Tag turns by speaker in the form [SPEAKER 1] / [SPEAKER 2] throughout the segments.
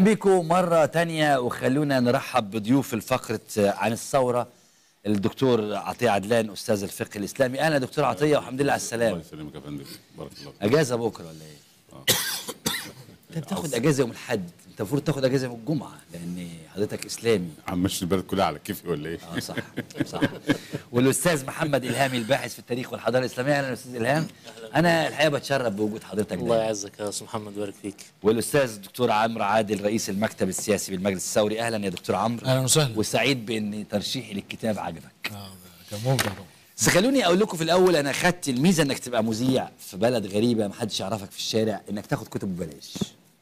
[SPEAKER 1] بكم مرة تانية وخلونا نرحب بضيوف الفقرة عن الثورة الدكتور عطية عدلان أستاذ الفقه الإسلامي أهلا دكتور عطية والحمد لله على
[SPEAKER 2] الله
[SPEAKER 1] السلامة
[SPEAKER 2] يسلمك يا فندم بارك الله فيك
[SPEAKER 1] أجازة بكرة ولا إيه؟ أنت بتاخد أجازة يوم الأحد أنت المفروض تاخد أجازة يوم الجمعة لأن حضرتك إسلامي
[SPEAKER 2] عم مشي البلد كلها على كيفي ولا ايه؟
[SPEAKER 1] اه صح صح والاستاذ محمد الهامي الباحث في التاريخ والحضاره الاسلاميه اهلا استاذ الهام انا الحقيقه بتشرف بوجود حضرتك
[SPEAKER 3] الله
[SPEAKER 1] دايما.
[SPEAKER 3] يعزك يا استاذ محمد بارك فيك
[SPEAKER 1] والاستاذ الدكتور عمرو عادل رئيس المكتب السياسي بالمجلس الثوري اهلا يا دكتور عمرو
[SPEAKER 4] أهلاً وسهلاً.
[SPEAKER 1] وسعيد بان ترشيحي للكتاب عجبك
[SPEAKER 4] اه كان ممتع طبعا
[SPEAKER 1] بس خلوني اقول لكم في الاول انا خدت الميزه انك تبقى مذيع في بلد غريبه محدش يعرفك في الشارع انك تاخد كتب ببلاش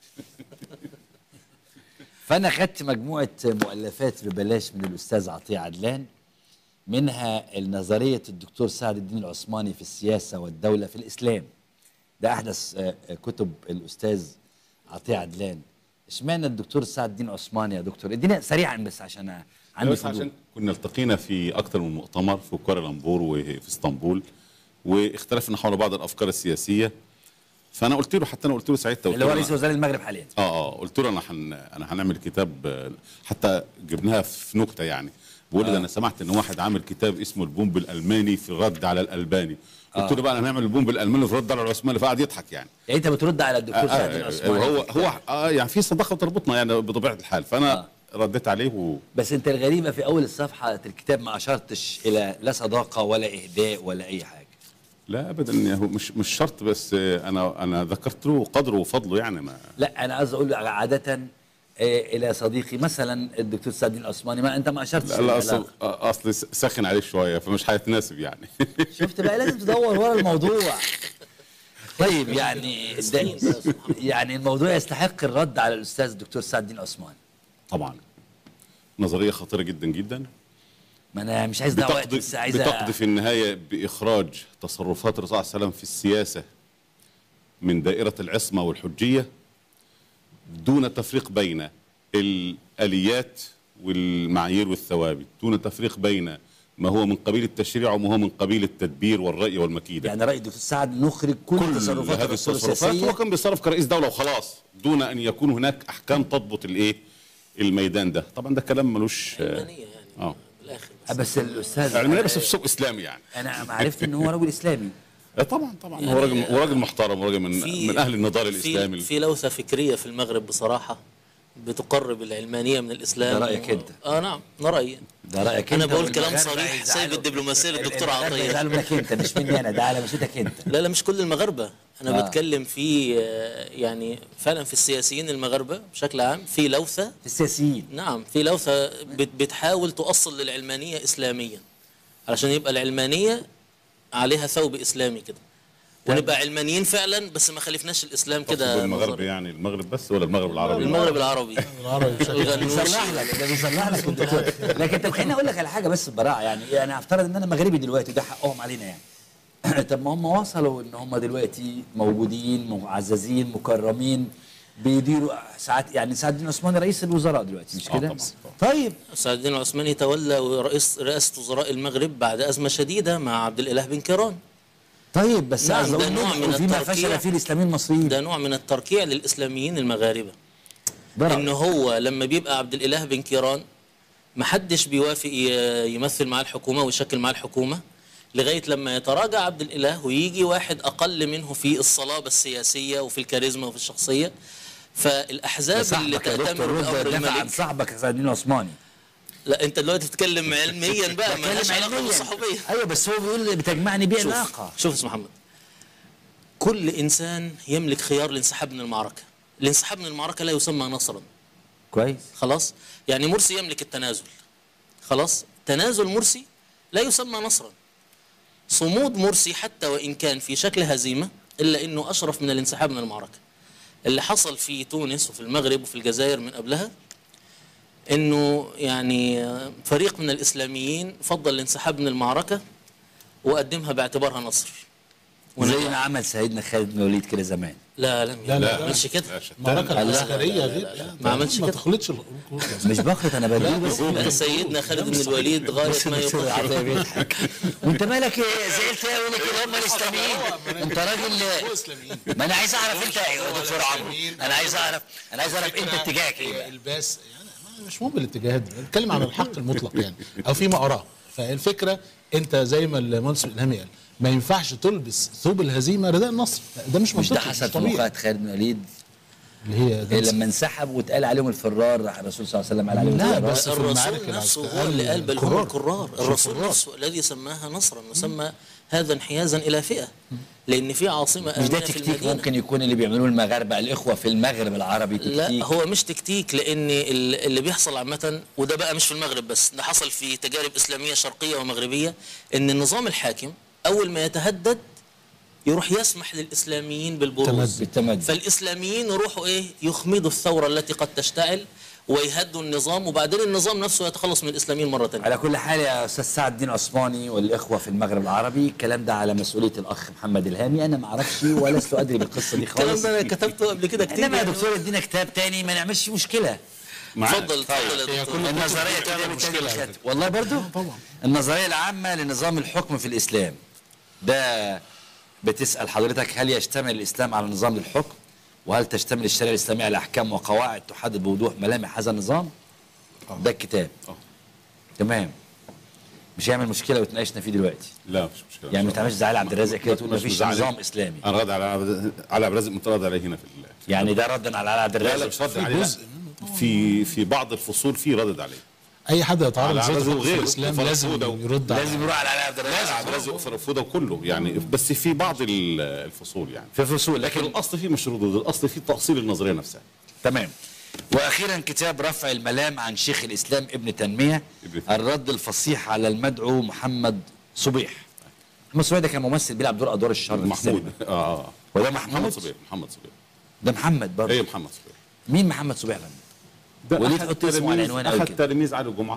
[SPEAKER 1] فانا خدت مجموعه مؤلفات ببلاش من الاستاذ عطيه عدلان منها نظريه الدكتور سعد الدين العثماني في السياسه والدوله في الاسلام ده احدث آه، آه، كتب الاستاذ عطيه عدلان اشمعنى الدكتور سعد الدين العثماني يا دكتور ادينا سريعا بس عشان عندي
[SPEAKER 2] بس
[SPEAKER 1] فضول
[SPEAKER 2] عشان كنا التقينا في اكثر من مؤتمر في كوالالمبور وفي اسطنبول واختلفنا حول بعض الافكار السياسيه فانا قلت له حتى انا قلت له ساعتها قلت
[SPEAKER 1] اللي هو
[SPEAKER 2] له
[SPEAKER 1] رئيس
[SPEAKER 2] أنا-
[SPEAKER 1] وزراء المغرب حاليا
[SPEAKER 2] اه اه قلت له انا حن انا هنعمل كتاب آه، حتى جبناها في نكته يعني بقول لي ده انا سمعت ان واحد عامل كتاب اسمه البومب الالماني في الرد على الالباني قلت له بقى انا هنعمل البومب الالماني في الرد على العثماني فقعد يضحك يعني
[SPEAKER 1] يعني انت بترد على الدكتور سعد الدين
[SPEAKER 2] آه
[SPEAKER 1] العثماني
[SPEAKER 2] هو هو آه يعني في صداقه تربطنا يعني بطبيعه الحال فانا
[SPEAKER 1] آه.
[SPEAKER 2] رديت عليه و
[SPEAKER 1] بس انت الغريبه في اول الصفحه الكتاب ما اشرتش الى لا صداقه ولا اهداء ولا اي حاجه
[SPEAKER 2] لا ابدا يعني هو مش مش شرط بس آه، انا انا ذكرت له قدره وفضله يعني ما
[SPEAKER 1] لا انا عايز اقول عاده آه، الى صديقي مثلا الدكتور سعد الدين العثماني ما انت ما اشرتش
[SPEAKER 2] لا, لا اصل
[SPEAKER 1] للعلاقة.
[SPEAKER 2] آه، اصل سخن عليه شويه فمش هيتناسب يعني
[SPEAKER 1] شفت بقى لازم تدور ورا الموضوع طيب يعني ده يعني الموضوع يستحق الرد على الاستاذ الدكتور سعد الدين العثماني
[SPEAKER 2] طبعا نظريه خطيره جدا جدا
[SPEAKER 1] ما انا مش عايز ده وقت
[SPEAKER 2] بتقضي
[SPEAKER 1] بس عايز
[SPEAKER 2] بتقضي في النهايه باخراج تصرفات الرسول صلى الله عليه وسلم في السياسه من دائره العصمه والحجيه دون تفريق بين الاليات والمعايير والثوابت دون تفريق بين ما هو من قبيل التشريع وما هو من قبيل التدبير والرأي والمكيدة
[SPEAKER 1] يعني راي الدكتور سعد نخرج كل,
[SPEAKER 2] كل
[SPEAKER 1] تصرفات
[SPEAKER 2] هذه
[SPEAKER 1] الرسول
[SPEAKER 2] التصرفات
[SPEAKER 1] السياسيه
[SPEAKER 2] هو كان بيتصرف كرئيس دولة وخلاص دون أن يكون هناك أحكام تضبط الإيه الميدان ده طبعا ده كلام ملوش آه،
[SPEAKER 3] علمانية يعني
[SPEAKER 2] اه
[SPEAKER 3] بالاخر
[SPEAKER 1] آه، بس الاستاذ
[SPEAKER 2] علمانية بس في سوق إسلامي يعني
[SPEAKER 1] انا ما عرفت ان هو رجل اسلامي
[SPEAKER 2] آه، طبعا طبعا هو راجل هو راجل محترم وراجل من من أهل النضال الإسلامي
[SPEAKER 3] في, في لوثه فكريه في المغرب بصراحه بتقرب العلمانيه من الاسلام
[SPEAKER 1] ده رأيك أنت؟
[SPEAKER 3] اه نعم ده رايي
[SPEAKER 1] ده رايك
[SPEAKER 3] أنا
[SPEAKER 1] انت
[SPEAKER 3] بقول كلام
[SPEAKER 1] والمغاربة
[SPEAKER 3] صريح،
[SPEAKER 1] يزعلوا-
[SPEAKER 3] سايب الدبلوماسية للدكتور
[SPEAKER 1] المغاربة
[SPEAKER 3] عطية.
[SPEAKER 1] يزعلوا منك انت مش مني انا ده على مشيتك انت
[SPEAKER 3] لا لا مش كل المغاربه انا
[SPEAKER 1] آه.
[SPEAKER 3] آه. بتكلم في آه، يعني فعلا في السياسيين المغاربه بشكل عام في لوثه
[SPEAKER 1] في السياسيين
[SPEAKER 3] نعم في لوثه بت- بتحاول تؤصل للعلمانيه اسلاميا علشان يبقى العلمانيه عليها ثوب اسلامي كده ونبقى علمانيين فعلا بس ما خالفناش الاسلام
[SPEAKER 2] تقصد
[SPEAKER 3] كده
[SPEAKER 2] المغرب
[SPEAKER 3] نظري.
[SPEAKER 2] يعني المغرب بس ولا المغرب العربي
[SPEAKER 3] المغرب العربي
[SPEAKER 4] العربي بشكل
[SPEAKER 3] الغنوشي
[SPEAKER 1] بيصلح لك ده بيصلح لك الدكتور لكن طب خليني اقول لك على حاجه بس ببراعه يعني يعني هفترض ان انا مغربي دلوقتي وده حقهم علينا يعني طب ما هم وصلوا ان هم دلوقتي موجودين معززين مكرمين بيديروا ساعات يعني سعد الدين عثماني رئيس الوزراء دلوقتي مش
[SPEAKER 2] آه
[SPEAKER 1] كده؟
[SPEAKER 2] طبعاً.
[SPEAKER 1] طيب
[SPEAKER 3] سعد الدين العثماني تولى رئيس رئاسه وزراء المغرب بعد ازمه شديده مع عبد الاله بن كيران
[SPEAKER 1] طيب بس
[SPEAKER 3] نعم،
[SPEAKER 1] عايز
[SPEAKER 3] ده
[SPEAKER 1] اقول
[SPEAKER 3] نوع
[SPEAKER 1] لك
[SPEAKER 3] من
[SPEAKER 1] وفيما
[SPEAKER 3] التركيع.
[SPEAKER 1] فشل فيه الاسلاميين المصريين
[SPEAKER 3] ده نوع من التركيع للاسلاميين المغاربه
[SPEAKER 1] ده رأيي.
[SPEAKER 3] ان هو لما بيبقى عبد الاله بن كيران محدش بيوافق ي- يمثل مع الحكومه ويشكل مع الحكومه لغايه لما يتراجع عبد الاله ويجي واحد اقل منه في الصلابه السياسيه وفي الكاريزما وفي الشخصيه فالاحزاب اللي
[SPEAKER 1] صاحبك يا
[SPEAKER 3] تأتمر
[SPEAKER 1] دكتور رد
[SPEAKER 3] بامر
[SPEAKER 1] دافع عن
[SPEAKER 3] الملك
[SPEAKER 1] صاحبك يا سعد الدين العثماني
[SPEAKER 3] لا انت دلوقتي بتتكلم علميا بقى ما لهاش
[SPEAKER 1] بتكلم
[SPEAKER 3] علاقه
[SPEAKER 1] علمياً.
[SPEAKER 3] بالصحوبيه
[SPEAKER 1] ايوه بس هو بيقول بتجمعني بيه
[SPEAKER 3] شوف
[SPEAKER 1] علاقه
[SPEAKER 3] شوف يا استاذ محمد كل انسان يملك خيار الانسحاب من المعركه الانسحاب من المعركه لا يسمى نصرا
[SPEAKER 1] كويس
[SPEAKER 3] خلاص يعني مرسي يملك التنازل خلاص تنازل مرسي لا يسمى نصرا صمود مرسي حتى وإن كان في شكل هزيمة إلا أنه أشرف من الانسحاب من المعركة اللي حصل في تونس وفي المغرب وفي الجزائر من قبلها أنه يعني فريق من الإسلاميين فضل الانسحاب من المعركة وقدمها باعتبارها نصر
[SPEAKER 1] زي ما عمل سيدنا خالد بن الوليد كده زمان
[SPEAKER 3] لا لم
[SPEAKER 4] لا، لا،
[SPEAKER 3] ما عملش كده
[SPEAKER 2] لا شتان.
[SPEAKER 4] المعركه العسكريه غير
[SPEAKER 3] ما عملش
[SPEAKER 4] ما
[SPEAKER 3] كده.
[SPEAKER 4] تخلطش ال-
[SPEAKER 1] مش بخلط انا بديه بس
[SPEAKER 3] لا، سيدنا خالد بن الوليد غايه ما
[SPEAKER 1] دكتور
[SPEAKER 3] يقال
[SPEAKER 1] عطيه بيضحك وانت مالك ايه زعلت قوي لك كده هم الاسلاميين انت راجل ما انا عايز اعرف انت ايه يا دكتور عمرو انا عايز اعرف انا عايز اعرف انت اتجاهك ايه بقى
[SPEAKER 4] الباس يعني ما- مش مهم الاتجاهات دي نتكلم عن الحق المطلق يعني او فيما اراه فالفكره انت زي ما المهندس الالهامي قال ما ينفعش تلبس ثوب الهزيمه رداء النصر ده مش
[SPEAKER 1] مش ده
[SPEAKER 4] منطقي
[SPEAKER 1] حصل في
[SPEAKER 4] طبيعي.
[SPEAKER 1] موقعة خالد بن الوليد
[SPEAKER 4] اللي هي
[SPEAKER 1] إيه لما انسحب واتقال عليهم الفرار راح الرسول صلى الله عليه وسلم قال عليهم
[SPEAKER 4] لا،
[SPEAKER 1] الفرار
[SPEAKER 4] بس في
[SPEAKER 3] الرسول
[SPEAKER 4] المعارك
[SPEAKER 3] نفسه
[SPEAKER 4] العسكرية
[SPEAKER 3] هو اللي قال بل هم
[SPEAKER 4] الكرار.
[SPEAKER 3] الكرار
[SPEAKER 4] مش
[SPEAKER 3] الرسول
[SPEAKER 4] الكرار.
[SPEAKER 3] نفسه الذي سماها نصرا وسمى هذا انحيازا الى فئه لان في عاصمه
[SPEAKER 1] مش ده
[SPEAKER 3] امنه في
[SPEAKER 1] تكتيك
[SPEAKER 3] المدينه
[SPEAKER 1] ممكن يكون اللي بيعملوه المغاربه الاخوه في المغرب العربي تكتيك
[SPEAKER 3] لا هو مش تكتيك لان ال- اللي بيحصل عامه وده بقى مش في المغرب بس ده حصل في تجارب اسلاميه شرقيه ومغربيه ان النظام الحاكم اول ما يتهدد يروح يسمح للاسلاميين بالبروز
[SPEAKER 4] تمدد.
[SPEAKER 1] بالتمدد.
[SPEAKER 3] فالاسلاميين يروحوا ايه يخمدوا الثوره التي قد تشتعل ويهدوا النظام وبعدين النظام نفسه يتخلص من الاسلاميين مره ثانيه
[SPEAKER 1] على كل حال يا استاذ سعد الدين عثماني والاخوه في المغرب العربي الكلام ده على مسؤوليه الاخ محمد الهامي انا ما اعرفش ولست ادري بالقصه دي
[SPEAKER 3] الكلام
[SPEAKER 1] خالص
[SPEAKER 3] ده أنا كتبته قبل كده كتير
[SPEAKER 1] انما يا
[SPEAKER 3] يعني.
[SPEAKER 1] دكتور ادينا كتاب تاني ما نعملش مشكله
[SPEAKER 2] معاك.
[SPEAKER 3] اتفضل اتفضل يا دكتور
[SPEAKER 1] النظريه
[SPEAKER 4] بتعمل
[SPEAKER 1] كده
[SPEAKER 4] مشكلة
[SPEAKER 1] بالتالي
[SPEAKER 4] على
[SPEAKER 1] الخاتم.
[SPEAKER 4] فكرة.
[SPEAKER 1] والله برضو
[SPEAKER 4] طبعا.
[SPEAKER 1] النظريه العامه لنظام الحكم في الاسلام ده بتسال حضرتك هل يشتمل الاسلام على نظام للحكم وهل تشتمل الشريعه الاسلاميه على احكام وقواعد تحدد بوضوح ملامح هذا النظام ده الكتاب
[SPEAKER 2] آه.
[SPEAKER 1] تمام مش هيعمل مشكله وتناقشنا فيه دلوقتي
[SPEAKER 2] لا مش مشكله
[SPEAKER 1] يعني ما تعملش زي علي عبد الرازق كده تقول
[SPEAKER 2] مش
[SPEAKER 1] مفيش
[SPEAKER 2] مزعل.
[SPEAKER 1] نظام اسلامي
[SPEAKER 2] انا رد على على عبد الرازق مترد عليه هنا في ال- في
[SPEAKER 1] يعني ده ردا على علي عبد
[SPEAKER 2] لا لا
[SPEAKER 1] الرازق
[SPEAKER 2] مش رد عليه لا.
[SPEAKER 4] جزء
[SPEAKER 2] في في بعض الفصول في ردد عليه
[SPEAKER 4] اي حد يتعرض
[SPEAKER 2] على
[SPEAKER 4] لزيادة
[SPEAKER 2] عدد
[SPEAKER 4] الحكم في
[SPEAKER 2] غيره.
[SPEAKER 4] الاسلام
[SPEAKER 2] فرق
[SPEAKER 4] لازم
[SPEAKER 2] فودة.
[SPEAKER 4] يرد على
[SPEAKER 1] لازم يروح على علي عبد
[SPEAKER 2] لا
[SPEAKER 1] الرازق
[SPEAKER 2] عبد الرازق فرفوده كله يعني بس في بعض ال- الفصول يعني
[SPEAKER 1] في فصول
[SPEAKER 2] لكن
[SPEAKER 1] لكن
[SPEAKER 2] الاصل فيه مش ردود الاصل فيه تاصيل النظريه نفسها
[SPEAKER 1] تمام واخيرا كتاب رفع الملام عن شيخ الاسلام ابن تنميه
[SPEAKER 2] ابن تيمية.
[SPEAKER 1] الرد الفصيح على المدعو محمد صبيح محمد صبيح ده كان ممثل بيلعب دور ادوار الشر في
[SPEAKER 2] محمود
[SPEAKER 1] السينما.
[SPEAKER 2] اه اه
[SPEAKER 1] وده
[SPEAKER 2] محمد
[SPEAKER 1] محمود
[SPEAKER 2] صبيح محمد صبيح
[SPEAKER 1] ده محمد برضه
[SPEAKER 2] ايه محمد صبيح
[SPEAKER 1] مين محمد صبيح ده
[SPEAKER 2] ده
[SPEAKER 1] وليه
[SPEAKER 2] أحد
[SPEAKER 1] تحط اسمه على
[SPEAKER 2] تلاميذ-
[SPEAKER 1] العنوان أوي
[SPEAKER 2] احد
[SPEAKER 1] كده؟
[SPEAKER 2] تلاميذ علي الجمعه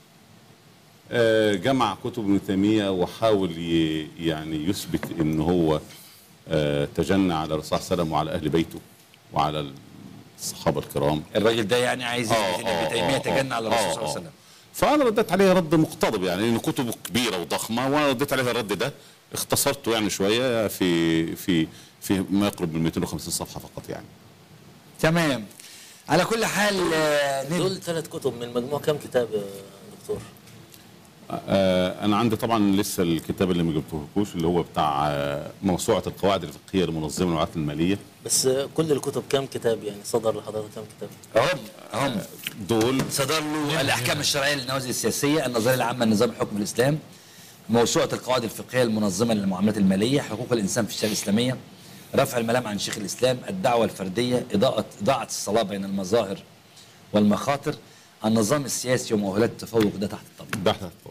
[SPEAKER 2] آه، جمع كتب ابن تيميه وحاول ي- يعني يثبت ان هو آه، تجنى على الرسول صلى الله عليه وسلم وعلى اهل بيته وعلى الصحابه الكرام
[SPEAKER 1] الراجل ده يعني عايز
[SPEAKER 2] آه،
[SPEAKER 1] يثبت ان
[SPEAKER 2] آه،
[SPEAKER 1] ابن تيميه
[SPEAKER 2] آه،
[SPEAKER 1] تجنى على
[SPEAKER 2] آه،
[SPEAKER 1] الرسول صلى الله
[SPEAKER 2] آه.
[SPEAKER 1] عليه وسلم
[SPEAKER 2] فانا رديت عليه رد مقتضب يعني لان كتبه كبيره وضخمه وانا رديت عليه الرد ده اختصرته يعني شويه في في في ما يقرب من 250 صفحه فقط يعني
[SPEAKER 1] تمام على كل حال آه، نب-
[SPEAKER 3] دول ثلاث كتب من مجموع كم كتاب يا دكتور؟
[SPEAKER 2] آه، انا عندي طبعا لسه الكتاب اللي ما جبتهولكوش اللي هو بتاع آه، موسوعه القواعد الفقهيه المنظمه للوعات الماليه
[SPEAKER 3] بس كل الكتب كم كتاب يعني صدر لحضرتك كم كتاب؟
[SPEAKER 1] هم هم
[SPEAKER 2] دول
[SPEAKER 1] صدر له الاحكام الشرعيه للنوازل السياسيه النظريه العامه لنظام الحكم الاسلام موسوعه القواعد الفقهيه المنظمه للمعاملات الماليه حقوق الانسان في الشريعه الاسلاميه رفع الملام عن شيخ الاسلام الدعوه الفرديه اضاءه اضاعه الصلاه بين المظاهر والمخاطر النظام السياسي ومؤهلات التفوق ده تحت الطبيعه
[SPEAKER 2] ده احنا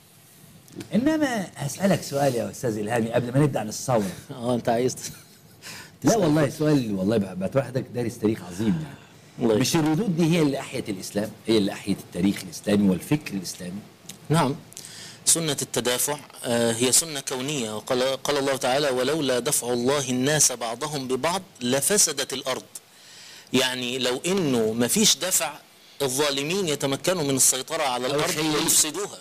[SPEAKER 1] انما هسالك سؤال يا استاذ الهامي قبل ما نبدا عن الثوره
[SPEAKER 3] اه انت عايز
[SPEAKER 1] لا والله سؤال والله بعتبر حضرتك دارس تاريخ عظيم يعني
[SPEAKER 3] الله
[SPEAKER 1] مش الردود دي هي اللي احيت الاسلام هي اللي احيت التاريخ الاسلامي والفكر الاسلامي
[SPEAKER 3] نعم سنة التدافع آه، هي سنة كونية وقال قال الله تعالى ولولا دفع الله الناس بعضهم ببعض لفسدت الأرض يعني لو إنه ما فيش دفع الظالمين يتمكنوا من السيطرة على
[SPEAKER 1] أو
[SPEAKER 3] الأرض
[SPEAKER 1] الخيل.
[SPEAKER 3] ويفسدوها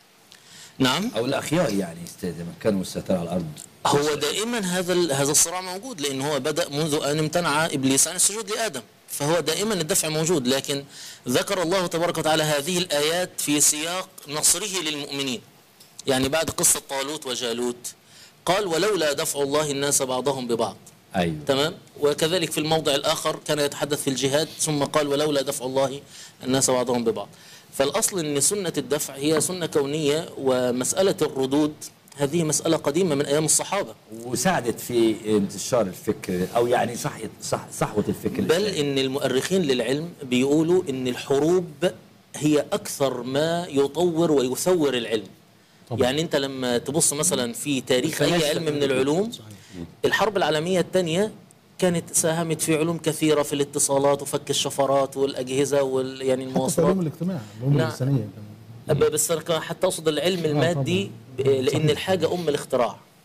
[SPEAKER 3] نعم
[SPEAKER 1] او الاخيار يعني يتمكنوا من السيطره على الارض
[SPEAKER 3] هو دائما هذا ال- هذا الصراع موجود لان هو بدا منذ ان امتنع ابليس عن السجود لادم فهو دائما الدفع موجود لكن ذكر الله تبارك وتعالى هذه الايات في سياق نصره للمؤمنين يعني بعد قصه طالوت وجالوت قال ولولا دفع الله الناس بعضهم ببعض
[SPEAKER 1] ايوه
[SPEAKER 3] تمام وكذلك في الموضع الآخر كان يتحدث في الجهاد ثم قال ولولا دفع الله الناس بعضهم ببعض فالأصل أن سنة الدفع هي سنة كونية ومسألة الردود هذه مسألة قديمة من أيام الصحابة
[SPEAKER 1] وساعدت في انتشار الفكر او يعني صحية صح صحوه الفكر
[SPEAKER 3] بل
[SPEAKER 1] الإسلامي.
[SPEAKER 3] إن المؤرخين للعلم بيقولوا أن الحروب هي أكثر ما يطور ويثور العلم
[SPEAKER 4] طبعا.
[SPEAKER 3] يعني أنت لما تبص مثلا في تاريخ أي
[SPEAKER 1] فلسفة.
[SPEAKER 3] علم من العلوم الحرب العالمية الثانية كانت ساهمت في علوم كثيرة في الاتصالات وفك الشفرات والأجهزة وال يعني
[SPEAKER 4] حتى في
[SPEAKER 3] المواصلات
[SPEAKER 4] علوم الاجتماع العلوم
[SPEAKER 3] نعم.
[SPEAKER 4] الانسانيه كمان
[SPEAKER 3] أب- بس أنا كان حتى أقصد العلم المادي ب- لأن الحاجة أم الاختراع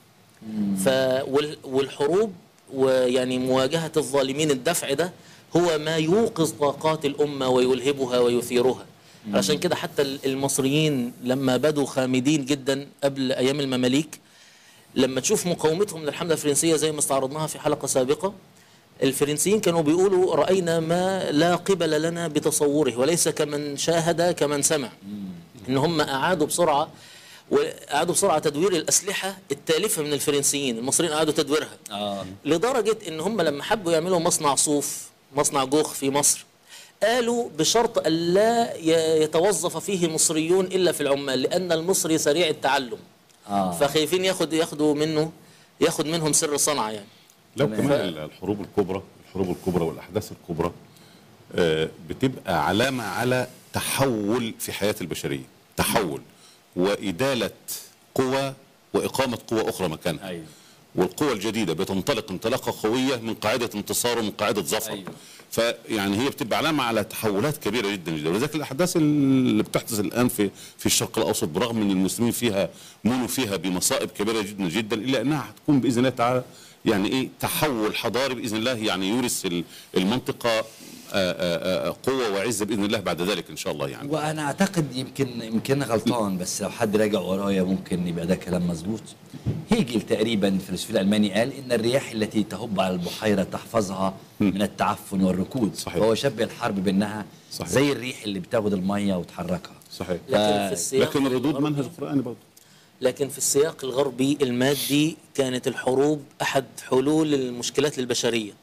[SPEAKER 3] ف وال- والحروب ويعني مواجهة الظالمين الدفع ده هو ما يوقظ طاقات الأمة ويلهبها ويثيرها عشان كده حتى ال- المصريين لما بدوا خامدين جدا قبل أيام المماليك لما تشوف مقاومتهم للحملة الفرنسية زي ما استعرضناها في حلقة سابقة الفرنسيين كانوا بيقولوا رأينا ما لا قبل لنا بتصوره وليس كمن شاهد كمن سمع ان هم اعادوا بسرعه واعادوا بسرعه تدوير الاسلحه التالفه من الفرنسيين المصريين اعادوا تدويرها
[SPEAKER 1] اه
[SPEAKER 3] لدرجه ان هم لما حبوا يعملوا مصنع صوف مصنع جوخ في مصر قالوا بشرط الا ي- يتوظف فيه مصريون الا في العمال لان المصري سريع التعلم
[SPEAKER 1] اه
[SPEAKER 3] فخايفين ياخد ياخدوا منه ياخد منهم سر الصنعه يعني
[SPEAKER 2] لو
[SPEAKER 1] تمام.
[SPEAKER 2] كمان ال- الحروب الكبرى الحروب الكبرى والاحداث الكبرى آه، بتبقى علامه على تحول في حياه البشريه تحول واداله قوى واقامه قوى اخرى مكانها
[SPEAKER 1] أيوة.
[SPEAKER 2] والقوى الجديده بتنطلق انطلاقه قويه من قاعده انتصار ومن قاعده ظفر
[SPEAKER 1] أيوة.
[SPEAKER 2] فيعني هي بتبقى علامه على تحولات كبيره جدا جدا ولذلك الاحداث اللي بتحدث الان في في الشرق الاوسط برغم ان المسلمين فيها منوا فيها بمصائب كبيره جدا جدا الا انها هتكون باذن الله تعالى يعني ايه تحول حضاري باذن الله يعني يورث ال- المنطقه آه، آه، آه، قوه وعزه باذن الله بعد ذلك ان شاء الله يعني
[SPEAKER 1] وانا اعتقد يمكن يمكن أنا غلطان بس لو حد راجع ورايا ممكن يبقى ده كلام مظبوط هيجل تقريبا الفيلسوف الالماني قال ان الرياح التي تهب على البحيره تحفظها من التعفن والركود
[SPEAKER 2] صحيح.
[SPEAKER 1] فهو شبه الحرب بانها
[SPEAKER 2] صحيح.
[SPEAKER 1] زي الريح اللي بتاخد الميه وتحركها
[SPEAKER 2] صحيح
[SPEAKER 3] لكن في السياق
[SPEAKER 2] لكن الردود
[SPEAKER 3] الغربي-
[SPEAKER 2] منهج قراني برضه
[SPEAKER 3] لكن في السياق الغربي المادي كانت الحروب احد حلول المشكلات للبشريه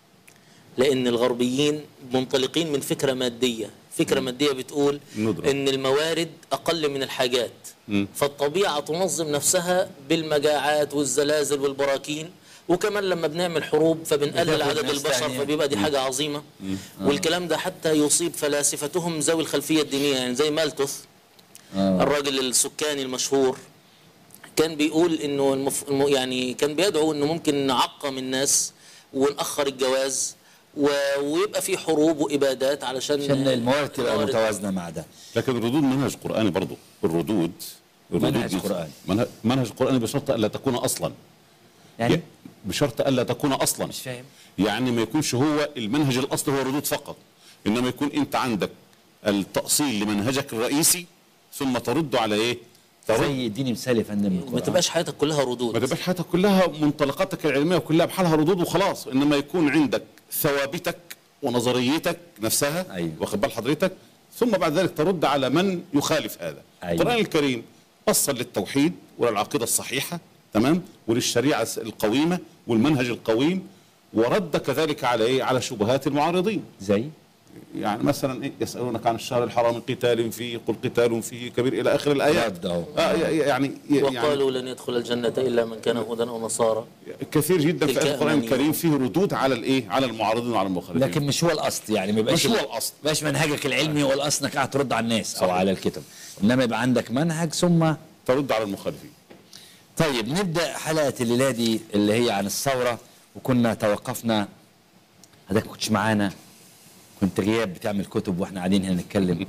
[SPEAKER 3] لان الغربيين منطلقين من فكره ماديه فكره ماديه بتقول
[SPEAKER 2] ندرة.
[SPEAKER 3] ان الموارد اقل من الحاجات
[SPEAKER 2] مم.
[SPEAKER 3] فالطبيعه تنظم نفسها بالمجاعات والزلازل والبراكين وكمان لما بنعمل حروب فبنقلل
[SPEAKER 1] بتاخد
[SPEAKER 3] عدد
[SPEAKER 1] ناس
[SPEAKER 3] البشر
[SPEAKER 1] تانية.
[SPEAKER 3] فبيبقى دي حاجه عظيمه والكلام ده حتى يصيب فلاسفتهم ذوي الخلفيه الدينيه يعني زي مالتوث
[SPEAKER 1] آه.
[SPEAKER 3] الراجل السكاني المشهور كان بيقول انه المف... الم- يعني كان بيدعو انه ممكن نعقم الناس ونأخر الجواز و... ويبقى في حروب وابادات علشان
[SPEAKER 1] عشان الموارد تبقى
[SPEAKER 3] الموارد-
[SPEAKER 1] متوازنه مع ده
[SPEAKER 2] لكن الردود منهج قراني برضه الردود الردود
[SPEAKER 1] منهج
[SPEAKER 2] دي-
[SPEAKER 1] قرآني.
[SPEAKER 2] منهج, منهج قراني بشرط الا تكون اصلا
[SPEAKER 1] يعني
[SPEAKER 2] بشرط الا تكون اصلا
[SPEAKER 1] مش فاهم
[SPEAKER 2] يعني ما يكونش هو المنهج الاصلي هو ردود فقط انما يكون انت عندك التاصيل لمنهجك الرئيسي ثم ترد على ايه ترد
[SPEAKER 1] زي اديني مثال يا فندم من
[SPEAKER 3] ما
[SPEAKER 1] القرآن.
[SPEAKER 3] تبقاش حياتك كلها ردود
[SPEAKER 2] ما تبقاش حياتك كلها منطلقاتك العلميه كلها بحالها ردود وخلاص انما يكون عندك ثوابتك ونظريتك نفسها
[SPEAKER 1] أيوة.
[SPEAKER 2] واخد بال حضرتك ثم بعد ذلك ترد على من يخالف هذا
[SPEAKER 1] أيوة.
[SPEAKER 2] القران الكريم وصل للتوحيد وللعقيده الصحيحه تمام وللشريعه القويمه والمنهج القويم ورد كذلك على ايه على شبهات المعارضين
[SPEAKER 1] زي
[SPEAKER 2] يعني مثلا إيه يسالونك عن الشهر الحرام قتال فيه قل قتال فيه كبير الى اخر الايات
[SPEAKER 1] رد أهو.
[SPEAKER 2] آه يعني يعني
[SPEAKER 3] وقالوا لن يدخل الجنة إلا من كان هودا أو نصارى
[SPEAKER 2] كثير جدا في
[SPEAKER 3] تلك
[SPEAKER 2] القران
[SPEAKER 3] أمانيهم.
[SPEAKER 2] الكريم فيه ردود على الايه على المعارضين وعلى المخالفين
[SPEAKER 1] لكن مش هو الاصل يعني ما يبقاش
[SPEAKER 2] مش هو الأصل.
[SPEAKER 1] ما يبقاش منهجك العلمي هو الاصل انك قاعد ترد على الناس او
[SPEAKER 2] صحيح.
[SPEAKER 1] على الكتب انما يبقى عندك منهج ثم
[SPEAKER 2] ترد على المخالفين
[SPEAKER 1] طيب نبدا حلقه الليله دي اللي هي عن الثوره وكنا توقفنا حضرتك ما كنتش معانا كنت غياب بتعمل كتب واحنا قاعدين هنا نتكلم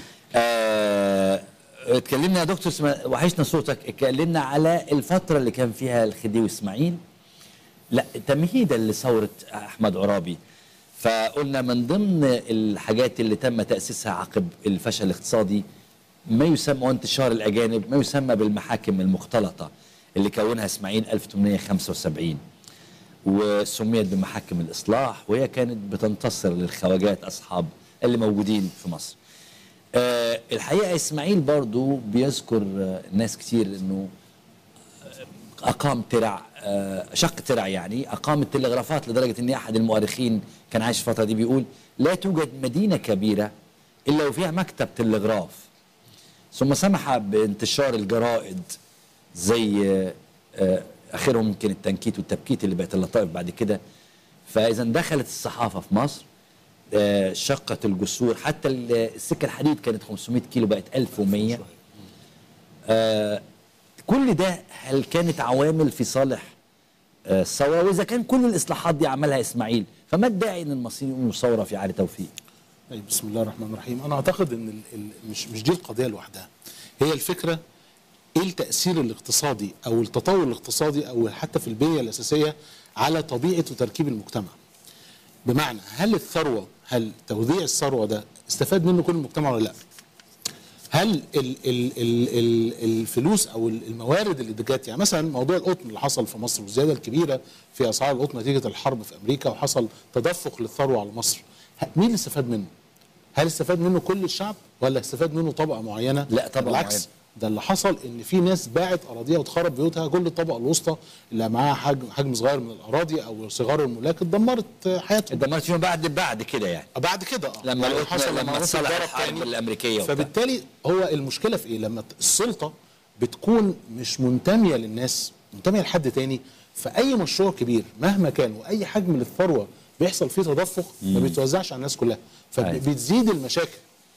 [SPEAKER 1] آه اتكلمنا يا دكتور اسمع- وحشنا صوتك اتكلمنا على الفتره اللي كان فيها الخديوي اسماعيل لا تمهيدا لثوره احمد عرابي فقلنا من ضمن الحاجات اللي تم تاسيسها عقب الفشل الاقتصادي ما يسمى وانتشار الاجانب ما يسمى بالمحاكم المختلطه اللي كونها اسماعيل 1875 وسميت بمحاكم الاصلاح وهي كانت بتنتصر للخواجات اصحاب اللي موجودين في مصر. آه الحقيقه اسماعيل برضو بيذكر آه ناس كتير انه اقام ترع آه، شق ترع يعني اقام التلغرافات لدرجه ان احد المؤرخين كان عايش الفتره دي بيقول لا توجد مدينه كبيره الا وفيها مكتب تلغراف ثم سمح بانتشار الجرائد زي آه، آه، اخرهم يمكن التنكيت والتبكيت اللي بقت اللطائف بعد كده فاذا دخلت الصحافه في مصر آه، شقت الجسور حتى ال- السكه الحديد كانت 500 كيلو بقت 1100 آه، كل ده هل كانت عوامل في صالح آه، الثوره واذا كان كل الاصلاحات دي عملها اسماعيل فما الداعي ان المصريين يقوموا ثوره في علي توفيق
[SPEAKER 4] طيب بسم الله الرحمن الرحيم انا اعتقد ان ال ال مش مش دي القضيه لوحدها هي الفكره ايه التاثير الاقتصادي او التطور الاقتصادي او حتى في البنيه الاساسيه على طبيعه وتركيب المجتمع بمعنى هل الثروه هل توزيع الثروه ده استفاد منه كل المجتمع ولا لا هل ال ال ال ال الفلوس او الموارد اللي جت يعني مثلا موضوع القطن اللي حصل في مصر والزياده الكبيره في اسعار القطن نتيجه الحرب في امريكا وحصل تدفق للثروه على مصر ه- مين اللي استفاد منه؟ هل استفاد منه كل الشعب ولا استفاد منه طبقه معينه؟
[SPEAKER 1] لا، طبقة
[SPEAKER 4] بالعكس
[SPEAKER 1] معينة.
[SPEAKER 4] ده اللي حصل ان في ناس باعت اراضيها واتخرب بيوتها كل الطبقه الوسطى اللي معاها حجم حجم صغير من الاراضي او صغار الملاك اتدمرت حياتهم
[SPEAKER 1] اتدمرت فيهم بعد بعد كده يعني
[SPEAKER 4] بعد كده اه
[SPEAKER 1] لما
[SPEAKER 4] يعني
[SPEAKER 1] القطن- لما
[SPEAKER 4] مصر
[SPEAKER 1] اتصلح
[SPEAKER 4] اتضرب
[SPEAKER 1] الحرب
[SPEAKER 4] تاني.
[SPEAKER 1] الأمريكية وبتاع.
[SPEAKER 4] فبالتالي هو المشكله في ايه لما السلطه بتكون مش منتميه للناس منتميه لحد تاني فاي مشروع كبير مهما كان واي حجم للثروه بيحصل فيه تدفق ما بيتوزعش على الناس كلها
[SPEAKER 1] أيوة.
[SPEAKER 4] فبتزيد المشاكل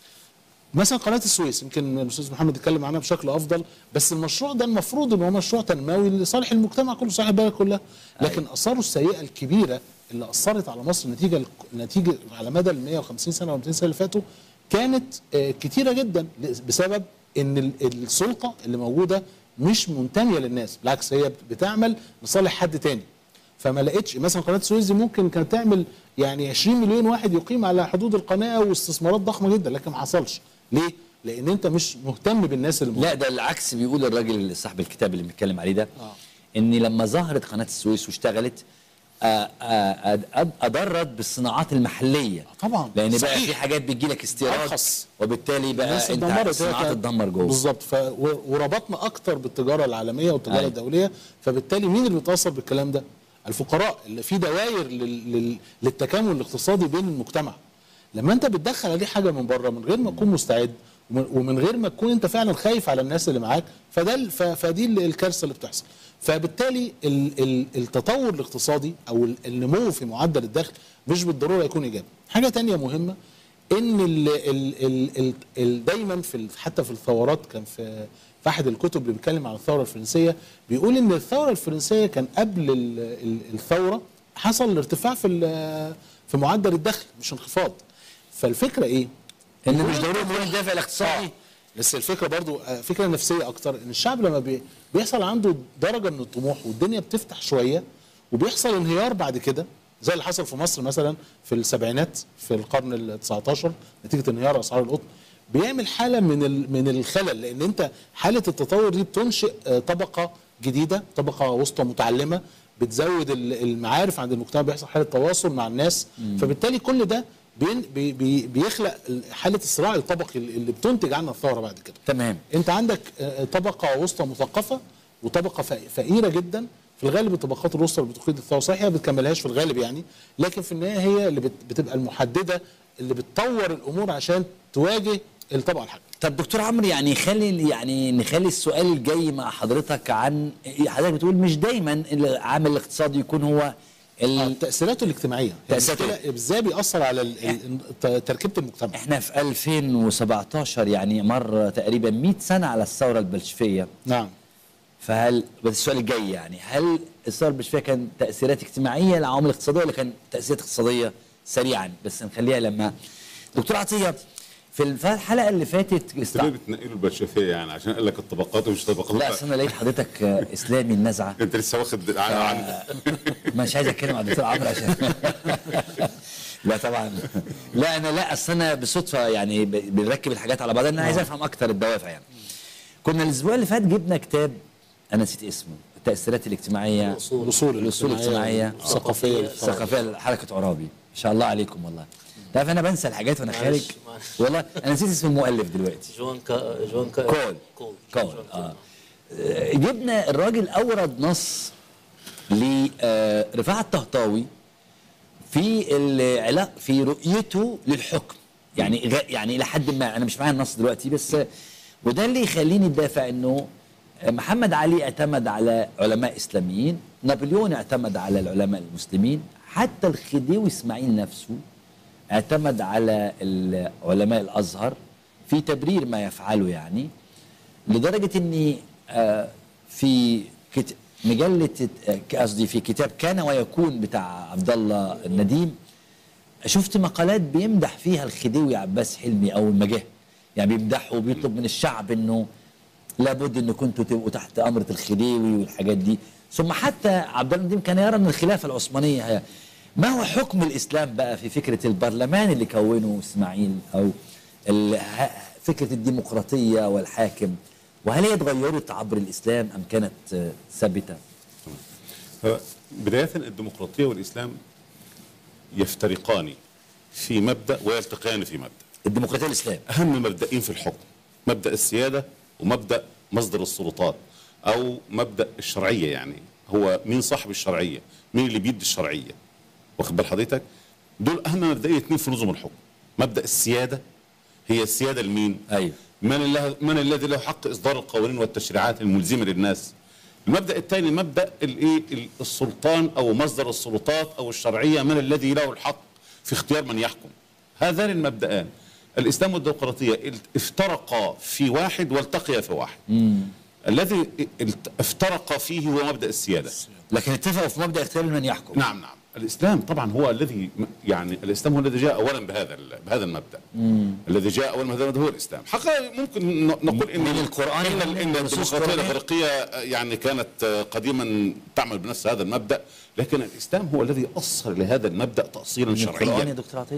[SPEAKER 4] مثلا قناه السويس يمكن الاستاذ محمد يتكلم عنها بشكل افضل بس المشروع ده المفروض ان هو مشروع تنموي لصالح المجتمع كله صالح البلد كلها لكن اثاره السيئه الكبيره اللي اثرت على مصر نتيجه نتيجه على مدى ال 150 سنه و 200 سنه اللي فاتوا كانت آه، كتيره جدا بسبب ان ال- السلطه اللي موجوده مش منتميه للناس بالعكس هي بتعمل لصالح حد تاني فما لقيتش مثلا قناه السويس دي ممكن كانت تعمل يعني 20 مليون واحد يقيم على حدود القناه واستثمارات ضخمه جدا لكن ما حصلش ليه؟ لان انت مش مهتم بالناس اللي
[SPEAKER 1] لا ده العكس بيقول الراجل اللي صاحب الكتاب اللي بنتكلم عليه ده ان لما ظهرت قناه السويس واشتغلت آه، آه، أد- اضرت بالصناعات المحليه
[SPEAKER 4] طبعا
[SPEAKER 1] لان بقى
[SPEAKER 4] صحيح.
[SPEAKER 1] في حاجات بتجي لك استيراد
[SPEAKER 4] أرخص.
[SPEAKER 1] وبالتالي
[SPEAKER 4] الناس
[SPEAKER 1] بقى انت
[SPEAKER 4] اتدمرت هي
[SPEAKER 1] الصناعات
[SPEAKER 4] كانت-
[SPEAKER 1] تتدمر جوه
[SPEAKER 4] بالظبط ف... و- وربطنا اكتر بالتجاره العالميه والتجاره
[SPEAKER 1] أيوة.
[SPEAKER 4] الدوليه فبالتالي مين اللي بيتاثر بالكلام ده؟ الفقراء اللي في دوائر لل... لل... للتكامل الاقتصادي بين المجتمع لما انت بتدخل عليه حاجه من بره من غير ما تكون مستعد ومن- ومن غير ما تكون انت فعلا خايف على الناس اللي معاك فده ال- ف... فدي ال- الكارثه اللي بتحصل فبالتالي ال... ال... التطور الاقتصادي او ال- النمو في معدل الدخل مش بالضروره يكون ايجابي حاجه تانية مهمه ان ال ال ال ال ال دايما في ال- حتى في الثورات كان في في احد الكتب اللي بيتكلم عن الثوره الفرنسيه بيقول ان الثوره الفرنسيه كان قبل ال ال الثوره حصل ارتفاع في ال- في معدل الدخل مش انخفاض فالفكره ايه؟
[SPEAKER 1] ان مش ضروري يكون الدافع الاقتصادي
[SPEAKER 4] بس الفكره برضو آه، فكره نفسيه اكتر ان الشعب لما بي بيحصل عنده درجه من الطموح والدنيا بتفتح شويه وبيحصل انهيار بعد كده زي اللي حصل في مصر مثلا في السبعينات في القرن ال 19 نتيجه انهيار اسعار القطن بيعمل حاله من ال- من الخلل لان انت حاله التطور دي بتنشئ آه، طبقه جديده طبقه وسطى متعلمه بتزود ال- المعارف عند المجتمع بيحصل حاله تواصل مع الناس فبالتالي كل ده بين بي بي بيخلق حاله الصراع الطبقي اللي بتنتج عنها الثوره بعد كده
[SPEAKER 1] تمام
[SPEAKER 4] انت عندك آه، طبقه وسطى مثقفه وطبقه ف- فقيره جدا في الغالب الطبقات الوسطى اللي بتقيد الثوره صحيح هي ما بتكملهاش في الغالب يعني لكن في النهايه هي اللي بت- بتبقى المحدده اللي بتطور الامور عشان تواجه الطبقه الحاكمه
[SPEAKER 1] طب دكتور عمرو يعني خلي يعني نخلي السؤال الجاي مع حضرتك عن حضرتك بتقول مش دايما العامل الاقتصادي يكون هو ال...
[SPEAKER 4] تاثيراته الاجتماعيه
[SPEAKER 1] تأثيراته.
[SPEAKER 4] المشكلة ازاي بيأثر على ال- ال- ت- تركيبه المجتمع
[SPEAKER 1] احنا في 2017 يعني مر تقريبا 100 سنه على الثوره البلشفيه
[SPEAKER 4] نعم
[SPEAKER 1] فهل بس السؤال الجاي يعني هل الثوره البلشفيه كان تاثيرات اجتماعيه لعوامل اقتصاديه ولا كان تاثيرات اقتصاديه سريعا بس نخليها لما دكتور عطيه في الحلقه اللي فاتت
[SPEAKER 2] انت
[SPEAKER 1] استع...
[SPEAKER 2] ليه بتنقله البلشفيه يعني عشان قال لك الطبقات ومش طبقات
[SPEAKER 1] لا اصل انا لقيت حضرتك آه، اسلامي النزعه
[SPEAKER 2] انت لسه واخد عن عن-
[SPEAKER 1] مش عايز اتكلم عن الدكتور عمرو عشان لا طبعا لا انا لا اصل انا بالصدفه يعني ب- بنركب الحاجات على بعضها انا عايز افهم اكتر الدوافع يعني كنا الاسبوع اللي فات جبنا كتاب انا نسيت اسمه التاثيرات الاجتماعيه
[SPEAKER 4] الاصول
[SPEAKER 1] الاصول الاجتماعيه
[SPEAKER 4] الثقافيه
[SPEAKER 1] الثقافيه حركه عرابي ان شاء الله عليكم والله تعرف انا بنسى الحاجات وانا خارج
[SPEAKER 3] معلش، معلش.
[SPEAKER 1] والله انا نسيت اسم المؤلف دلوقتي
[SPEAKER 3] جوان كا جوان كا
[SPEAKER 1] كول
[SPEAKER 3] كول
[SPEAKER 1] كول
[SPEAKER 3] جوان
[SPEAKER 1] آه. آه، جبنا الراجل اورد نص لرفاعة الطهطاوي في العلاق في رؤيته للحكم يعني غ- يعني الى حد ما انا مش معايا النص دلوقتي بس وده اللي يخليني ادافع انه محمد علي اعتمد على علماء اسلاميين نابليون اعتمد على العلماء المسلمين حتى الخديوي اسماعيل نفسه اعتمد على ال- علماء الازهر في تبرير ما يفعله يعني لدرجه اني آه، في كت... مجله آه، قصدي في كتاب كان ويكون بتاع عبد الله النديم شفت مقالات بيمدح فيها الخديوي عباس حلمي اول ما جه يعني بيمدحه وبيطلب من الشعب انه لابد ان كنتوا تبقوا تحت امره الخديوي والحاجات دي ثم حتى عبد الله النديم كان يرى ان الخلافه العثمانيه هي ما هو حكم الاسلام بقى في فكره البرلمان اللي كونه اسماعيل او ال- ه- فكره الديمقراطيه والحاكم وهل هي اتغيرت عبر الاسلام ام كانت آه، ثابته؟
[SPEAKER 2] بداية الديمقراطية والإسلام يفترقان في مبدأ ويلتقيان في مبدأ
[SPEAKER 1] الديمقراطيه والاسلام
[SPEAKER 2] أهم مبدئين في الحكم مبدأ السيادة ومبدأ مصدر السلطات أو مبدأ الشرعية يعني هو مين صاحب الشرعية مين اللي بيدي الشرعية واخد بال حضرتك دول أهم مبدئين اتنين في نظم الحكم مبدأ السيادة هي السيادة لمين
[SPEAKER 1] ايوه
[SPEAKER 2] من, الله من الذي له حق اصدار القوانين والتشريعات الملزمه للناس المبدا الثاني مبدا الايه ال- السلطان او مصدر السلطات او الشرعيه من الذي له الحق في اختيار من يحكم هذان المبدأان الاسلام والديمقراطيه الت- افترقا في واحد والتقيا في واحد الذي الت- افترق فيه هو مبدا السياده
[SPEAKER 1] لكن اتفقوا في مبدا اختيار من يحكم
[SPEAKER 2] نعم نعم الاسلام طبعا هو الذي يعني الاسلام هو الذي جاء اولا بهذا ال- بهذا المبدا الذي جاء اولا بهذا المبدا هو الاسلام حقيقه ممكن ن- نقول ان
[SPEAKER 1] من القرآن
[SPEAKER 2] ان,
[SPEAKER 1] ومن
[SPEAKER 2] إن
[SPEAKER 1] النصوص
[SPEAKER 2] الديمقراطيه
[SPEAKER 1] القرآنية.
[SPEAKER 2] الافريقيه يعني كانت قديما تعمل بنفس هذا المبدا لكن الاسلام هو الذي اصل لهذا المبدا تاصيلا
[SPEAKER 1] من القران يا
[SPEAKER 2] شرعيا
[SPEAKER 1] دكتور عطيه؟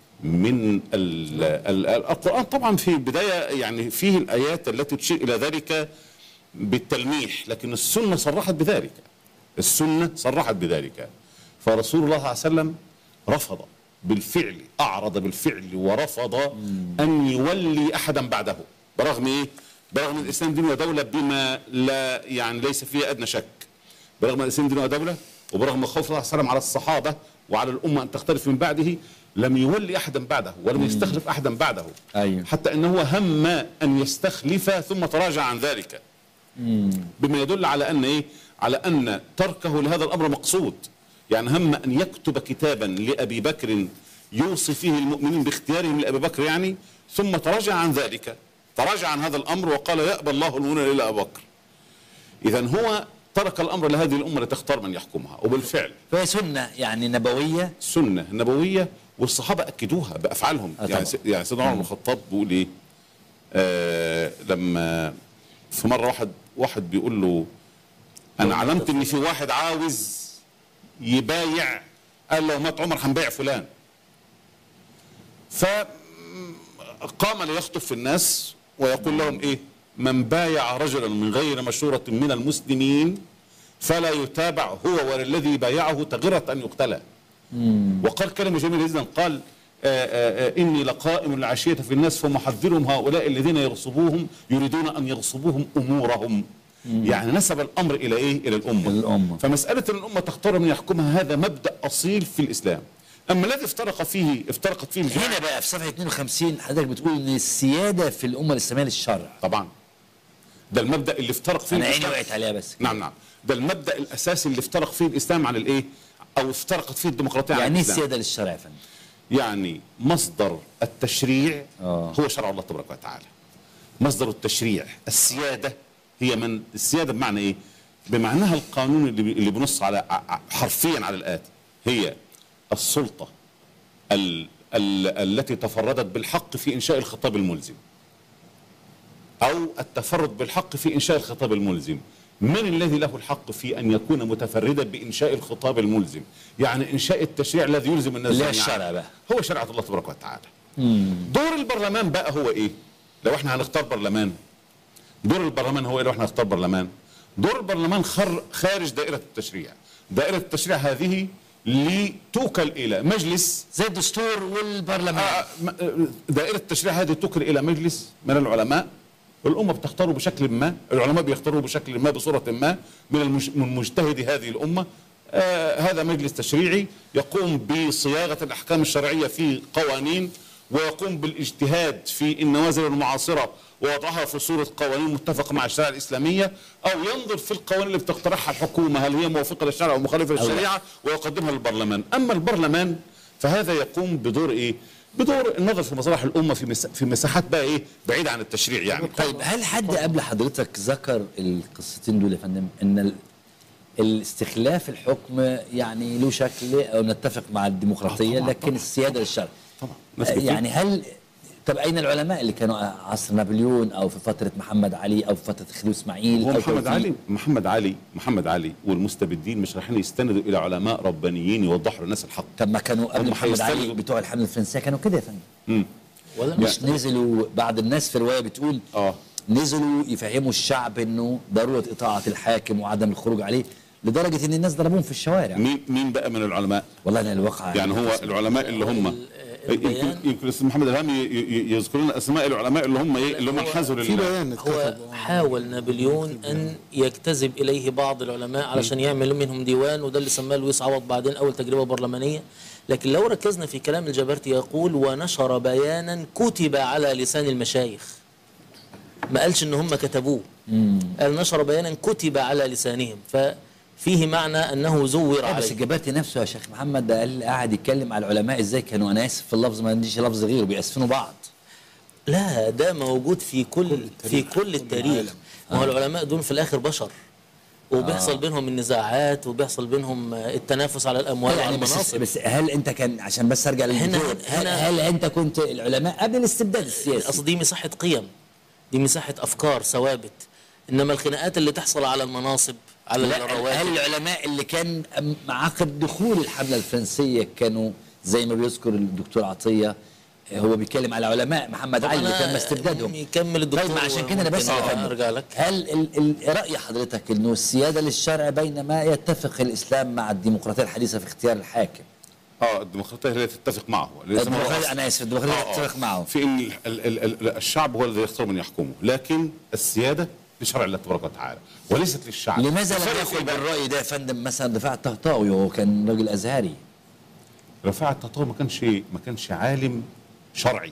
[SPEAKER 2] من ال ال ال القرآن طبعا في البداية يعني فيه الآيات التي تشير إلى ذلك بالتلميح لكن السنة صرحت بذلك السنة صرحت بذلك فرسول الله صلى الله عليه وسلم رفض بالفعل أعرض بالفعل ورفض أن يولي أحدا بعده برغم إيه؟ برغم الإسلام دين ودولة بما لا يعني ليس فيه أدنى شك برغم الاسلام دين ودوله وبرغم خوف الله صلى الله عليه وسلم على الصحابه وعلى الامه ان تختلف من بعده لم يولي احدا بعده ولم يستخلف احدا بعده
[SPEAKER 1] أيوه.
[SPEAKER 2] حتى انه هم ان يستخلف ثم تراجع عن ذلك بما يدل على ان ايه على ان تركه لهذا الامر مقصود يعني هم ان يكتب كتابا لابي بكر يوصي فيه المؤمنين باختيارهم لابي بكر يعني ثم تراجع عن ذلك تراجع عن هذا الامر وقال يأبى الله المؤمنين الا ابا بكر اذا هو ترك الامر لهذه الامه لتختار من يحكمها وبالفعل
[SPEAKER 1] فهي سنه يعني نبويه
[SPEAKER 2] سنه نبويه والصحابه اكدوها بافعالهم
[SPEAKER 1] آه طبعا.
[SPEAKER 2] يعني س- يعني سيدنا عمر بن الخطاب بيقول ايه آه لما في مره واحد واحد بيقول له انا علمت ان في واحد عاوز يبايع قال لو مات عمر هنبايع فلان فقام ليخطب في الناس ويقول لهم ايه من بايع رجلا من غير مشورة من المسلمين فلا يتابع هو ولا الذي بايعه تغرة أن يقتل وقال كلمة جميلة جدا قال آآ آآ إني لقائم العشية في الناس فمحذرهم هؤلاء الذين يغصبوهم يريدون أن يغصبوهم أمورهم يعني نسب الأمر إلى إيه إلى الأمة
[SPEAKER 1] الأمة.
[SPEAKER 2] فمسألة أن الأمة تختار من يحكمها هذا مبدأ أصيل في الإسلام أما الذي افترق فيه افترقت فيه الجماعة
[SPEAKER 1] هنا بقى في صفحه 52 حضرتك بتقول ان السياده في الامه الاسلاميه للشرع
[SPEAKER 2] طبعا ده المبدأ اللي افترق فيه
[SPEAKER 1] انا عيني
[SPEAKER 2] الإسلام.
[SPEAKER 1] وقعت عليها بس
[SPEAKER 2] نعم نعم ده المبدأ الأساسي اللي افترق فيه الإسلام عن الإيه أو افترقت فيه الديمقراطية عن
[SPEAKER 1] يعني ايه
[SPEAKER 2] الإسلام
[SPEAKER 1] السياده للشرع يا فندم؟
[SPEAKER 2] يعني مصدر التشريع
[SPEAKER 1] آه.
[SPEAKER 2] هو شرع الله تبارك وتعالى مصدر التشريع السيادة هي من السيادة بمعنى ايه بمعناها القانون اللي بي- اللي بنص على ع- ع- حرفيا على الآتي هي السلطة ال ال التي تفردت بالحق في إنشاء الخطاب الملزم أو التفرد بالحق في إنشاء الخطاب الملزم من الذي له الحق في أن يكون متفردا بإنشاء الخطاب الملزم يعني إنشاء التشريع الذي يلزم الناس
[SPEAKER 1] اللي هي
[SPEAKER 2] جميعاً.
[SPEAKER 1] الشرع بقى.
[SPEAKER 2] هو شريعة الله تبارك وتعالى دور البرلمان بقى هو ايه لو احنا هنختار برلمان دور البرلمان هو ايه لو احنا هنختار برلمان دور البرلمان خر خارج دائرة التشريع دائرة التشريع هذه لتوكل الى مجلس
[SPEAKER 1] زي الدستور والبرلمان
[SPEAKER 2] آه، م- آه، دائرة التشريع هذه توكل إلى مجلس من العلماء الأمة بتختاره بشكل ما العلماء بيختاروه بشكل ما بصورة ما من المج... من مجتهدي هذه الأمة آه هذا مجلس تشريعي يقوم بصياغة الأحكام الشرعية في قوانين ويقوم بالاجتهاد في النوازل المعاصرة ووضعها في صورة قوانين متفقة مع الشريعة الإسلامية أو ينظر في القوانين اللي بتقترحها الحكومة هل هي موافقة للشرع أو مخالفة للشريعة ويقدمها للبرلمان أما البرلمان فهذا يقوم بدور إيه بدور النظر في مصالح الامه في مس... في مساحات بقى ايه بعيده عن التشريع يعني
[SPEAKER 1] طيب هل حد قبل حضرتك ذكر القصتين دول يا فندم ان ال- الاستخلاف الحكم يعني له شكل او نتفق مع الديمقراطيه
[SPEAKER 2] آه طبعاً،
[SPEAKER 1] لكن
[SPEAKER 2] طبعاً،
[SPEAKER 1] السياده للشرع
[SPEAKER 2] طبعا ناس كتير.
[SPEAKER 1] يعني هل طب اين العلماء اللي كانوا عصر نابليون او في فتره محمد علي او في فتره خديوي اسماعيل
[SPEAKER 2] هو
[SPEAKER 1] أو
[SPEAKER 2] محمد
[SPEAKER 1] توفيق؟
[SPEAKER 2] علي محمد علي محمد علي والمستبدين مش رايحين يستندوا الى علماء ربانيين يوضحوا للناس الحق
[SPEAKER 1] طب ما كانوا قبل
[SPEAKER 2] هم
[SPEAKER 1] محمد علي
[SPEAKER 2] هيستندوا-
[SPEAKER 1] بتوع الحمله الفرنسيه كانوا كده يا فندم
[SPEAKER 3] ولا
[SPEAKER 1] مش نزلوا بعض الناس في روايه بتقول
[SPEAKER 2] اه
[SPEAKER 1] نزلوا يفهموا الشعب انه ضروره اطاعه الحاكم وعدم الخروج عليه لدرجه ان الناس ضربوهم في الشوارع
[SPEAKER 2] مين مين بقى من العلماء
[SPEAKER 1] والله انا الواقع
[SPEAKER 2] يعني هو العلماء اللي هم يمكن
[SPEAKER 3] البيان-
[SPEAKER 2] يمكن الاستاذ محمد الهامي ي- ي- يذكر لنا اسماء العلماء اللي هم ايه اللي هم انحازوا
[SPEAKER 4] في
[SPEAKER 2] لله
[SPEAKER 4] بيان
[SPEAKER 3] هو
[SPEAKER 4] اتكتب
[SPEAKER 3] حاول نابليون ان يجتذب اليه بعض العلماء علشان يعمل منهم ديوان وده اللي سماه لويس عوض بعدين اول تجربه برلمانيه لكن لو ركزنا في كلام الجبرتي يقول ونشر بيانا كتب على لسان المشايخ ما قالش ان هم كتبوه قال نشر بيانا كتب على لسانهم ففيه معنى انه زور
[SPEAKER 1] آه بس
[SPEAKER 3] عليه
[SPEAKER 1] الجباتي نفسه يا شيخ محمد ده قال قاعد يتكلم على العلماء ازاي كانوا انا اسف في اللفظ ما عنديش لفظ غيره بيأسفنوا بعض
[SPEAKER 3] لا ده موجود في كل في كل التاريخ
[SPEAKER 4] العالم.
[SPEAKER 3] ما هو العلماء دول في الاخر بشر وبيحصل بينهم النزاعات وبيحصل بينهم التنافس على الاموال وعلى
[SPEAKER 1] يعني بس,
[SPEAKER 3] المناصب
[SPEAKER 1] بس هل انت كان عشان بس ارجع
[SPEAKER 3] هنا-
[SPEAKER 1] للدكتور هل,
[SPEAKER 3] هنا-
[SPEAKER 1] هل انت كنت العلماء قبل الاستبداد السياسي
[SPEAKER 3] اصل دي مساحه قيم دي مساحه افكار ثوابت انما الخناقات اللي تحصل على المناصب على
[SPEAKER 1] لا، هل
[SPEAKER 3] الرواتب
[SPEAKER 1] العلماء اللي كان مع عقد دخول الحمله الفرنسيه كانوا زي ما بيذكر الدكتور عطيه هو بيتكلم على علماء محمد
[SPEAKER 3] طب
[SPEAKER 1] علي اللي
[SPEAKER 3] أنا
[SPEAKER 1] تم استبدادهم
[SPEAKER 3] يكمل الدكتور
[SPEAKER 1] طيب ما عشان كده انا
[SPEAKER 3] وممكن
[SPEAKER 1] بس
[SPEAKER 3] ارجع لك
[SPEAKER 1] هل ال ال راي حضرتك انه السياده للشرع بينما يتفق الاسلام مع الديمقراطيه الحديثه في اختيار الحاكم
[SPEAKER 2] اه الديمقراطيه هي اللي تتفق معه اللي يسموها
[SPEAKER 1] الديمقراطيه
[SPEAKER 2] أصل.
[SPEAKER 1] انا اسف الديمقراطيه
[SPEAKER 2] آه، آه.
[SPEAKER 1] تتفق معه
[SPEAKER 2] في ان ال- ال- ال- الشعب هو الذي يختار من يحكمه لكن السياده لشرع الله تبارك وتعالى وليست للشعب
[SPEAKER 1] لماذا لم
[SPEAKER 2] الفرق
[SPEAKER 1] ياخذ
[SPEAKER 2] إيه بقى؟
[SPEAKER 1] بالراي ده يا فندم مثلا رفاعة الطهطاوي وهو كان راجل ازهري
[SPEAKER 2] رفاعة التطور ما كانش ما كانش عالم شرعي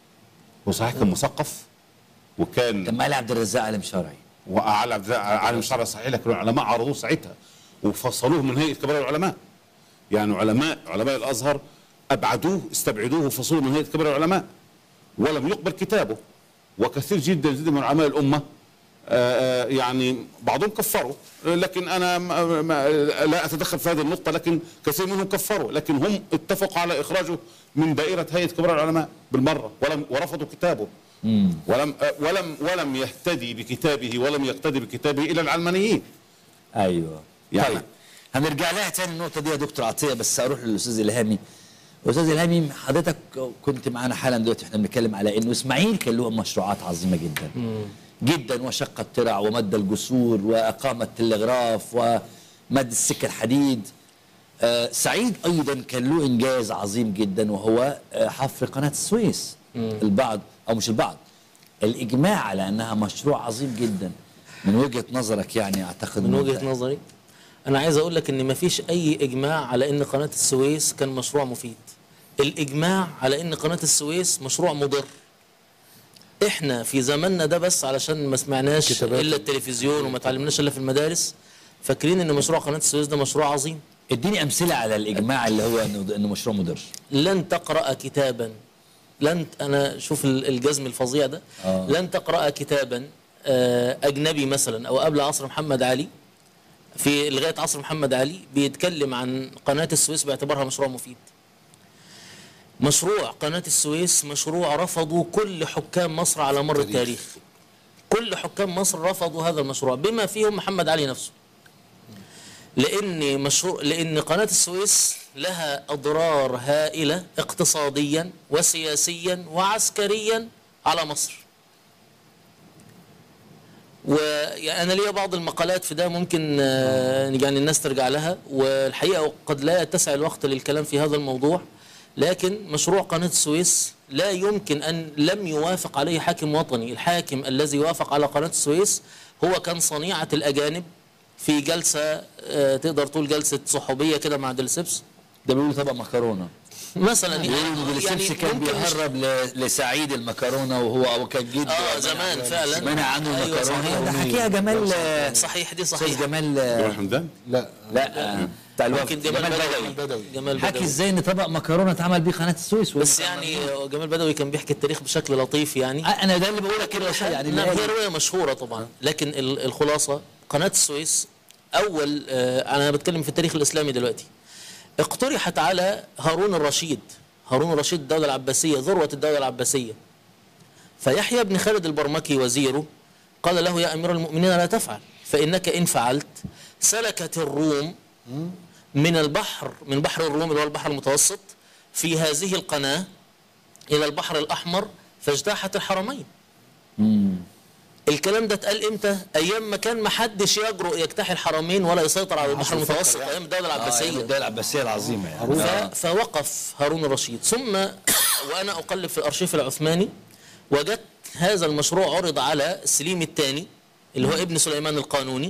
[SPEAKER 2] هو صحيح كان مثقف وكان
[SPEAKER 1] كان معالي عبد الرزاق عالم شرعي
[SPEAKER 2] وعلى عالم شرعي صحيح لكن العلماء عرضوه ساعتها وفصلوه من هيئه كبار العلماء يعني علماء علماء الازهر ابعدوه استبعدوه وفصلوه من هيئه كبار العلماء ولم يقبل كتابه وكثير جدا جدا من علماء الامه آه، آه، يعني بعضهم كفروا لكن انا ما- ما- لا اتدخل في هذه النقطه لكن كثير منهم كفروا لكن هم اتفقوا على اخراجه من دائره هيئه كبار العلماء بالمره ولم ورفضوا كتابه ولم آه، ولم ولم يهتدي بكتابه ولم يقتدي بكتابه الى العلمانيين
[SPEAKER 1] ايوه
[SPEAKER 2] يعني-
[SPEAKER 1] طيب هنرجع لها تاني النقطه دي يا دكتور عطيه بس اروح للاستاذ الهامي استاذ الهامي حضرتك كنت معانا حالا دلوقتي احنا بنتكلم على انه اسماعيل كان له مشروعات عظيمه جدا جدا وشق الترع ومد الجسور واقام التلغراف ومد السكه الحديد آه سعيد ايضا كان له انجاز عظيم جدا وهو آه حفر قناه السويس البعض او مش البعض الاجماع على انها مشروع عظيم جدا من وجهه نظرك يعني اعتقد
[SPEAKER 3] من
[SPEAKER 1] إنه
[SPEAKER 3] وجهه
[SPEAKER 1] أنت-
[SPEAKER 3] نظري انا عايز اقول لك ان مفيش اي اجماع على ان قناه السويس كان مشروع مفيد الاجماع على ان قناه السويس مشروع مضر احنا في زماننا ده بس علشان ما سمعناش
[SPEAKER 4] كتابات.
[SPEAKER 3] الا التلفزيون وما تعلمناش الا في المدارس فاكرين ان مشروع قناه السويس ده مشروع عظيم
[SPEAKER 1] اديني امثله على الاجماع اللي هو انه انه مشروع مضر
[SPEAKER 3] لن تقرأ كتابا لن أنا شوف ال- الجزم الفظيع ده
[SPEAKER 1] آه.
[SPEAKER 3] لن تقرأ كتابا آه، أجنبي مثلا أو قبل عصر محمد علي في لغاية عصر محمد علي بيتكلم عن قناة السويس باعتبارها مشروع مفيد مشروع قناة السويس مشروع رفضوا كل حكام مصر على مر التاريخ كل حكام مصر رفضوا هذا المشروع بما فيهم محمد علي نفسه لان مشروع لان قناه السويس لها اضرار هائله اقتصاديا وسياسيا وعسكريا على مصر ويعني انا ليا بعض المقالات في ده ممكن آه، يعني الناس ترجع لها والحقيقه قد لا يتسع الوقت للكلام في هذا الموضوع لكن مشروع قناه السويس لا يمكن ان لم يوافق عليه حاكم وطني الحاكم الذي وافق على قناه السويس هو كان صنيعه الاجانب في جلسه آه، تقدر تقول جلسه صحوبيه كده مع دلسبس
[SPEAKER 1] ده بيقولوا طبق مكرونه
[SPEAKER 3] مثلا
[SPEAKER 1] بيقولوا بالسبس كان
[SPEAKER 3] ممكن مش-
[SPEAKER 1] بيهرب ل- لسعيد المكرونه وهو وكان جده
[SPEAKER 3] اه زمان فعلا
[SPEAKER 1] منع عنه
[SPEAKER 3] أيوة
[SPEAKER 1] المكرونه
[SPEAKER 3] صحيح.
[SPEAKER 1] ده حكيها جمال آه،
[SPEAKER 3] صحيح دي
[SPEAKER 1] استاذ
[SPEAKER 3] صحيح
[SPEAKER 1] جمال آه،
[SPEAKER 2] جمال حمدان
[SPEAKER 4] لا
[SPEAKER 1] لا آه، بتاع الوفد
[SPEAKER 3] ممكن جمال بدوي
[SPEAKER 4] بدوي.
[SPEAKER 3] جمال
[SPEAKER 1] حكي
[SPEAKER 3] بدوي
[SPEAKER 1] ازاي ان طبق مكرونه اتعمل بيه قناه السويس
[SPEAKER 3] بس يعني جمال بدوي كان بيحكي التاريخ بشكل لطيف يعني
[SPEAKER 1] آه، انا ده اللي بقول لك كده يا شيخ، يعني
[SPEAKER 3] نعم
[SPEAKER 1] اللي
[SPEAKER 3] هي روايه مشهوره طبعا لكن ال- الخلاصه قناه السويس اول آه، انا بتكلم في التاريخ الاسلامي دلوقتي اقترحت على هارون الرشيد هارون الرشيد الدوله العباسيه ذروه الدوله العباسيه فيحيى بن خالد البرمكي وزيره قال له يا امير المؤمنين لا تفعل فانك ان فعلت سلكت الروم من البحر من بحر الروم اللي هو البحر المتوسط في هذه القناه الى البحر الاحمر فاجتاحت الحرمين الكلام ده اتقال امتى؟ ايام ما كان ما حدش يجرؤ يجتاح الحرمين ولا يسيطر على البحر المتوسط ايام الدوله
[SPEAKER 1] آه
[SPEAKER 3] العباسيه
[SPEAKER 1] الدولة العباسية العظيمة يعني
[SPEAKER 3] ف- فوقف هارون الرشيد ثم وانا اقلب في الارشيف العثماني وجدت هذا المشروع عرض على سليم الثاني اللي هو ابن سليمان القانوني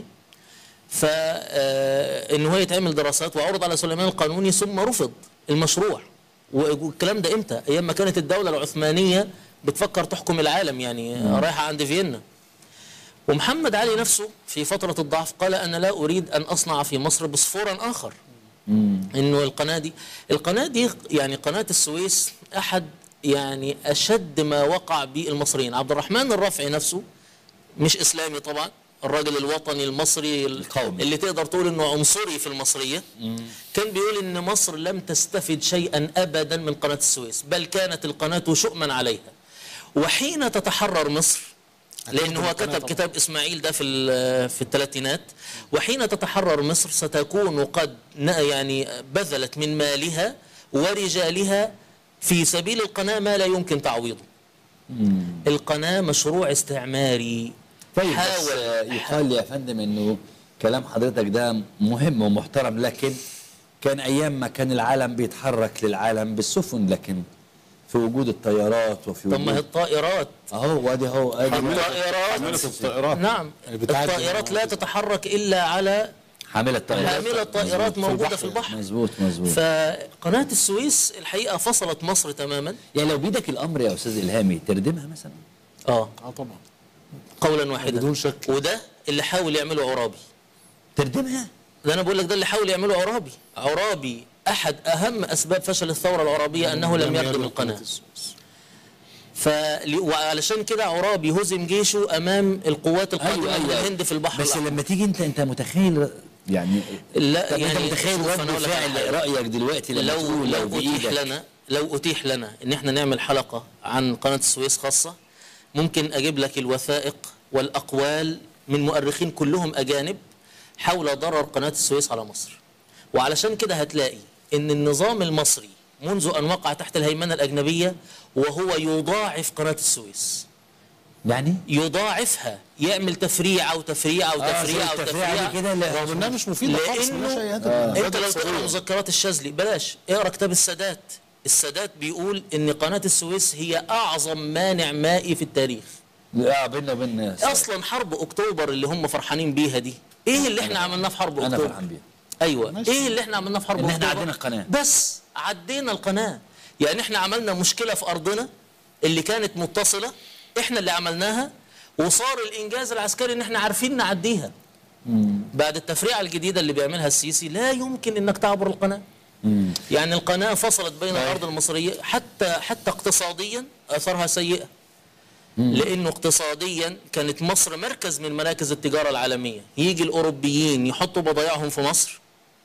[SPEAKER 3] فان هو يتعمل دراسات وعرض على سليمان القانوني ثم رفض المشروع والكلام ده امتى ايام ما كانت الدوله العثمانيه بتفكر تحكم العالم يعني رايحه عند فيينا ومحمد علي نفسه في فترة الضعف قال أنا لا أريد أن أصنع في مصر بصفورا آخر إنه القناة دي القناة دي يعني قناة السويس أحد يعني أشد ما وقع به المصريين عبد الرحمن الرافعي نفسه مش إسلامي طبعا الراجل الوطني المصري
[SPEAKER 1] القومي.
[SPEAKER 3] اللي تقدر تقول انه عنصري في المصريه كان بيقول ان مصر لم تستفد شيئا ابدا من قناه السويس بل كانت القناه شؤما عليها وحين تتحرر مصر لان هو كتب كتاب اسماعيل ده في ال- في الثلاثينات وحين تتحرر مصر ستكون قد ن- يعني بذلت من مالها ورجالها في سبيل القناه ما لا يمكن تعويضه القناه مشروع استعماري
[SPEAKER 1] طيب بس
[SPEAKER 3] حاول
[SPEAKER 1] آه، يقال لي يا فندم انه كلام حضرتك ده مهم ومحترم لكن كان ايام ما كان العالم بيتحرك للعالم بالسفن لكن في وجود الطيارات وفي
[SPEAKER 3] طب ما هي
[SPEAKER 1] وجود
[SPEAKER 3] الطائرات
[SPEAKER 1] اهو وادي اهو ادي
[SPEAKER 3] الطائرات
[SPEAKER 2] حملة الطائرات
[SPEAKER 3] نعم
[SPEAKER 4] اللي بتعدي
[SPEAKER 3] الطائرات لا تتحرك الا على
[SPEAKER 1] حامله الطيارات
[SPEAKER 3] حامله الطائرات موجوده في البحر
[SPEAKER 1] مظبوط مظبوط
[SPEAKER 3] فقناه السويس الحقيقه فصلت مصر تماما
[SPEAKER 1] يعني لو بيدك الامر يا استاذ الهامي تردمها مثلا
[SPEAKER 3] اه
[SPEAKER 4] اه طبعا
[SPEAKER 3] قولا واحدا
[SPEAKER 4] بدون شك.
[SPEAKER 3] وده اللي حاول يعمله عرابي
[SPEAKER 1] تردمها
[SPEAKER 3] ده انا بقول لك ده اللي حاول يعمله عرابي عرابي احد اهم اسباب فشل الثوره العربيه انه لم يردم القناه ف وعلشان كده عرابي هزم جيشه امام القوات القادمه من الهند في البحر
[SPEAKER 1] بس
[SPEAKER 3] الأحمر.
[SPEAKER 1] لما تيجي انت انت متخيل يعني
[SPEAKER 3] لا
[SPEAKER 1] طب
[SPEAKER 3] يعني
[SPEAKER 1] انت متخيل
[SPEAKER 3] شوف
[SPEAKER 1] رد
[SPEAKER 3] أنا أقول لك على
[SPEAKER 1] فعل
[SPEAKER 3] حاجة.
[SPEAKER 1] رايك دلوقتي لما
[SPEAKER 3] لو
[SPEAKER 1] تقول
[SPEAKER 3] لو
[SPEAKER 1] لو
[SPEAKER 3] اتيح
[SPEAKER 1] بايدك
[SPEAKER 3] لنا لو اتيح لنا ان احنا نعمل حلقه عن قناه السويس خاصه ممكن اجيب لك الوثائق والاقوال من مؤرخين كلهم اجانب حول ضرر قناه السويس على مصر وعلشان كده هتلاقي ان النظام المصري منذ ان وقع تحت الهيمنه الاجنبيه وهو يضاعف قناه السويس
[SPEAKER 1] يعني
[SPEAKER 3] يضاعفها يعمل تفريعه وتفريعه
[SPEAKER 1] آه، زي
[SPEAKER 3] وتفريعه
[SPEAKER 1] التفريعة
[SPEAKER 3] وتفريعه
[SPEAKER 1] دي كده لا
[SPEAKER 4] رغم انها مش مفيده خالص
[SPEAKER 3] لانه
[SPEAKER 4] ملهاش اي هدف
[SPEAKER 3] انت لو تقرا مذكرات الشاذلي بلاش اقرا كتاب السادات السادات بيقول ان قناه السويس هي اعظم مانع مائي في التاريخ
[SPEAKER 1] لا بينا وبين
[SPEAKER 3] اصلا حرب اكتوبر اللي هم فرحانين بيها دي ايه اللي احنا عملناه في حرب
[SPEAKER 1] انا
[SPEAKER 3] اكتوبر
[SPEAKER 1] فرحان بيها
[SPEAKER 3] ايوه
[SPEAKER 4] ماشي.
[SPEAKER 3] ايه اللي احنا عملناه في حرب
[SPEAKER 1] إن إحنا
[SPEAKER 3] اكتوبر
[SPEAKER 1] عدينا القناة.
[SPEAKER 3] بس عدينا القناه يعني احنا عملنا مشكله في ارضنا اللي كانت متصله احنا اللي عملناها وصار الانجاز العسكري ان احنا عارفين نعديها بعد التفريعه الجديده اللي بيعملها السيسي لا يمكن انك تعبر القناه يعني القناه فصلت بين الارض المصريه حتى حتى اقتصاديا اثرها سيئه لانه اقتصاديا كانت مصر مركز من مراكز التجاره العالميه يجي الاوروبيين يحطوا بضائعهم في مصر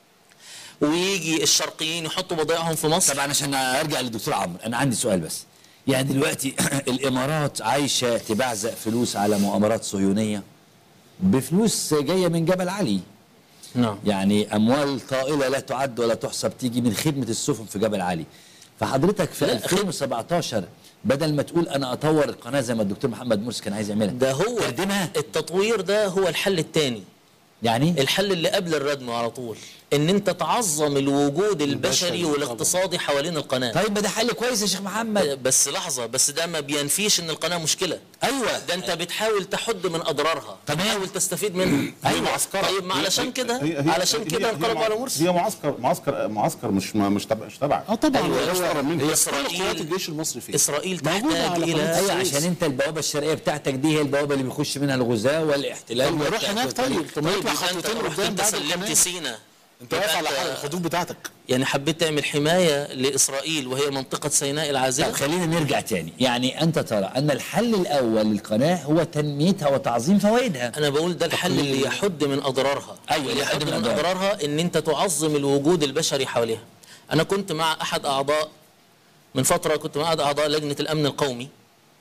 [SPEAKER 3] ويجي الشرقيين يحطوا بضائعهم في مصر
[SPEAKER 1] طبعا عشان ارجع للدكتور عمرو انا عندي سؤال بس يعني دلوقتي الامارات عايشه تبعزق فلوس على مؤامرات صهيونيه بفلوس جايه من جبل علي
[SPEAKER 3] نعم
[SPEAKER 1] يعني اموال طائله لا تعد ولا تحسب تيجي من خدمه السفن في جبل علي فحضرتك في
[SPEAKER 3] لا،
[SPEAKER 1] 2017 بدل ما تقول انا اطور القناه زي ما الدكتور محمد مرسي كان عايز يعملها
[SPEAKER 3] ده هو
[SPEAKER 1] تردمها
[SPEAKER 3] التطوير ده هو الحل الثاني
[SPEAKER 1] يعني
[SPEAKER 3] الحل اللي قبل الردم على طول ان انت تعظم الوجود البشري والاقتصادي حوالين القناه
[SPEAKER 1] طيب ما ده حل كويس يا شيخ محمد
[SPEAKER 3] بس لحظه بس ده ما بينفيش ان القناه مشكله
[SPEAKER 1] ايوه
[SPEAKER 3] ده انت بتحاول تحد من اضرارها
[SPEAKER 1] تمام.
[SPEAKER 3] بتحاول تستفيد منها
[SPEAKER 1] أيوة.
[SPEAKER 3] طيب ما علشان كده
[SPEAKER 2] هي- هي-
[SPEAKER 3] علشان
[SPEAKER 2] هي-
[SPEAKER 3] كده
[SPEAKER 2] هي
[SPEAKER 3] انقلبوا
[SPEAKER 2] مع-
[SPEAKER 3] على مرسي
[SPEAKER 2] هي معسكر معسكر معسكر مش ما- مش تبع مش تبعك
[SPEAKER 4] اه طبعا
[SPEAKER 3] أيوة،
[SPEAKER 4] هو-
[SPEAKER 2] أقرب منك.
[SPEAKER 4] هي كل
[SPEAKER 3] إسرائيل-
[SPEAKER 4] قوات الجيش المصري فيه
[SPEAKER 3] اسرائيل
[SPEAKER 4] موجودة
[SPEAKER 3] تحتاج
[SPEAKER 4] على
[SPEAKER 3] الى
[SPEAKER 4] قناة
[SPEAKER 1] ايوه
[SPEAKER 4] السويس.
[SPEAKER 1] عشان انت البوابه الشرقيه بتاعتك دي هي البوابه اللي بيخش منها الغزاة والاحتلال
[SPEAKER 4] طب ما يروح
[SPEAKER 1] والتأكيد
[SPEAKER 4] هناك طيب طب ما
[SPEAKER 3] طيب
[SPEAKER 4] يطلع
[SPEAKER 3] يبقى انت
[SPEAKER 4] خطوتين
[SPEAKER 3] رحت
[SPEAKER 4] قدام
[SPEAKER 3] انت
[SPEAKER 4] بعد
[SPEAKER 3] سلمت
[SPEAKER 4] القناه
[SPEAKER 3] سينا
[SPEAKER 4] انت واقف على
[SPEAKER 3] يبقى
[SPEAKER 4] حق-
[SPEAKER 3] انت-
[SPEAKER 4] الحدود بتاعتك
[SPEAKER 3] يعني حبيت تعمل حمايه لاسرائيل وهي منطقه سيناء
[SPEAKER 1] طب
[SPEAKER 3] العازله
[SPEAKER 1] خلينا نرجع تاني يعني انت ترى ان الحل الاول للقناه هو تنميتها وتعظيم فوائدها
[SPEAKER 3] انا بقول ده الحل اللي يحد من اضرارها
[SPEAKER 1] أيوة،
[SPEAKER 3] اللي
[SPEAKER 1] يحد
[SPEAKER 3] يحد
[SPEAKER 1] من
[SPEAKER 3] من
[SPEAKER 1] أضرارها.
[SPEAKER 3] اضرارها ان انت تعظم الوجود البشري حواليها انا كنت مع احد اعضاء من فتره كنت مع احد اعضاء لجنه الامن القومي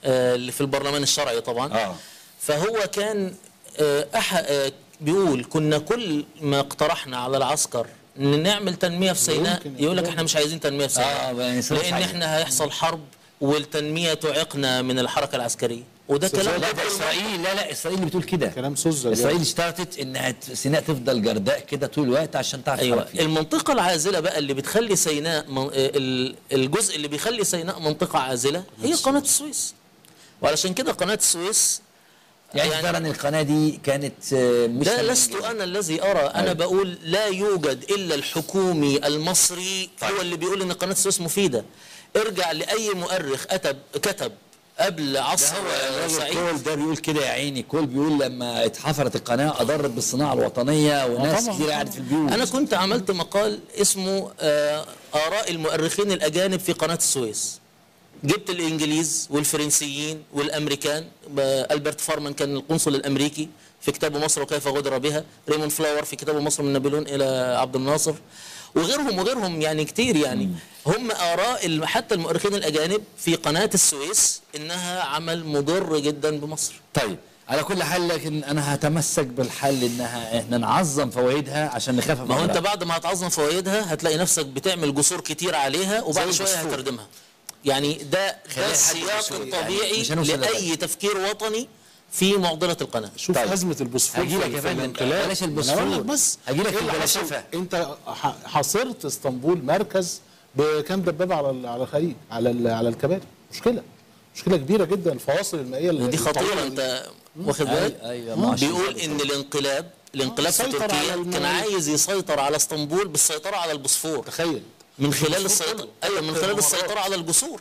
[SPEAKER 3] آه، اللي في البرلمان الشرعي طبعا
[SPEAKER 1] آه.
[SPEAKER 3] فهو كان آه، أح آه، بيقول كنا كل ما اقترحنا على العسكر ان نعمل تنميه في سيناء
[SPEAKER 4] يمكن
[SPEAKER 3] يقول لك
[SPEAKER 4] يقول.
[SPEAKER 3] احنا مش عايزين تنميه في سيناء
[SPEAKER 1] آه، يعني إسرائيل
[SPEAKER 3] لان
[SPEAKER 1] عايزة.
[SPEAKER 3] احنا هيحصل حرب والتنميه تعيقنا من الحركه العسكريه وده كلام
[SPEAKER 1] لا ده اسرائيل لا لا اسرائيل اللي بتقول كده
[SPEAKER 4] كلام سذج يعني.
[SPEAKER 1] اسرائيل اشترطت انها ت- سيناء تفضل جرداء كده طول الوقت عشان تعرف
[SPEAKER 3] ايوه
[SPEAKER 1] تتحرك فيها.
[SPEAKER 3] المنطقه العازله بقى اللي بتخلي سيناء من... ال- الجزء اللي بيخلي سيناء منطقه عازله هي قناه السويس وعلشان كده قناه السويس
[SPEAKER 1] يعني
[SPEAKER 3] يعني-
[SPEAKER 1] ترى ان القناه دي كانت آه، مش
[SPEAKER 3] لا
[SPEAKER 1] تمام
[SPEAKER 3] لست
[SPEAKER 1] جداً.
[SPEAKER 3] انا الذي ارى انا
[SPEAKER 1] أيوة.
[SPEAKER 3] بقول لا يوجد الا الحكومي المصري
[SPEAKER 1] طيب.
[SPEAKER 3] هو اللي بيقول ان قناه السويس مفيده ارجع لاي مؤرخ كتب كتب قبل
[SPEAKER 1] ده
[SPEAKER 3] عصر
[SPEAKER 1] هو الراجل
[SPEAKER 3] سعيد
[SPEAKER 1] كول ده بيقول كده يا عيني كول بيقول لما اتحفرت القناه اضرت بالصناعه الوطنيه وناس
[SPEAKER 4] طبعاً،
[SPEAKER 1] كتير قاعدة في البيوت
[SPEAKER 3] انا كنت عملت مقال اسمه آه، اراء المؤرخين الاجانب في قناه السويس جبت الانجليز والفرنسيين والامريكان آه، البرت فارمان كان القنصل الامريكي في كتابه مصر وكيف غدر بها ريمون فلاور في كتابه مصر من نابليون الى عبد الناصر وغيرهم وغيرهم يعني كتير يعني هم اراء ال- حتى المؤرخين الاجانب في قناه السويس انها عمل مضر جدا بمصر
[SPEAKER 1] طيب على كل حال لكن انا هتمسك بالحل انها احنا نعظم فوائدها عشان نخفف
[SPEAKER 3] ما هو انت
[SPEAKER 1] أمرها.
[SPEAKER 3] بعد ما هتعظم فوائدها هتلاقي نفسك بتعمل جسور كتير عليها وبعد
[SPEAKER 4] زي
[SPEAKER 3] شويه
[SPEAKER 4] الجسور.
[SPEAKER 3] هتردمها يعني ده ده
[SPEAKER 1] خليها حد
[SPEAKER 3] السياق
[SPEAKER 1] جسور يعني
[SPEAKER 3] الطبيعي
[SPEAKER 1] مش هنوصل
[SPEAKER 3] لاي
[SPEAKER 1] لده.
[SPEAKER 3] تفكير وطني في معضله القناه
[SPEAKER 4] شوف
[SPEAKER 1] طيب.
[SPEAKER 4] ازمه البوسفور
[SPEAKER 1] هجيلك
[SPEAKER 4] في-
[SPEAKER 1] يا
[SPEAKER 4] في
[SPEAKER 1] فندم.
[SPEAKER 4] الانقلاب.
[SPEAKER 1] بلاش
[SPEAKER 4] أنا
[SPEAKER 1] البوسفور.
[SPEAKER 4] أقول لك بس
[SPEAKER 1] هجيلك
[SPEAKER 4] إيه
[SPEAKER 1] في
[SPEAKER 4] اللي حصل؟
[SPEAKER 1] البلاشفة.
[SPEAKER 4] انت ح- حاصرت اسطنبول مركز بكام دبابه على ال- على الخليج على ال- على الكباري مشكله مشكله كبيره جدا الفواصل المائيه اللي-
[SPEAKER 3] دي خطيره
[SPEAKER 4] الطويلة
[SPEAKER 3] انت واخد
[SPEAKER 1] أي-
[SPEAKER 3] بالك
[SPEAKER 1] أيوة، ما عشان
[SPEAKER 3] بيقول
[SPEAKER 1] كده.
[SPEAKER 3] ان الانقلاب الانقلاب في
[SPEAKER 4] سيطر على
[SPEAKER 3] تركيا
[SPEAKER 4] الم-
[SPEAKER 3] كان عايز يسيطر على اسطنبول بالسيطره على البوسفور
[SPEAKER 4] تخيل
[SPEAKER 3] من خلال
[SPEAKER 4] البوسفور
[SPEAKER 3] السيطره
[SPEAKER 4] كله.
[SPEAKER 3] ايوه من خلال
[SPEAKER 4] الممرات.
[SPEAKER 3] السيطره على الجسور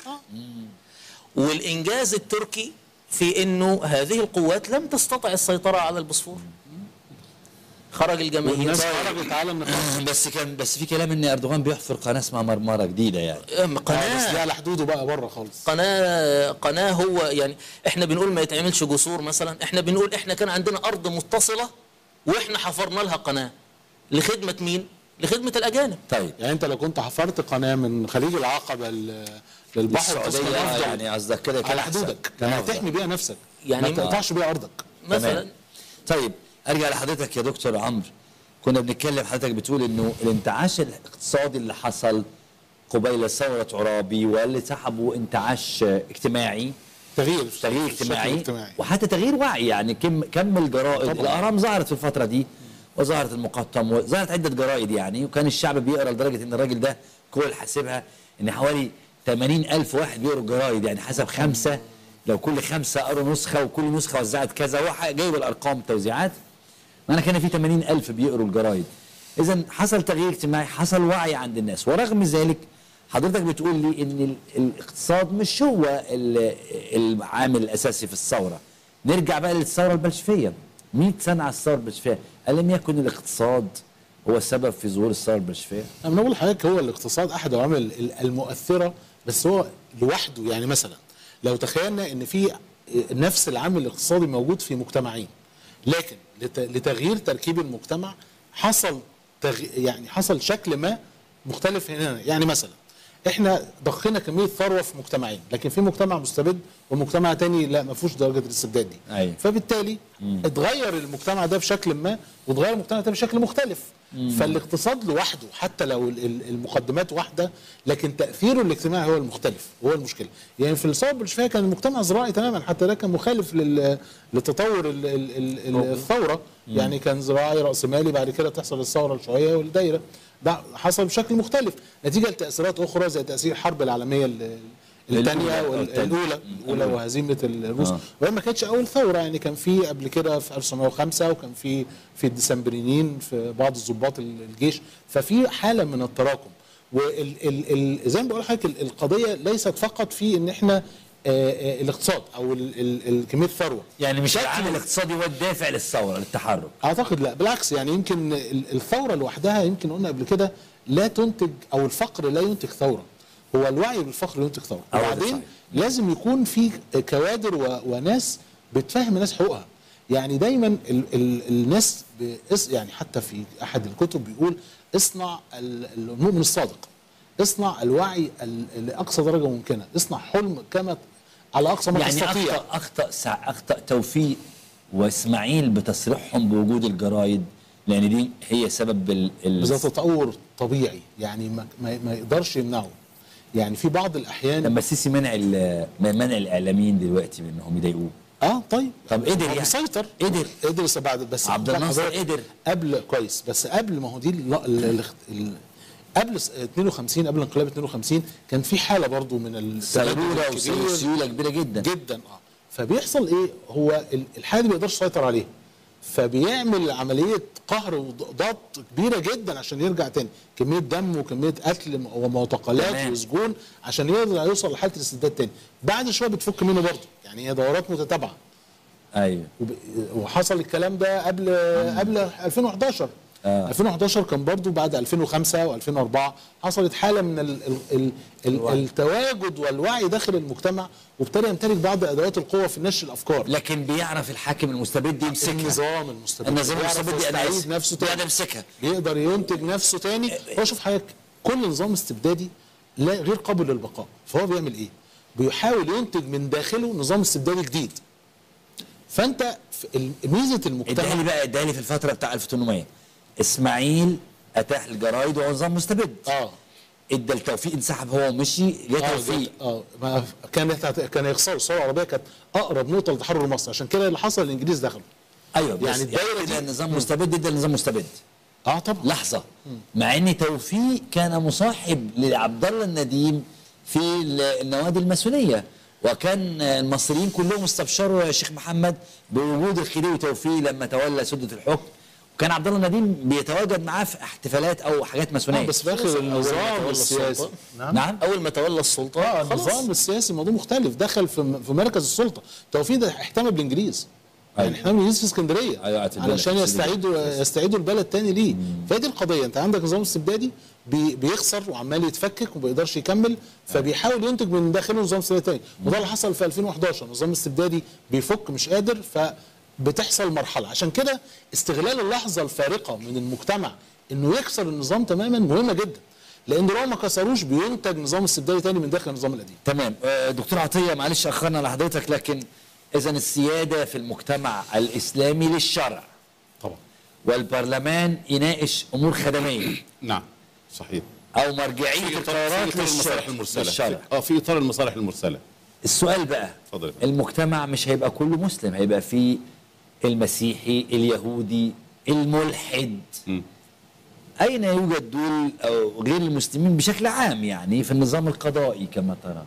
[SPEAKER 3] والانجاز التركي في انه هذه القوات لم تستطع السيطره على البوسفور خرج الجماهير
[SPEAKER 4] والناس خرجت على النقاش
[SPEAKER 1] بس كان بس في كلام ان اردوغان بيحفر قناه اسمها مرمره جديده يعني
[SPEAKER 3] أم
[SPEAKER 4] آه، بس دي
[SPEAKER 3] قناه
[SPEAKER 4] على حدوده بقى بره خالص
[SPEAKER 3] قناه قناه هو يعني احنا بنقول ما يتعملش جسور مثلا احنا بنقول احنا كان عندنا ارض متصله واحنا حفرنا لها قناه لخدمه مين؟ لخدمه الاجانب
[SPEAKER 1] طيب
[SPEAKER 4] يعني انت لو كنت حفرت قناه من خليج العقبه ل- للبحر
[SPEAKER 1] السعوديه
[SPEAKER 4] الأسود
[SPEAKER 1] آه،
[SPEAKER 4] أفضل
[SPEAKER 1] يعني قصدك كده كان
[SPEAKER 4] على
[SPEAKER 1] أحسن.
[SPEAKER 4] حدودك
[SPEAKER 1] كان
[SPEAKER 4] يعني
[SPEAKER 1] أفضل.
[SPEAKER 4] تحمي بيها نفسك
[SPEAKER 3] يعني
[SPEAKER 4] ما تقطعش بيها ارضك
[SPEAKER 3] مثلا
[SPEAKER 1] طيب ارجع لحضرتك يا دكتور عمرو كنا بنتكلم حضرتك بتقول انه الانتعاش الاقتصادي اللي حصل قبيل ثوره عرابي واللي سحبوا انتعاش اجتماعي
[SPEAKER 4] تغيير
[SPEAKER 1] تغيير
[SPEAKER 4] الشكل
[SPEAKER 1] اجتماعي
[SPEAKER 4] الاجتماعي
[SPEAKER 1] وحتى تغيير وعي يعني كم كم الجرائد
[SPEAKER 4] طبعاً.
[SPEAKER 1] الاهرام ظهرت في الفتره دي وظهرت المقطم وظهرت عده جرائد يعني وكان الشعب بيقرا لدرجه ان الراجل ده كل حاسبها ان حوالي 80 الف واحد بيقروا الجرايد يعني حسب خمسه لو كل خمسه قروا نسخه وكل نسخه وزعت كذا هو جايب الارقام التوزيعات معنى كان في 80 الف بيقروا الجرايد اذا حصل تغيير اجتماعي حصل وعي عند الناس ورغم ذلك حضرتك بتقول لي ان ال- الاقتصاد مش هو ال- العامل الاساسي في الثوره نرجع بقى للثوره البلشفيه 100 سنه على الثوره البلشفيه الم يكن الاقتصاد هو السبب في ظهور الثوره البلشفيه
[SPEAKER 4] انا بقول لحضرتك هو الاقتصاد احد العوامل ال- المؤثره بس هو لوحده يعني مثلا لو تخيلنا ان في نفس العامل الاقتصادي موجود في مجتمعين لكن لت- لتغيير تركيب المجتمع حصل تغ... يعني حصل شكل ما مختلف هنا يعني مثلا احنا ضخينا كميه ثروه في مجتمعين لكن في مجتمع مستبد ومجتمع تاني لا ما فيهوش درجه الاستبداد دي
[SPEAKER 1] أيوة.
[SPEAKER 4] فبالتالي اتغير المجتمع ده بشكل ما واتغير المجتمع ده بشكل مختلف فالاقتصاد لوحده حتى لو ال- ال- المقدمات واحده لكن تاثيره الاجتماعي هو المختلف هو المشكله يعني في الثوره البلشفيه كان المجتمع زراعي تماما حتى ده كان مخالف لل- لتطور ال- ال- ال- ال- الثوره يعني كان زراعي راسمالي بعد كده تحصل الثوره الشيوعيه والدايره ده حصل بشكل مختلف نتيجه لتاثيرات اخرى زي تاثير الحرب العالميه ال- الثانيه
[SPEAKER 1] الأولى أو التانية.
[SPEAKER 4] والاولى الاولى وهزيمه الروس
[SPEAKER 1] آه.
[SPEAKER 4] وهي ما كانتش اول ثوره يعني كان في قبل كده في 1905 وكان في في الديسمبريين في بعض الضباط الجيش ففي حاله من التراكم وال ال ال زي ما بقول لحضرتك ال- القضيه ليست فقط في ان احنا آه، آه، الاقتصاد او ال- ال- ال- كميه الثروه
[SPEAKER 1] يعني مش
[SPEAKER 4] شكل
[SPEAKER 1] العامل الاقتصادي هو الدافع للثوره للتحرك
[SPEAKER 4] اعتقد لا بالعكس يعني يمكن ال- الثوره لوحدها يمكن قلنا قبل كده لا تنتج او الفقر لا ينتج ثوره هو الوعي بالفقر ينتج ثوره
[SPEAKER 1] أه، ده
[SPEAKER 4] وبعدين
[SPEAKER 1] صحيح.
[SPEAKER 4] لازم يكون في كوادر و- وناس بتفهم الناس حقوقها يعني دايما ال ال الناس بإس يعني حتى في احد الكتب بيقول اصنع ال- المؤمن الصادق اصنع الوعي ال- لاقصى درجه ممكنه اصنع حلم كما على اقصى ما
[SPEAKER 1] يعني
[SPEAKER 4] تستطيع
[SPEAKER 1] اخطا اخطا سع... اخطا توفيق واسماعيل بتصريحهم بوجود الجرايد لان دي هي سبب ال... ال...
[SPEAKER 4] ده تطور طبيعي يعني ما, ما, ما يقدرش يمنعه يعني في بعض الاحيان
[SPEAKER 1] لما السيسي منع ال... منع الاعلاميين دلوقتي من انهم يضايقوه
[SPEAKER 4] اه طيب
[SPEAKER 1] طب قدر
[SPEAKER 4] هو
[SPEAKER 1] يعني.
[SPEAKER 4] بيسيطر
[SPEAKER 1] قدر.
[SPEAKER 4] قدر بس بعد بس
[SPEAKER 1] عبد
[SPEAKER 4] خد
[SPEAKER 1] الناصر
[SPEAKER 4] حضرتك
[SPEAKER 1] قدر.
[SPEAKER 4] قبل كويس بس قبل ما هو دي ال ال ال ال قبل س- 52 قبل انقلاب 52 كان في حاله برضو من التبادل
[SPEAKER 1] سيروره
[SPEAKER 4] الكبير
[SPEAKER 1] وسيوله كبيره جدا
[SPEAKER 4] جدا اه فبيحصل ايه هو ال- الحاله دي ما يقدرش يسيطر عليها فبيعمل عمليه قهر وضغط كبيره جدا عشان يرجع تاني كميه دم وكميه قتل
[SPEAKER 1] تمام.
[SPEAKER 4] ومعتقلات وسجون عشان يقدر يوصل لحاله الاستبداد تاني بعد شويه بتفك منه برضه يعني هي دورات متتابعه
[SPEAKER 1] ايوه
[SPEAKER 4] وب- وحصل الكلام ده قبل قبل 2011
[SPEAKER 1] آه.
[SPEAKER 4] 2011 كان برضو بعد 2005 و2004 حصلت حاله من ال ال ال ال
[SPEAKER 1] الوعي.
[SPEAKER 4] التواجد والوعي داخل المجتمع وابتدى يمتلك بعض ادوات القوه في نشر الافكار
[SPEAKER 1] لكن بيعرف الحاكم المستبد يمسكها
[SPEAKER 4] النظام المستبد
[SPEAKER 1] النظام
[SPEAKER 4] بيعرف
[SPEAKER 1] المستبد
[SPEAKER 4] يستعيد
[SPEAKER 1] يستعيد
[SPEAKER 4] نفسه
[SPEAKER 1] بيقدر
[SPEAKER 4] تاني
[SPEAKER 1] يمسكها
[SPEAKER 4] بيقدر ينتج نفسه تاني هو شوف حضرتك كل نظام استبدادي لا غير قابل للبقاء فهو بيعمل ايه بيحاول ينتج من داخله نظام استبدادي جديد فانت في ال- ميزه
[SPEAKER 1] اديها لي
[SPEAKER 4] المجتمع
[SPEAKER 1] بقى اديها لي في الفتره بتاع 1800 اسماعيل اتاح الجرايد وهو نظام مستبد
[SPEAKER 4] اه
[SPEAKER 1] ادى لتوفيق انسحب هو ومشي جه
[SPEAKER 4] اه
[SPEAKER 1] توفيق
[SPEAKER 4] جد- اه ما كانت هت- كان يخسروا الثوره العربيه كانت اقرب نقطه لتحرر مصر عشان كده اللي حصل الانجليز دخلوا
[SPEAKER 1] ايوه بس
[SPEAKER 4] يعني
[SPEAKER 1] يعني
[SPEAKER 4] الدايرة
[SPEAKER 1] الدايره
[SPEAKER 4] دي-
[SPEAKER 1] دي نظام مستبد ادى لنظام مستبد
[SPEAKER 4] اه طبعا
[SPEAKER 1] لحظه مع ان توفيق كان مصاحب لعبد الله النديم في ال- النوادي الماسونيه وكان المصريين كلهم استبشروا يا شيخ محمد بوجود الخديوي توفيق لما تولى سده الحكم وكان عبد الله النديم بيتواجد معاه في احتفالات او حاجات
[SPEAKER 4] آه
[SPEAKER 1] ماسونيه
[SPEAKER 4] بس في اخر
[SPEAKER 3] أول ما
[SPEAKER 4] النظام
[SPEAKER 3] تولى
[SPEAKER 4] السياسي
[SPEAKER 3] السلطة.
[SPEAKER 4] نعم
[SPEAKER 1] نعم
[SPEAKER 3] اول ما تولى السلطه
[SPEAKER 4] اه
[SPEAKER 3] خلاص
[SPEAKER 4] النظام السياسي موضوع مختلف دخل في في مركز السلطه توفيق ده احتمى بالانجليز يعني
[SPEAKER 1] أيوة.
[SPEAKER 4] احتمى بالانجليز في اسكندريه
[SPEAKER 1] أيوة، اعتبر
[SPEAKER 4] علشان
[SPEAKER 1] لك.
[SPEAKER 4] يستعيدوا يستعيدوا البلد تاني ليه فهي دي القضيه انت عندك نظام استبدادي بي بيخسر وعمال يتفكك وما بيقدرش يكمل فبيحاول ينتج من داخله نظام استبدادي تاني وده اللي حصل في 2011 نظام استبدادي بيفك مش قادر فبتحصل مرحله عشان كده استغلال اللحظه الفارقه من المجتمع انه يكسر النظام تماما مهمه جدا لان لو ما كسروش بينتج نظام استبدادي تاني من داخل النظام القديم
[SPEAKER 1] تمام آه، دكتور عطيه معلش اخرنا لحضرتك لكن اذا السياده في المجتمع الاسلامي للشرع
[SPEAKER 2] طبعا
[SPEAKER 1] والبرلمان يناقش امور خدميه
[SPEAKER 2] نعم صحيح
[SPEAKER 1] او مرجعيه
[SPEAKER 2] في
[SPEAKER 1] القرارات
[SPEAKER 2] إطار المصالح
[SPEAKER 1] للشرع
[SPEAKER 2] المرسله
[SPEAKER 1] للشرع
[SPEAKER 2] اه في اطار المصالح المرسله
[SPEAKER 1] السؤال بقى
[SPEAKER 2] اتفضل يا فندم.
[SPEAKER 1] المجتمع مش هيبقى كله مسلم هيبقى فيه المسيحي اليهودي الملحد
[SPEAKER 2] مم.
[SPEAKER 1] اين يوجد دول او غير المسلمين بشكل عام يعني في النظام القضائي كما ترى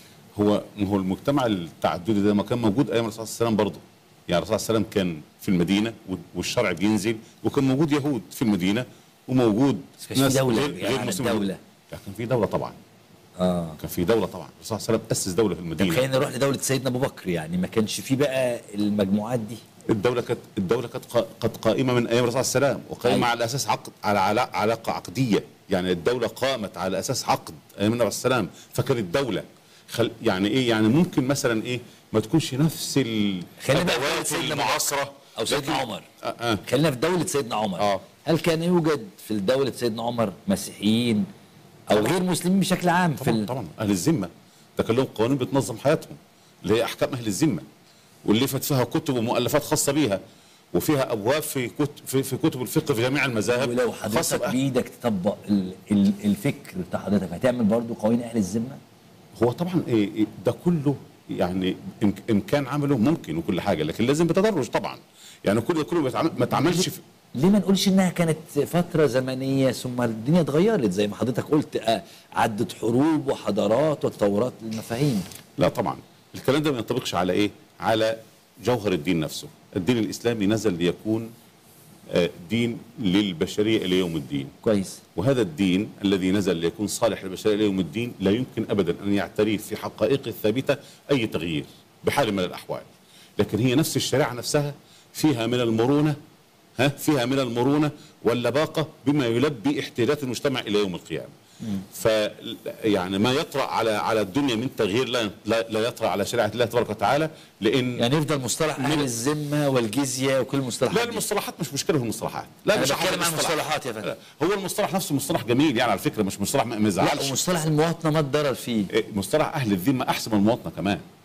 [SPEAKER 2] هو ما هو المجتمع التعددي ده ما كان موجود ايام الرسول صلى الله عليه وسلم برضه يعني الرسول صلى الله عليه وسلم كان في المدينه والشرع بينزل وكان موجود يهود في المدينه وموجود
[SPEAKER 1] بس كانش في دولة، يعني عن
[SPEAKER 2] مسلمين.
[SPEAKER 1] الدولة.
[SPEAKER 2] لا كان في دوله طبعا
[SPEAKER 1] اه
[SPEAKER 2] كان في دوله طبعا الرسول صلى الله عليه وسلم اسس دوله في
[SPEAKER 1] طب
[SPEAKER 2] المدينه
[SPEAKER 1] خلينا نروح لدوله سيدنا ابو بكر يعني ما كانش في بقى المجموعات دي
[SPEAKER 2] الدولة كانت الدولة كانت قا- قد قائمة من أيام الرسول صلى الله عليه وسلم وقائمة
[SPEAKER 1] أيوة.
[SPEAKER 2] على أساس عقد على علا- علاقة عقدية يعني الدولة قامت على أساس عقد أيام النبي صلى الله عليه وسلم فكانت دولة خل يعني إيه يعني ممكن مثلا إيه ما تكونش نفس ال
[SPEAKER 1] خلينا بقى في
[SPEAKER 2] الأدوات
[SPEAKER 1] دولة سيدنا أبو
[SPEAKER 2] المعاصرة
[SPEAKER 1] او سيدنا
[SPEAKER 2] لكن-
[SPEAKER 1] عمر
[SPEAKER 2] آه آه.
[SPEAKER 1] خلينا في دوله سيدنا عمر
[SPEAKER 2] آه.
[SPEAKER 1] هل كان يوجد في دوله سيدنا عمر مسيحيين او غير مسلمين بشكل عام في
[SPEAKER 2] طبعا
[SPEAKER 1] ال...
[SPEAKER 2] طبعا أهل الذمة ده كان لهم قوانين بتنظم حياتهم اللي هي أحكام أهل الذمة واللي فت فيها كتب ومؤلفات خاصة بيها وفيها أبواب في كتب في, في كتب الفقه في جميع المذاهب
[SPEAKER 1] ولو
[SPEAKER 2] خاصة
[SPEAKER 1] حضرتك
[SPEAKER 2] بأهل-
[SPEAKER 1] بايدك تطبق ال... ال... الفكر بتاع حضرتك هتعمل برضو قوانين اهل الذمه
[SPEAKER 2] هو طبعا إيه إيه ده كله يعني إمك- امكان عمله ممكن وكل حاجه لكن لازم بتدرج طبعا يعني كل ده كله بيتعمل- ما اتعملش في
[SPEAKER 1] ليه ما نقولش انها كانت فتره زمنيه ثم الدنيا اتغيرت زي ما حضرتك قلت آه، عدت حروب وحضارات وتطورات للمفاهيم
[SPEAKER 2] لا طبعا الكلام ده ما ينطبقش على ايه على جوهر الدين نفسه الدين الاسلامي نزل ليكون آه، دين للبشريه الى يوم الدين
[SPEAKER 1] كويس
[SPEAKER 2] وهذا الدين الذي نزل ليكون صالح للبشريه الى يوم الدين لا يمكن ابدا ان يعتريه في حقائقه الثابته اي تغيير بحال من الاحوال لكن هي نفس الشريعه نفسها فيها من المرونه ها فيها من المرونه واللباقه بما يلبي احتياجات المجتمع الى يوم القيامه ف يعني ما يطرا على على الدنيا من تغيير لا لا, لا يطرا على شريعه الله تبارك وتعالى لان
[SPEAKER 1] يعني يفضل مصطلح اهل الذمه والجزيه وكل المصطلحات
[SPEAKER 2] لا
[SPEAKER 1] دي.
[SPEAKER 2] المصطلحات مش مشكله في المصطلحات لا
[SPEAKER 1] أنا
[SPEAKER 2] مش
[SPEAKER 1] بتكلم
[SPEAKER 2] عاوز
[SPEAKER 1] عن المصطلحات يا فندم.
[SPEAKER 2] لا، هو المصطلح نفسه مصطلح جميل يعني على فكره مش مصطلح ما ما
[SPEAKER 1] لا
[SPEAKER 2] يزعلش
[SPEAKER 1] ومصطلح المواطنه ما تضرر فيه
[SPEAKER 2] إيه، مصطلح اهل الذمه احسن من المواطنه كمان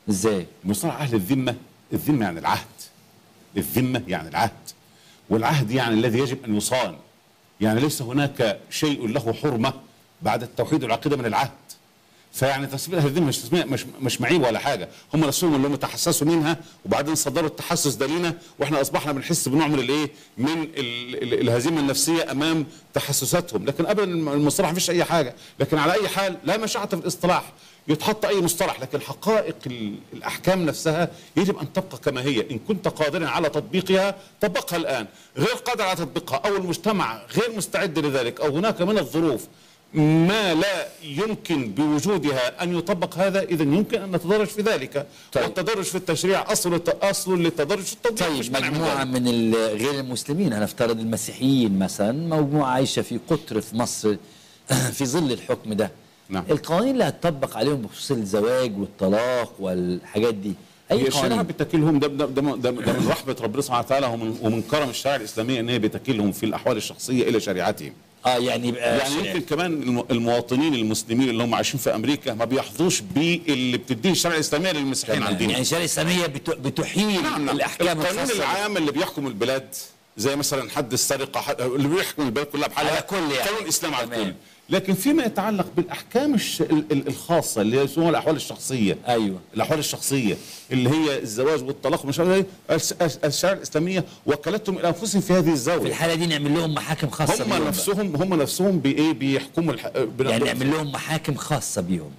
[SPEAKER 1] ازاي
[SPEAKER 2] مصطلح اهل الذمه الذمه يعني العهد الذمه يعني العهد والعهد يعني الذي يجب ان يصان يعني ليس هناك شيء له حرمه بعد التوحيد والعقيده من العهد فيعني تسميه اهل الذمه مش تسميه مش مش معيب ولا حاجه هم نفسهم اللي هم تحسسوا منها وبعدين صدروا التحسس ده لينا واحنا اصبحنا بنحس بنوع من الايه من ال- ال- الهزيمه النفسيه امام تحسساتهم لكن ابدا المصطلح مفيش اي حاجه لكن على اي حال لا مشاعه في الاصطلاح يتحط اي مصطلح لكن حقائق ال- الاحكام نفسها يجب ان تبقى كما هي ان كنت قادرا على تطبيقها طبقها الان غير قادر على تطبيقها او المجتمع غير مستعد لذلك او هناك من الظروف ما لا يمكن بوجودها ان يطبق هذا اذا يمكن ان نتدرج في ذلك
[SPEAKER 1] طيب.
[SPEAKER 2] والتدرج في التشريع اصل الت- اصل للتدرج في التطبيق مش
[SPEAKER 1] طيب
[SPEAKER 2] مانع من
[SPEAKER 1] مجموعة
[SPEAKER 2] ذلك.
[SPEAKER 1] من ال- غير المسلمين هنفترض المسيحيين مثلا مجموعة عايشة في قطر في مصر في ظل الحكم ده
[SPEAKER 2] نعم.
[SPEAKER 1] القوانين اللي هتطبق عليهم بخصوص الزواج والطلاق والحاجات دي
[SPEAKER 2] هي
[SPEAKER 1] أي
[SPEAKER 2] الشريعه
[SPEAKER 1] قوانين
[SPEAKER 2] بتكلهم ده ده, ده, ده, ده من رحمه ربنا سبحانه وتعالى ومن, ومن كرم الشريعه الاسلاميه ان هي بتكلهم في الاحوال الشخصيه الى شريعتهم
[SPEAKER 1] اه يعني يبقى
[SPEAKER 2] يعني
[SPEAKER 1] شريعة.
[SPEAKER 2] يمكن كمان الم- المواطنين المسلمين اللي هم عايشين في امريكا ما بيحظوش باللي بتديه الشريعه الاسلاميه للمسيحيين
[SPEAKER 1] تمام.
[SPEAKER 2] عندنا
[SPEAKER 1] يعني الشريعة الإسلامية بت- بتحيل
[SPEAKER 2] نعم نعم
[SPEAKER 1] الأحكام
[SPEAKER 2] القانون
[SPEAKER 1] الخاصة
[SPEAKER 2] العام اللي بيحكم البلاد زي مثلا حد السرقه حد اللي بيحكم البلد كلها بحالها
[SPEAKER 1] على كل يعني.
[SPEAKER 2] قانون الاسلام على
[SPEAKER 1] تمام.
[SPEAKER 2] الكل لكن فيما يتعلق بالاحكام الش... ال- ال- الخاصه اللي يسموها الاحوال الشخصيه
[SPEAKER 1] أيوة.
[SPEAKER 2] الاحوال الشخصيه اللي هي الزواج والطلاق ومش عارف ايه الش- الش- الشريعه الاسلاميه وكلتهم الى انفسهم في هذه
[SPEAKER 1] في
[SPEAKER 2] الزاويه
[SPEAKER 1] الحالة دي نعمل لهم محاكم خاصة بيهم
[SPEAKER 2] هم
[SPEAKER 1] بقى.
[SPEAKER 2] نفسهم هم نفسهم بايه بيحكموا الح... بن-
[SPEAKER 1] يعني
[SPEAKER 2] بن-
[SPEAKER 1] نعمل لهم محاكم خاصة بيهم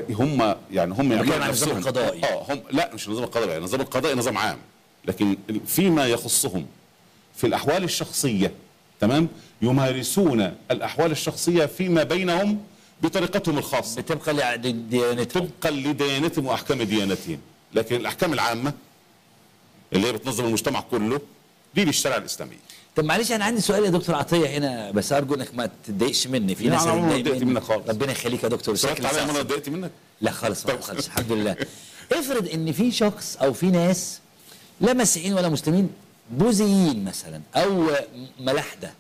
[SPEAKER 2] هم يعني هم يعملوا
[SPEAKER 1] عن النظام
[SPEAKER 2] نفسهم
[SPEAKER 1] القضائي.
[SPEAKER 2] اه هم لا مش النظام القضائي النظام القضائي نظام عام لكن فيما يخصهم في الاحوال الشخصيه تمام يمارسون الاحوال الشخصيه فيما بينهم بطريقتهم الخاصه
[SPEAKER 1] بتبقى لديانتهم
[SPEAKER 2] طبقا لديانتهم واحكام ديانتهم لكن الاحكام العامه اللي هي بتنظم المجتمع كله دي للشريعه الاسلاميه
[SPEAKER 1] طب معلش انا عندي سؤال يا دكتور عطيه هنا بس ارجو انك ما تتضايقش مني في
[SPEAKER 2] لا،
[SPEAKER 1] ناس
[SPEAKER 2] أنا عمري ما
[SPEAKER 1] هتتضايق
[SPEAKER 2] اتضايقت
[SPEAKER 1] مني.
[SPEAKER 2] منك خالص.
[SPEAKER 1] ربنا يخليك يا دكتور
[SPEAKER 2] سمعت
[SPEAKER 1] شكل
[SPEAKER 2] عليا
[SPEAKER 1] صعب.
[SPEAKER 2] مره اتضايقت منك
[SPEAKER 1] لا خالص ما خالص الحمد لله افرض ان في شخص او في ناس لا مسيحيين ولا مسلمين بوذيين مثلا او ملاحده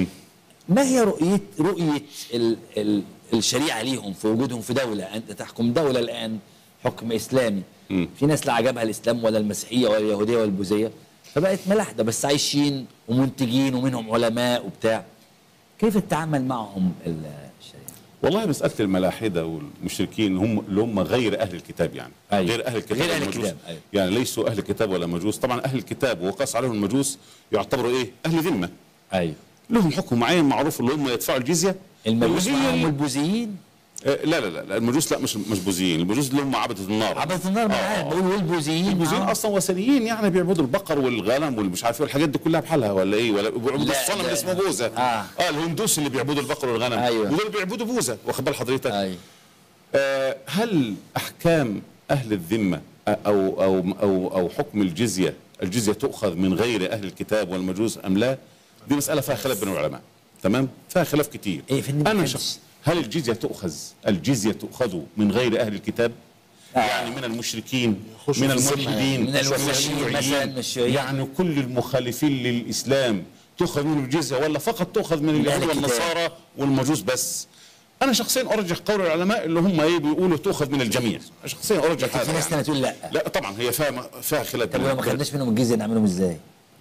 [SPEAKER 1] ما هي رؤيه رؤيه ال ال الشريعه ليهم في وجودهم في دوله انت تحكم دوله الان حكم اسلامي في ناس لا عجبها الاسلام ولا المسيحيه ولا اليهوديه ولا البوذيه فبقت ملاحده بس عايشين ومنتجين ومنهم علماء وبتاع كيف تتعامل معهم الشريعه
[SPEAKER 2] والله مسألة الملاحدة والمشركين هم اللي هم غير أهل الكتاب يعني
[SPEAKER 1] أيوة.
[SPEAKER 2] غير أهل الكتاب
[SPEAKER 1] غير أهل
[SPEAKER 2] والمجوس.
[SPEAKER 1] الكتاب، أيوة.
[SPEAKER 2] يعني ليسوا أهل الكتاب ولا مجوس طبعا أهل الكتاب وقاس عليهم المجوس يعتبروا إيه أهل ذمة
[SPEAKER 1] ايوه
[SPEAKER 2] لهم حكم معين معروف اللي هم يدفعوا الجزية
[SPEAKER 1] المجوس
[SPEAKER 2] اللي هي-
[SPEAKER 1] معهم البوذيين
[SPEAKER 2] آه، لا لا لا لا، المجوس لا مش مش بوذيين المجوس اللي هم عبدة النار
[SPEAKER 1] عبدة النار ما
[SPEAKER 2] آه،
[SPEAKER 1] عارف
[SPEAKER 2] آه.
[SPEAKER 1] بقول والبوذيين
[SPEAKER 2] البوذيين
[SPEAKER 1] معاهم.
[SPEAKER 2] اصلا وثنيين يعني بيعبدوا البقر والغنم والمش عارف ايه والحاجات دي كلها بحالها ولا ايه ولا بيعبدوا
[SPEAKER 1] لا،
[SPEAKER 2] الصنم
[SPEAKER 1] لا.
[SPEAKER 2] اللي اسمه بوذا
[SPEAKER 1] آه.
[SPEAKER 2] اه الهندوس اللي بيعبدوا البقر والغنم
[SPEAKER 1] أيوة.
[SPEAKER 2] ودول بيعبدوا بوذا واخد بال حضرتك
[SPEAKER 1] ايوه
[SPEAKER 2] آه، هل احكام اهل الذمه آه، او او او او حكم الجزيه الجزيه تؤخذ من غير اهل الكتاب والمجوس ام لا دي مساله فيها خلاف بين العلماء تمام فيها خلاف كتير
[SPEAKER 1] إيه، في النبي
[SPEAKER 2] انا
[SPEAKER 1] محدش-
[SPEAKER 2] شخص هل الجزيه تؤخذ الجزيه تؤخذ من غير اهل الكتاب
[SPEAKER 1] آه.
[SPEAKER 2] يعني من المشركين
[SPEAKER 4] يخشوا
[SPEAKER 2] من
[SPEAKER 4] في الذمة
[SPEAKER 2] الملحدين
[SPEAKER 1] من الوثنيين
[SPEAKER 2] الشيوعيين.
[SPEAKER 1] مثلاً، من الشيوعيين.
[SPEAKER 2] يعني كل المخالفين للاسلام تؤخذ منهم الجزيه ولا فقط تؤخذ من
[SPEAKER 1] من
[SPEAKER 2] اليهود
[SPEAKER 1] أهل الكتاب.
[SPEAKER 2] والنصارى والمجوس بس انا شخصيا ارجح قول العلماء اللي هم ايه بيقولوا تؤخذ من الجميع شخصيا ارجح
[SPEAKER 1] لكن
[SPEAKER 2] هذا
[SPEAKER 1] في ناس
[SPEAKER 2] يعني.
[SPEAKER 1] تانية تقول لا
[SPEAKER 2] لا طبعا هي فيها فيها خلاف
[SPEAKER 1] طب لو ما خدناش منهم الجزيه نعملهم ازاي؟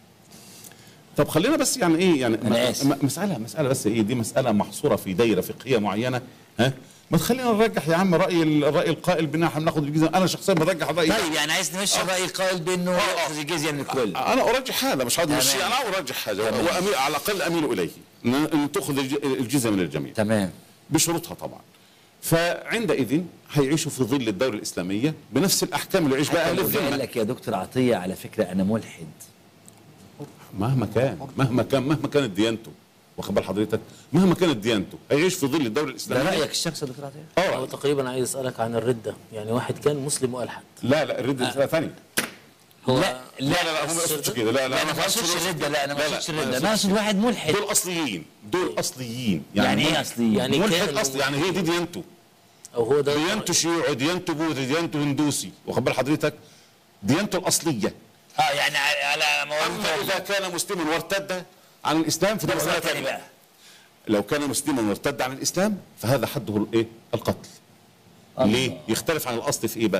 [SPEAKER 2] طب خلينا بس يعني ايه يعني
[SPEAKER 1] أنا
[SPEAKER 2] م-
[SPEAKER 1] آسف.
[SPEAKER 2] م- مساله مساله بس ايه دي مساله محصوره في دايره فقهيه معينه ها ما تخلينا نرجح يا عم راي ال- الراي القائل بان احنا بناخد الجزيه انا شخصيا برجح الراي ده.
[SPEAKER 1] طيب يعني عايز نمشي الراي القائل بانه ياخذ الجزيه من الكل
[SPEAKER 2] انا ارجح هذا مش هذا مش
[SPEAKER 1] تمام.
[SPEAKER 2] انا ارجح هذا
[SPEAKER 1] تمام.
[SPEAKER 2] وأميل على الاقل اميل اليه ان إن تاخذ الج- الجزيه من الجميع
[SPEAKER 1] تمام
[SPEAKER 2] بشروطها طبعا فعندئذ هيعيشوا في ظل الدوله الاسلاميه بنفس الاحكام اللي يعيش بها اهل
[SPEAKER 1] حتى لو قال
[SPEAKER 2] الذمه
[SPEAKER 1] لك يا دكتور عطيه على فكره انا ملحد
[SPEAKER 2] مهما كان مهما كان مهما كانت ديانته واخد بال حضرتك مهما كانت ديانته هيعيش في ظل الدوله
[SPEAKER 1] ده
[SPEAKER 2] الاسلاميه
[SPEAKER 1] رايك الشخص يا دكتور عطيه؟
[SPEAKER 3] هو تقريبا عايز اسالك عن الرده يعني واحد كان مسلم والحد
[SPEAKER 2] لا لا الرد مساله ثانيه
[SPEAKER 3] هو
[SPEAKER 1] لا
[SPEAKER 2] لا لا لا هم ما يقصدش كده لا لا
[SPEAKER 1] لا انا ما
[SPEAKER 2] فهمتش
[SPEAKER 1] اقصدش
[SPEAKER 2] الرد.
[SPEAKER 1] الرده لا انا ما
[SPEAKER 2] لا، لا،
[SPEAKER 1] اقصدش
[SPEAKER 2] ما
[SPEAKER 1] الرده
[SPEAKER 2] يقصدش
[SPEAKER 1] انا اقصد واحد ملحد
[SPEAKER 2] دول اصليين دول اصليين
[SPEAKER 1] يعني ايه اصلي؟
[SPEAKER 3] يعني
[SPEAKER 2] يعني
[SPEAKER 3] كان
[SPEAKER 2] ملحد اصلي يعني هي دي ديانته
[SPEAKER 3] او هو ده
[SPEAKER 2] ديانته شيوعي ديانته بوذي ديانته هندوسي واخد بال حضرتك ديانته الاصليه
[SPEAKER 1] اه يعني على على
[SPEAKER 2] اما
[SPEAKER 1] موضوع
[SPEAKER 2] اذا كان مسلما وارتد عن الاسلام فده مساله
[SPEAKER 1] مسألة تاني
[SPEAKER 2] ثانيه
[SPEAKER 1] بقى
[SPEAKER 2] لو كان مسلما وارتد عن الاسلام فهذا حده الايه القتل
[SPEAKER 1] الله.
[SPEAKER 2] ليه يختلف عن الاصل في ايه بقى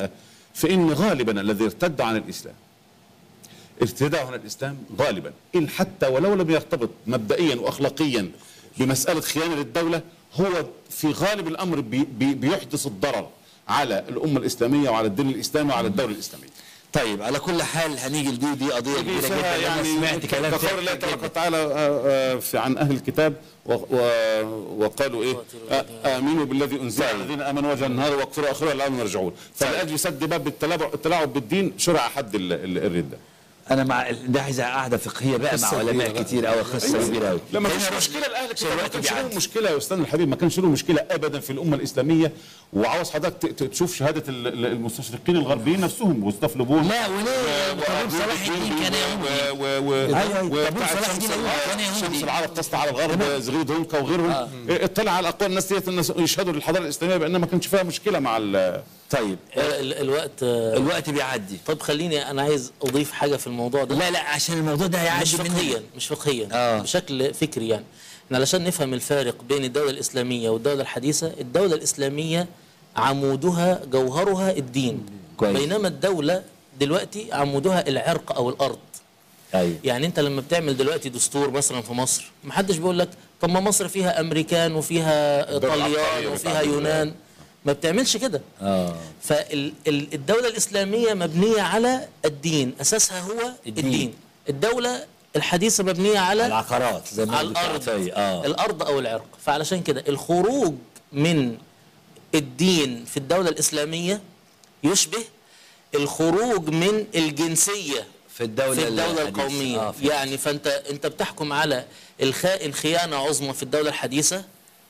[SPEAKER 2] فإن غالبا الذي ارتد عن الإسلام ارتداء عن الإسلام غالبا إن حتى ولو لم يرتبط مبدئيا وأخلاقيا بمسألة خيانة للدولة هو في غالب الأمر بي بي بيحدث الضرر على الأمة الإسلامية وعلى الدين الإسلامي وعلى الدولة الإسلامية
[SPEAKER 1] طيب على كل حال هنيجي لدي دي قضيه كبيره
[SPEAKER 2] فيها
[SPEAKER 1] جدا يعني
[SPEAKER 2] يعني
[SPEAKER 1] سمعت كلام
[SPEAKER 2] كقول
[SPEAKER 1] فيها
[SPEAKER 2] الله
[SPEAKER 1] كتير
[SPEAKER 2] تبارك
[SPEAKER 1] جدا.
[SPEAKER 2] وتعالى آه، آه، في عن اهل الكتاب و و وقالوا ايه آه، امنوا بالذي انزل على الذين امنوا وجه النهار واكفروا اخره لعلهم يرجعون فلاجل سد باب التلاعب التلاعب بالدين شرع حد ال- ال- الرده
[SPEAKER 1] انا مع ده عايز قاعده فقهيه بقى مع
[SPEAKER 4] قصة
[SPEAKER 1] علماء
[SPEAKER 4] كبيرة
[SPEAKER 1] كتير قوي قصه كبيره قوي
[SPEAKER 2] لما فيش مشكله الاهل الكتاب ما
[SPEAKER 1] الوقت
[SPEAKER 2] كانش لهم
[SPEAKER 1] بيعدي.
[SPEAKER 2] مشكله يا استاذنا الحبيب ما كانش لهم مشكله ابدا في الامه الاسلاميه وعاوز حضرتك ت- ت- تشوف شهاده ال- ال- المستشرقين الغربيين نفسهم جوستاف لوبون
[SPEAKER 1] لا وليه طبيب صلاح الدين كان يهودي أيوة، طبيب صلاح الدين كان يهودي.
[SPEAKER 2] شمس العرب تسطع على الغرب زغيد هونكا وغيرهم اطلع على اقوال الناس ديت الناس يشهدوا للحضاره الاسلاميه بانها ما كانش فيها مشكله مع ال-
[SPEAKER 1] طيب
[SPEAKER 3] ال- ال- الوقت آه،
[SPEAKER 1] الوقت بيعدي
[SPEAKER 3] طب خليني انا عايز اضيف حاجه في الموضوع ده
[SPEAKER 1] لا لا عشان الموضوع ده هيعدي
[SPEAKER 3] مش
[SPEAKER 1] مننا.
[SPEAKER 3] فقهيا مش فقهيا
[SPEAKER 1] آه.
[SPEAKER 3] بشكل فكري يعني احنا علشان نفهم الفارق بين الدولة الإسلامية والدولة الحديثة الدولة الإسلامية عمودها جوهرها الدين
[SPEAKER 1] كويس.
[SPEAKER 3] بينما الدولة دلوقتي عمودها العرق أو الأرض
[SPEAKER 1] ايوه
[SPEAKER 3] يعني انت لما بتعمل دلوقتي دستور مثلا في مصر محدش بيقول لك طب ما مصر فيها امريكان وفيها
[SPEAKER 2] الدولة
[SPEAKER 3] طليان
[SPEAKER 2] العبقرية
[SPEAKER 3] وفيها
[SPEAKER 2] بتاعت ال-
[SPEAKER 3] يونان ما بتعملش كده
[SPEAKER 1] اه
[SPEAKER 3] فالدولة الإسلامية مبنية على الدين أساسها هو
[SPEAKER 1] الدين.
[SPEAKER 3] الدين, الدين. الدولة الحديثة مبنية على
[SPEAKER 1] العقارات زي ما
[SPEAKER 3] على
[SPEAKER 1] قلت
[SPEAKER 3] الأرض
[SPEAKER 1] عطية. اه
[SPEAKER 3] الأرض أو العرق فعلشان كده الخروج من الدين في الدولة الإسلامية يشبه الخروج من الجنسية
[SPEAKER 1] في الدولة
[SPEAKER 3] في الدولة
[SPEAKER 1] الحديثة.
[SPEAKER 3] القومية
[SPEAKER 1] آه، في-
[SPEAKER 3] يعني فأنت أنت بتحكم على الخائن خيانة عظمى في الدولة الحديثة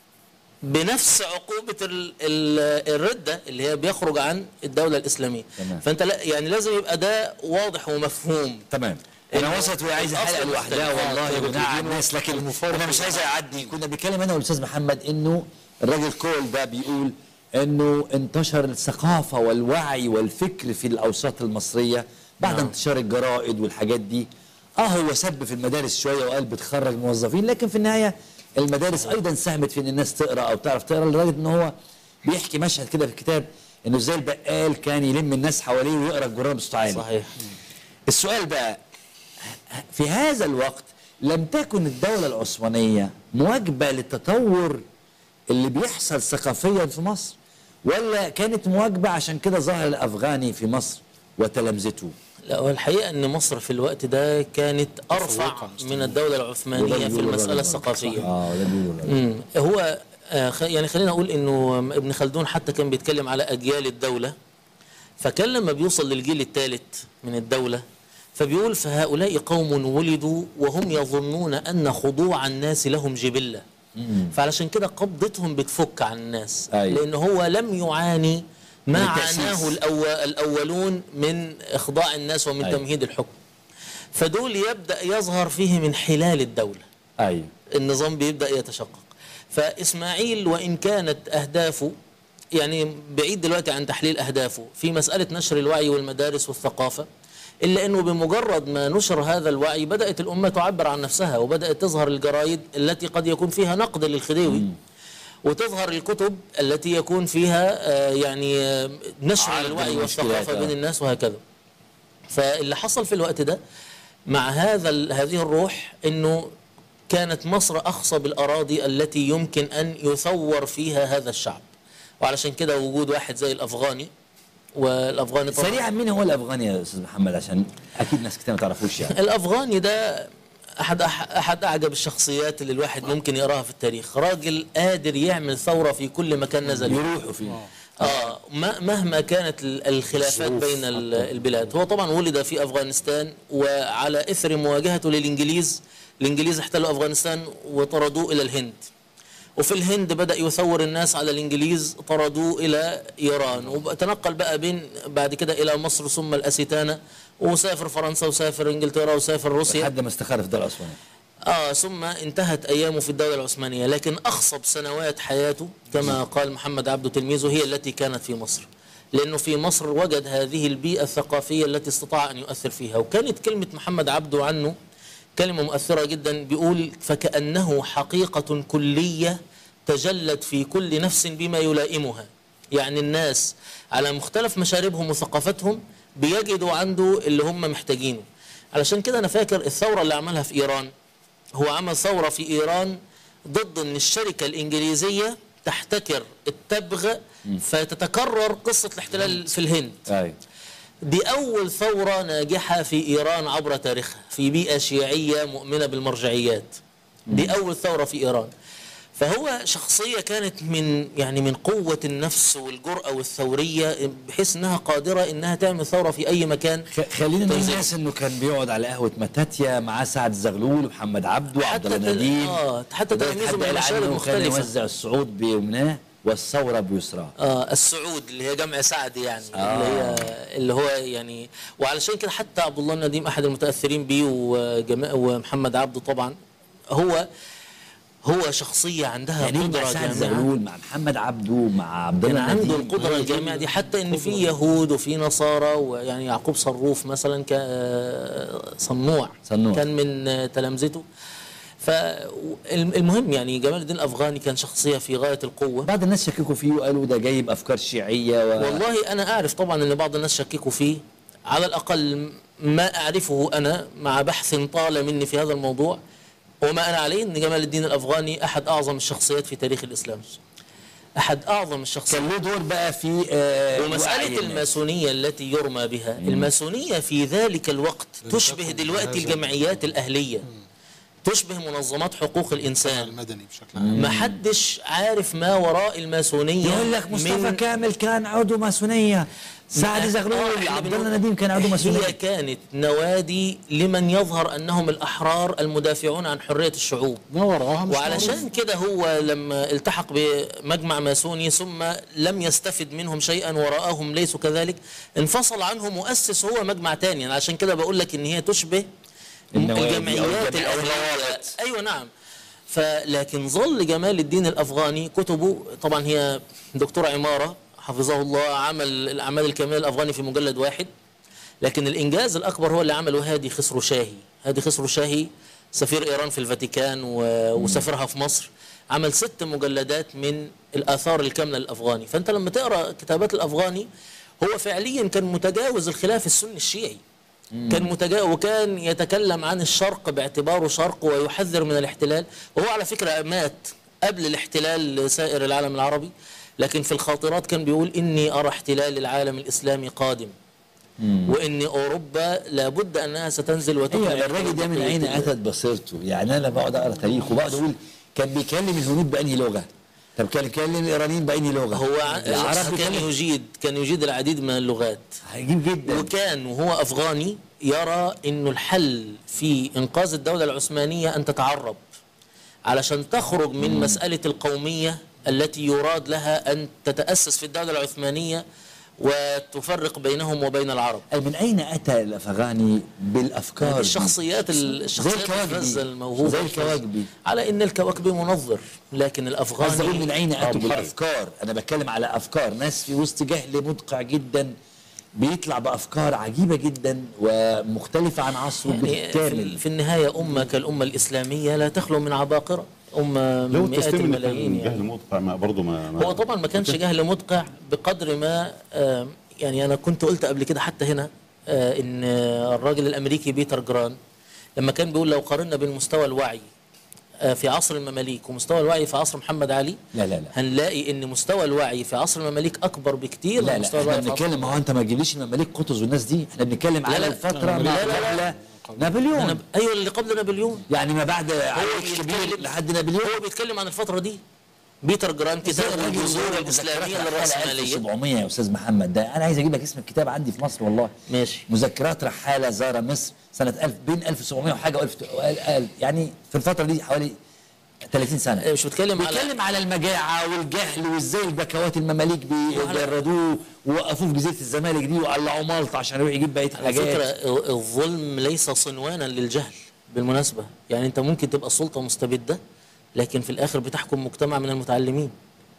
[SPEAKER 3] بنفس عقوبة ال- ال- الردة اللي هي بيخرج عن الدولة الإسلامية
[SPEAKER 1] تمام.
[SPEAKER 3] فأنت لا يعني لازم يبقى ده واضح ومفهوم
[SPEAKER 1] تمام انا
[SPEAKER 3] إنه
[SPEAKER 1] وصلت وعايز
[SPEAKER 3] الأصل
[SPEAKER 1] حلقه لوحدها
[SPEAKER 3] مختلف.
[SPEAKER 1] والله
[SPEAKER 3] آه،
[SPEAKER 1] بناء على الناس لكن انا مش عايز اعدي كنا بنتكلم انا والاستاذ محمد انه الراجل كول ده بيقول انه انتشر الثقافه والوعي والفكر في الاوساط المصريه بعد
[SPEAKER 3] نعم.
[SPEAKER 1] انتشار الجرائد والحاجات دي اه هو سب في المدارس شويه وقال بتخرج موظفين لكن في النهايه المدارس ايضا ساهمت في ان الناس تقرا او تعرف تقرا لدرجه ان هو بيحكي مشهد كده في الكتاب انه ازاي البقال كان يلم الناس حواليه ويقرا الجرائد بصوت عالي
[SPEAKER 3] صحيح
[SPEAKER 1] السؤال بقى في هذا الوقت لم تكن الدولة العثمانية مواكبة للتطور اللي بيحصل ثقافيا في مصر ولا كانت مواكبة عشان كده ظهر الأفغاني في مصر وتلامذته
[SPEAKER 3] لا هو الحقيقة أن مصر في الوقت ده كانت أرفع
[SPEAKER 4] متفوقة
[SPEAKER 3] من الدولة العثمانية في المسألة الثقافية
[SPEAKER 1] اه ده بيقولوا الراجل.
[SPEAKER 3] مم. هو آه، خ- يعني خلينا أقول أنه ابن خلدون حتى كان بيتكلم على أجيال الدولة فكان لما بيوصل للجيل الثالث من الدولة فبيقول فهؤلاء قوم ولدوا وهم يظنون أن خضوع الناس لهم جبلة فعلشان كده قبضتهم بتفك عن الناس
[SPEAKER 1] أيوة.
[SPEAKER 3] لأن هو لم يعاني
[SPEAKER 1] من
[SPEAKER 3] ما
[SPEAKER 1] التأسيس.
[SPEAKER 3] عاناه الأو... الأولون من إخضاع الناس ومن
[SPEAKER 1] أيوة.
[SPEAKER 3] تمهيد الحكم فدول يبدأ يظهر فيهم انحلال الدولة
[SPEAKER 1] ايوه
[SPEAKER 3] النظام بيبدأ يتشقق فإسماعيل وإن كانت أهدافه يعني بعيد دلوقتي عن تحليل أهدافه في مسألة نشر الوعي والمدارس والثقافة إلا أنه بمجرد ما نشر هذا الوعي بدأت الأمة تعبر عن نفسها وبدأت تظهر الجرايد التي قد يكون فيها نقد للخديوي وتظهر الكتب التي يكون فيها آه، يعني آه، نشر
[SPEAKER 1] عرض
[SPEAKER 3] الوعي
[SPEAKER 1] المشكلات،
[SPEAKER 3] والثقافة
[SPEAKER 1] آه.
[SPEAKER 3] بين الناس وهكذا فاللي حصل في الوقت ده مع هذا ال- هذه الروح انه كانت مصر اخصى بالاراضي التي يمكن ان يثور فيها هذا الشعب وعلشان كده وجود واحد زي الافغاني والافغاني طبعا
[SPEAKER 1] سريعا مين هو الأفغاني يا أستاذ محمد عشان أكيد ناس كتير ما تعرفوش يعني
[SPEAKER 3] الافغاني ده احد أح- احد اعجب الشخصيات اللي الواحد ممكن يقراها في التاريخ راجل قادر يعمل ثوره في كل مكان نزل فيه.
[SPEAKER 1] يروحوا فيه
[SPEAKER 3] آه ما- مهما كانت ال- الخلافات بين ال- البلاد هو طبعا ولد في أفغانستان وعلى إثر مواجهته للإنجليز الإنجليز احتلوا أفغانستان وطردوه إلى الهند وفي الهند بدأ يثور الناس على الإنجليز طردوه إلى إيران وتنقل بقى بين بعد كده إلى مصر ثم الأسيتانة وسافر فرنسا وسافر إنجلترا وسافر روسيا
[SPEAKER 1] لحد ما استخر في الدولة العثمانية
[SPEAKER 3] آه ثم انتهت أيامه في الدولة العثمانية لكن أخصب سنوات حياته كما قال محمد عبده تلميذه هي التي كانت في مصر لأنه في مصر وجد هذه البيئة الثقافية التي استطاع أن يؤثر فيها وكانت كلمة محمد عبده عنه كلمة مؤثرة جدا بيقول فكأنه حقيقة كلية تجلت في كل نفس بما يلائمها يعني الناس على مختلف مشاربهم وثقافتهم بيجدوا عنده اللي هم محتاجينه علشان كده انا فاكر الثوره اللي عملها في ايران هو عمل ثوره في ايران ضد ان الشركه الانجليزيه تحتكر التبغ فتتكرر قصه الاحتلال في الهند
[SPEAKER 1] ايوه
[SPEAKER 3] دي أول ثورة ناجحة في إيران عبر تاريخها في بيئة شيعية مؤمنة بالمرجعيات دي أول ثورة في إيران فهو شخصية كانت من يعني من قوة النفس والجرأة والثورية بحيث أنها قادرة أنها تعمل ثورة في أي مكان
[SPEAKER 1] خ- خلينا نقول
[SPEAKER 3] تنزل.
[SPEAKER 1] الناس انه كان بيقعد على قهوه متاتيا معاه سعد الزغلول ومحمد عبده وعبد
[SPEAKER 3] حتى
[SPEAKER 1] الله
[SPEAKER 3] تل-
[SPEAKER 1] نديم
[SPEAKER 3] آه، حتى
[SPEAKER 1] لدرجة
[SPEAKER 3] تلاميذه
[SPEAKER 1] حد
[SPEAKER 3] من
[SPEAKER 1] قال
[SPEAKER 3] المشارب
[SPEAKER 1] عنه كان
[SPEAKER 3] مختلفة.
[SPEAKER 1] يوزع الصعود بيمناه والثوره بيسراه
[SPEAKER 3] آه السعود اللي هي جمع سعد يعني آه. اللي هي اللي هو يعني وعلشان كده حتى عبد الله النديم احد المتاثرين بيه وجما ومحمد عبده طبعا هو هو شخصيه عندها
[SPEAKER 1] يعني مع
[SPEAKER 3] قدره
[SPEAKER 1] سعد
[SPEAKER 3] جامعه
[SPEAKER 1] الزغلول مع محمد عبده مع عبد
[SPEAKER 3] كان
[SPEAKER 1] الله
[SPEAKER 3] عنده
[SPEAKER 1] نديم.
[SPEAKER 3] القدره الجامعه دي حتى ان في يهود وفي نصارى ويعني يعقوب صروف مثلا كان صنوع
[SPEAKER 1] صنوع.
[SPEAKER 3] كان من آه، تلامذته فالمهم يعني جمال الدين الافغاني كان شخصيه في غايه القوه
[SPEAKER 1] بعض الناس شككوا فيه وقالوا ده جايب افكار شيعيه و...
[SPEAKER 3] والله انا اعرف طبعا ان بعض الناس شككوا فيه على الاقل ما اعرفه انا مع بحث طال مني في هذا الموضوع وما انا عليه ان جمال الدين الافغاني احد اعظم الشخصيات في تاريخ الاسلام احد اعظم الشخصيات
[SPEAKER 1] كان له دور بقى في آه وعي
[SPEAKER 3] ومسألة
[SPEAKER 1] الناس.
[SPEAKER 3] الماسونية التي يرمى بها الماسونية في ذلك الوقت تشبه دلوقتي الجمعيات الأهلية تشبه منظمات حقوق الإنسان
[SPEAKER 4] المدني بشكل عام
[SPEAKER 3] ما حدش عارف ما وراء الماسونية
[SPEAKER 1] يقول لك مصطفى
[SPEAKER 3] من-
[SPEAKER 1] كامل كان عضو ماسونيه سعد
[SPEAKER 3] آه،
[SPEAKER 1] زغلول
[SPEAKER 3] إحنا
[SPEAKER 1] عبد
[SPEAKER 3] بنقول-
[SPEAKER 1] الله نديم كان عضو
[SPEAKER 3] هي
[SPEAKER 1] ماسونيه
[SPEAKER 3] كانت نوادي لمن يظهر أنهم الأحرار المدافعون عن حرية الشعوب
[SPEAKER 4] ما وراها مش معروف.
[SPEAKER 3] وعلشان كده هو لما التحق بمجمع ماسوني ثم لم يستفد منهم شيئا ورآهم ليسوا كذلك انفصل عنهم وأسس هو مجمع تاني أنا عشان كده بقول لك إن هي تشبه
[SPEAKER 1] النوادي أو
[SPEAKER 3] الجمعيات
[SPEAKER 1] الجمعيات
[SPEAKER 3] الأهلية أيوة نعم فلكن ظل جمال الدين الأفغاني كتبه طبعا هي دكتور عمارة حفظه الله عمل الأعمال الكاملة الأفغاني في مجلد واحد لكن الإنجاز الأكبر هو اللي عمله هادي خسرو شاهي هادي خسرو شاهي سفير إيران في الفاتيكان و- وسفيرها في مصر عمل ست مجلدات من الآثار الكاملة للأفغاني فأنت لما تقرأ كتابات الأفغاني هو فعليا كان متجاوز الخلاف السني الشيعي كان متجاوز وكان يتكلم عن الشرق باعتباره شرق ويحذر من الاحتلال وهو على فكرة مات قبل الاحتلال لسائر العالم العربي لكن في الخاطرات كان بيقول إني أرى احتلال العالم الإسلامي قادم وإن أوروبا لابد أنها ستنزل وتكمل
[SPEAKER 1] ايوه الراجل ده من اين اتت بصيرته يعني انا بقعد اقرا تاريخه وبقعد اقول كان بيكلم الهنود بانهي لغه طب كان بيكلم الايرانيين بانهي لغه
[SPEAKER 3] هو ع-
[SPEAKER 1] العرب
[SPEAKER 3] كان
[SPEAKER 1] بيكلم
[SPEAKER 3] يجيد كان يجيد العديد من اللغات
[SPEAKER 1] عجيب جدا
[SPEAKER 3] وكان وهو أفغاني يرى أنه الحل في إنقاذ الدولة العثمانية أن تتعرب علشان تخرج من مسألة القومية التي يراد لها أن تتأسس في الدولة العثمانية وتفرق بينهم وبين العرب
[SPEAKER 1] أي من اين اتى الافغاني بالافكار دي؟
[SPEAKER 3] الشخصيات ال- الشخصيات
[SPEAKER 1] الكواكبي.
[SPEAKER 3] الفذة الموهوبة
[SPEAKER 1] زي الكواكبي.
[SPEAKER 3] على ان الكواكبي منظر لكن الافغاني
[SPEAKER 1] قصدي اقول من اين اتوا
[SPEAKER 2] عبقري.
[SPEAKER 1] بالافكار انا بتكلم على افكار ناس في وسط جهل مدقع جدا بيطلع بافكار عجيبه جدا ومختلفه عن عصره
[SPEAKER 3] يعني في,
[SPEAKER 1] بالكامل
[SPEAKER 3] في النهايه امه كالامه الاسلاميه لا تخلو من عباقره امه
[SPEAKER 2] لو
[SPEAKER 3] مئات
[SPEAKER 2] التسليم اللي كان
[SPEAKER 3] الملايين
[SPEAKER 2] جهل
[SPEAKER 3] يعني.
[SPEAKER 2] مدقع ما برضه ما ما-
[SPEAKER 3] هو طبعا ما كانش جهل مدقع بقدر ما آه، يعني انا كنت قلت قبل كده حتى هنا آه، ان آه، الراجل الامريكي بيتر جران لما كان بيقول لو قارنا بين مستوى الوعي آه، في عصر المماليك ومستوى الوعي في عصر محمد علي
[SPEAKER 1] لا لا لا
[SPEAKER 3] هنلاقي ان مستوى الوعي في عصر المماليك اكبر بكتير
[SPEAKER 1] لا
[SPEAKER 3] من
[SPEAKER 1] لا
[SPEAKER 3] مستوى
[SPEAKER 1] احنا
[SPEAKER 3] الوعي في عصر
[SPEAKER 1] بنتكلم ما هو انت ما تجيبليش المماليك قطز والناس دي احنا بنتكلم على
[SPEAKER 3] لا.
[SPEAKER 1] الفتره
[SPEAKER 3] لا،
[SPEAKER 1] ما
[SPEAKER 3] لا، لا.
[SPEAKER 1] قبل نابليون
[SPEAKER 3] أنا ايوه اللي قبل نابليون
[SPEAKER 1] يعني ما بعد
[SPEAKER 3] هو
[SPEAKER 1] عريش كبير
[SPEAKER 3] بيتكلم
[SPEAKER 1] لحد نابليون
[SPEAKER 3] هو بيتكلم عن الفتره دي بيتر جران كتابه الجذور الاسلاميه للراسماليه
[SPEAKER 1] 1700 يا استاذ محمد ده انا عايز اجيب لك اسم الكتاب عندي في مصر والله
[SPEAKER 3] ماشي
[SPEAKER 1] مذكرات رحاله زار مصر سنه 1000 بين 1700 وحاجه و1000 يعني في الفتره دي حوالي 30 سنه
[SPEAKER 3] مش بتكلم على
[SPEAKER 1] بيتكلم على المجاعه والجهل وازاي البكوات المماليك بيجردوه ووقفوه في جزيره الزمالك دي وقلعوا مالطا عشان يروح يجيب بقيه
[SPEAKER 3] على فكره
[SPEAKER 1] الحاجات
[SPEAKER 3] الظلم ليس صنوانا للجهل بالمناسبه يعني انت ممكن تبقى السلطه مستبده لكن في الاخر بتحكم مجتمع من المتعلمين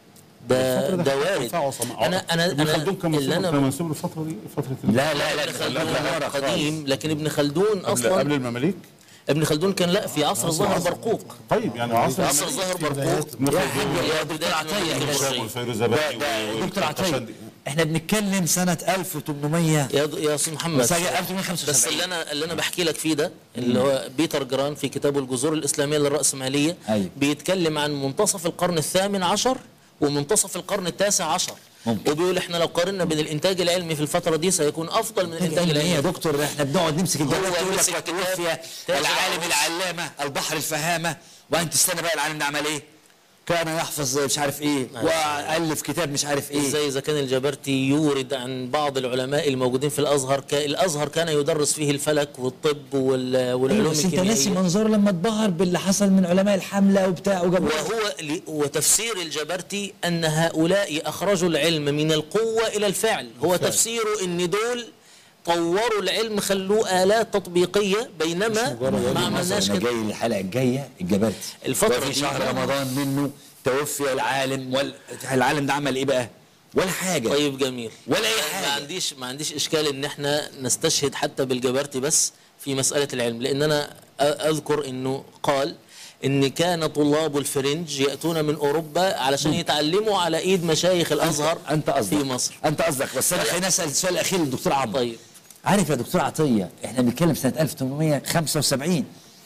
[SPEAKER 3] ده ده وارد انا انا
[SPEAKER 2] ابن خلدون كان
[SPEAKER 3] انا اللي
[SPEAKER 2] منسوب كان
[SPEAKER 3] انا
[SPEAKER 2] منسوب للفتره دي فتره ال-
[SPEAKER 1] لا لا لا
[SPEAKER 3] ابن
[SPEAKER 1] ده
[SPEAKER 3] خلدون
[SPEAKER 1] لا، لا، ورا خالص.
[SPEAKER 3] قديم لكن ابن خلدون
[SPEAKER 2] قبل,
[SPEAKER 3] اصلا
[SPEAKER 2] قبل المماليك
[SPEAKER 3] ابن خلدون كان لا في عصر ظهر برقوق
[SPEAKER 2] طيب يعني عصر
[SPEAKER 3] عصر ظهر برقوق
[SPEAKER 2] ابن
[SPEAKER 1] يا
[SPEAKER 2] خلدون
[SPEAKER 1] حاج يا دكتور عطيه
[SPEAKER 3] الشام
[SPEAKER 1] إحنا-
[SPEAKER 2] والفيروزابادي
[SPEAKER 1] ده- ده دكتور عطيه
[SPEAKER 2] والقشندي.
[SPEAKER 1] احنا بنتكلم سنه 1800
[SPEAKER 3] يا د- يا استاذ محمد
[SPEAKER 1] بس هي
[SPEAKER 3] بس
[SPEAKER 1] 1875
[SPEAKER 3] اللي انا اللي انا بحكي لك فيه ده اللي هو بيتر جران في كتابه الجذور الاسلاميه للراسماليه
[SPEAKER 1] أيوة.
[SPEAKER 3] بيتكلم عن منتصف القرن الثامن عشر ومنتصف القرن التاسع عشر
[SPEAKER 1] ممكن.
[SPEAKER 3] وبيقول احنا لو قارنا بين الانتاج العلمي في الفتره دي سيكون افضل من الانتاج
[SPEAKER 1] ايه يا
[SPEAKER 3] العلمي
[SPEAKER 1] دكتور احنا بنقعد نمسك الجواب
[SPEAKER 3] هو
[SPEAKER 1] يقول
[SPEAKER 3] مسك
[SPEAKER 1] لك
[SPEAKER 3] كتاب
[SPEAKER 1] وتوفي
[SPEAKER 3] تاج
[SPEAKER 1] العالم
[SPEAKER 3] العروس.
[SPEAKER 1] العلامه البحر الفهامه وانت تستنى بقى العالم ده عمل ايه؟ كان يحفظ مش عارف ايه والف كتاب مش عارف ايه
[SPEAKER 3] ازاي اذا كان الجبرتي يورد عن بعض العلماء الموجودين في الازهر ك... الازهر كان يدرس فيه الفلك والطب وال...
[SPEAKER 1] أيوة
[SPEAKER 3] والعلوم
[SPEAKER 1] بس انت ناسي
[SPEAKER 3] الكيميائيه
[SPEAKER 1] منظور لما اتبهر باللي حصل من علماء الحمله وبتاع وجاب
[SPEAKER 3] وهو ل- وتفسير الجبرتي ان هؤلاء اخرجوا العلم من القوه الى الفعل هو تفسيره ان دول طوروا العلم خلوه الات تطبيقيه بينما ما عملناش
[SPEAKER 1] انا
[SPEAKER 3] كده
[SPEAKER 1] جاي الحلقه الجايه الجبرتي
[SPEAKER 3] الفترة
[SPEAKER 1] وفي
[SPEAKER 3] دي
[SPEAKER 1] شهر
[SPEAKER 3] بقى-
[SPEAKER 1] رمضان منه توفي العالم وال... العالم ده عمل ايه بقى؟ ولا حاجه
[SPEAKER 3] طيب جميل
[SPEAKER 1] ولا أي
[SPEAKER 3] ما
[SPEAKER 1] حاجة.
[SPEAKER 3] عنديش ما عنديش اشكال ان احنا نستشهد حتى بالجبرتي بس في مساله العلم لان انا أ- اذكر انه قال ان كان طلاب الفرنج ياتون من اوروبا علشان يتعلموا على ايد مشايخ الازهر
[SPEAKER 1] انت قصدك
[SPEAKER 3] في مصر
[SPEAKER 1] انت قصدك بس انا خليني اسال السؤال الاخير للدكتور عمرو
[SPEAKER 3] طيب.
[SPEAKER 1] عارف يا دكتور عطيه احنا بنتكلم سنه 1875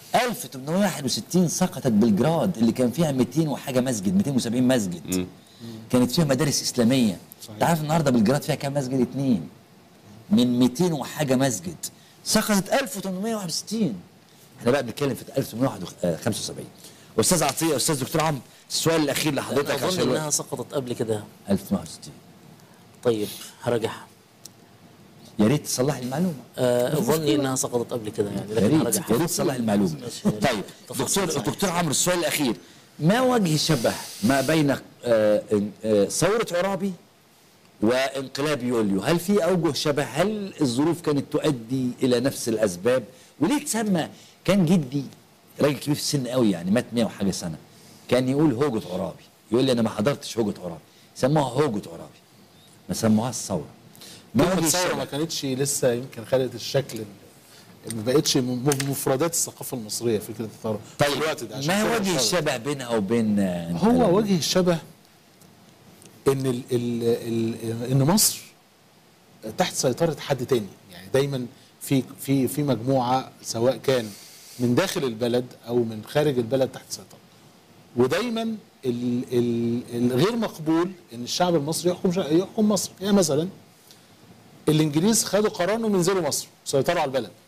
[SPEAKER 1] 1861 سقطت بلجراد اللي كان فيها 200 وحاجه مسجد 270 مسجد كانت فيها مدارس اسلاميه انت عارف النهارده بلجراد فيها كام مسجد اتنين من 200 وحاجه مسجد سقطت 1861 احنا بقى بنتكلم في 1875 استاذ عطيه استاذ دكتور عمرو السؤال الاخير لحضرتك
[SPEAKER 3] انا
[SPEAKER 1] عشان
[SPEAKER 3] اظن
[SPEAKER 1] الوقت.
[SPEAKER 3] انها سقطت قبل كده
[SPEAKER 1] 1860
[SPEAKER 3] طيب هرجعها
[SPEAKER 1] يا ريت تصلح لي المعلومه
[SPEAKER 3] آه، ظني انها سقطت قبل كده يعني
[SPEAKER 1] يا
[SPEAKER 3] لكن
[SPEAKER 1] ريت
[SPEAKER 3] هرجعها
[SPEAKER 1] يا ريت تصلح المعلومه
[SPEAKER 3] ماشي.
[SPEAKER 1] طيب
[SPEAKER 3] تفاصيل
[SPEAKER 1] دكتور
[SPEAKER 3] صحيح.
[SPEAKER 1] دكتور عمرو السؤال الاخير ما وجه الشبه ما بين آه، آه، ثوره عرابي وانقلاب يوليو هل في اوجه شبه هل الظروف كانت تؤدي الى نفس الاسباب وليه تسمى كان جدي راجل كبير في السن قوي يعني مات 100 وحاجه سنه كان يقول هوجة عرابي يقول لي انا ما حضرتش هوجة عرابي سموها هوجة عرابي ما سموهاش الثوره ما
[SPEAKER 4] كلمة
[SPEAKER 1] وجه
[SPEAKER 4] الثورة
[SPEAKER 1] الشبه
[SPEAKER 4] ما كانتش لسه يمكن خدت الشكل ال- ما بقتش من من مفردات الثقافة المصرية فكرة الثورة في الوقت ده عشان
[SPEAKER 1] ما
[SPEAKER 4] كده
[SPEAKER 1] وجه
[SPEAKER 4] الثورة.
[SPEAKER 1] الشبه بينها وبين آه،
[SPEAKER 4] هو وجه الشبه ان ال ال ال ان مصر تحت سيطره حد تاني يعني دايما في في في مجموعه سواء كان من داخل البلد او من خارج البلد تحت سيطره ودايما ال ال الغير مقبول ان الشعب المصري يحكم شع- يحكم مصر يعني مثلا الانجليز خدوا قرار انهم ينزلوا مصر سيطروا على البلد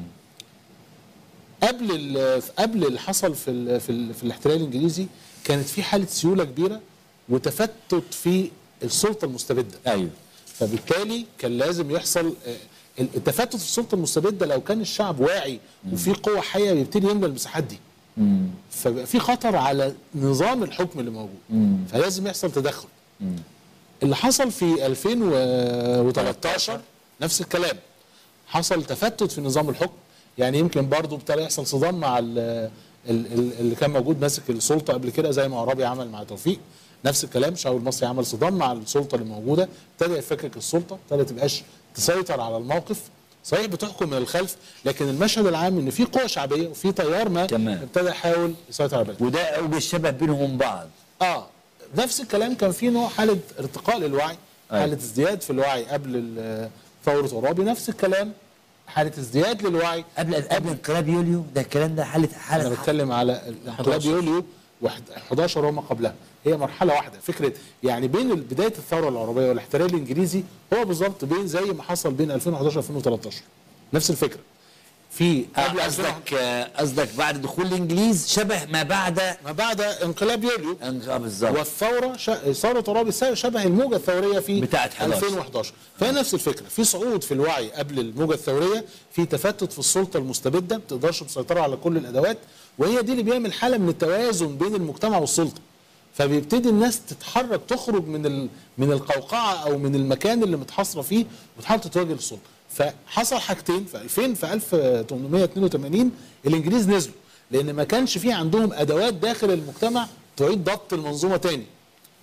[SPEAKER 4] قبل ال- قبل اللي حصل في ال في, ال في الاحتلال الانجليزي كانت في حاله سيوله كبيره وتفتت في السلطه المستبده
[SPEAKER 1] ايوه
[SPEAKER 4] فبالتالي كان لازم يحصل آه، التفتت في السلطه المستبده لو كان الشعب واعي وفي قوه حيه بيبتدي يملى المساحات دي فبقى في خطر على نظام الحكم اللي موجود فلازم يحصل تدخل اللي حصل في 2013 نفس الكلام حصل تفتت في نظام الحكم يعني يمكن برضه ابتدى يحصل صدام مع ال ال ال اللي كان موجود ماسك السلطه قبل كده زي ما عرابي عمل مع توفيق نفس الكلام الشعب المصري عمل صدام مع السلطه اللي موجوده ابتدى يفكك السلطه ابتدى تبقاش تسيطر على الموقف صحيح بتحكم من الخلف لكن المشهد العام ان في قوه شعبيه وفي تيار ما
[SPEAKER 1] تمام.
[SPEAKER 4] ابتدى يحاول يسيطر على البلد
[SPEAKER 1] وده اوجه الشبه بينهم وبين بعض
[SPEAKER 4] اه نفس الكلام كان في نوع حاله ارتقاء للوعي
[SPEAKER 1] أيوة.
[SPEAKER 4] حاله ازدياد في الوعي قبل ال- ثوره عرابي نفس الكلام حاله ازدياد للوعي
[SPEAKER 1] قبل قبل انقلاب يوليو ده الكلام ده حاله
[SPEAKER 4] انا
[SPEAKER 1] حاله
[SPEAKER 4] بتكلم على انقلاب
[SPEAKER 3] 11.
[SPEAKER 4] يوليو واحد- 11 وما قبلها هي مرحله واحده فكره يعني بين بدايه الثوره العربيه والاحتلال الانجليزي هو بالظبط بين زي ما حصل بين 2011 2013 نفس الفكره في قبل
[SPEAKER 1] آه،
[SPEAKER 4] 2011
[SPEAKER 1] قصدك آه، قصدك بعد دخول الانجليز شبه ما بعد
[SPEAKER 4] ما بعد انقلاب يوليو
[SPEAKER 1] اه بالظبط
[SPEAKER 4] والثوره شا... ثوره عرابي س- شبه الموجه الثوريه في
[SPEAKER 1] بتاعت 11.
[SPEAKER 4] 2011 فهي نفس الفكره في صعود في الوعي قبل الموجه الثوريه في تفتت في السلطه المستبده ما بتقدرش تسيطر على كل الادوات وهي دي اللي بيعمل حاله من التوازن بين المجتمع والسلطه فبيبتدي الناس تتحرك تخرج من ال... من القوقعه او من المكان اللي متحاصره فيه وتحاول تتواجه للسلطه فحصل حاجتين في 2000 في 1882 الانجليز نزلوا لان ما كانش في عندهم ادوات داخل المجتمع تعيد ضبط المنظومه تاني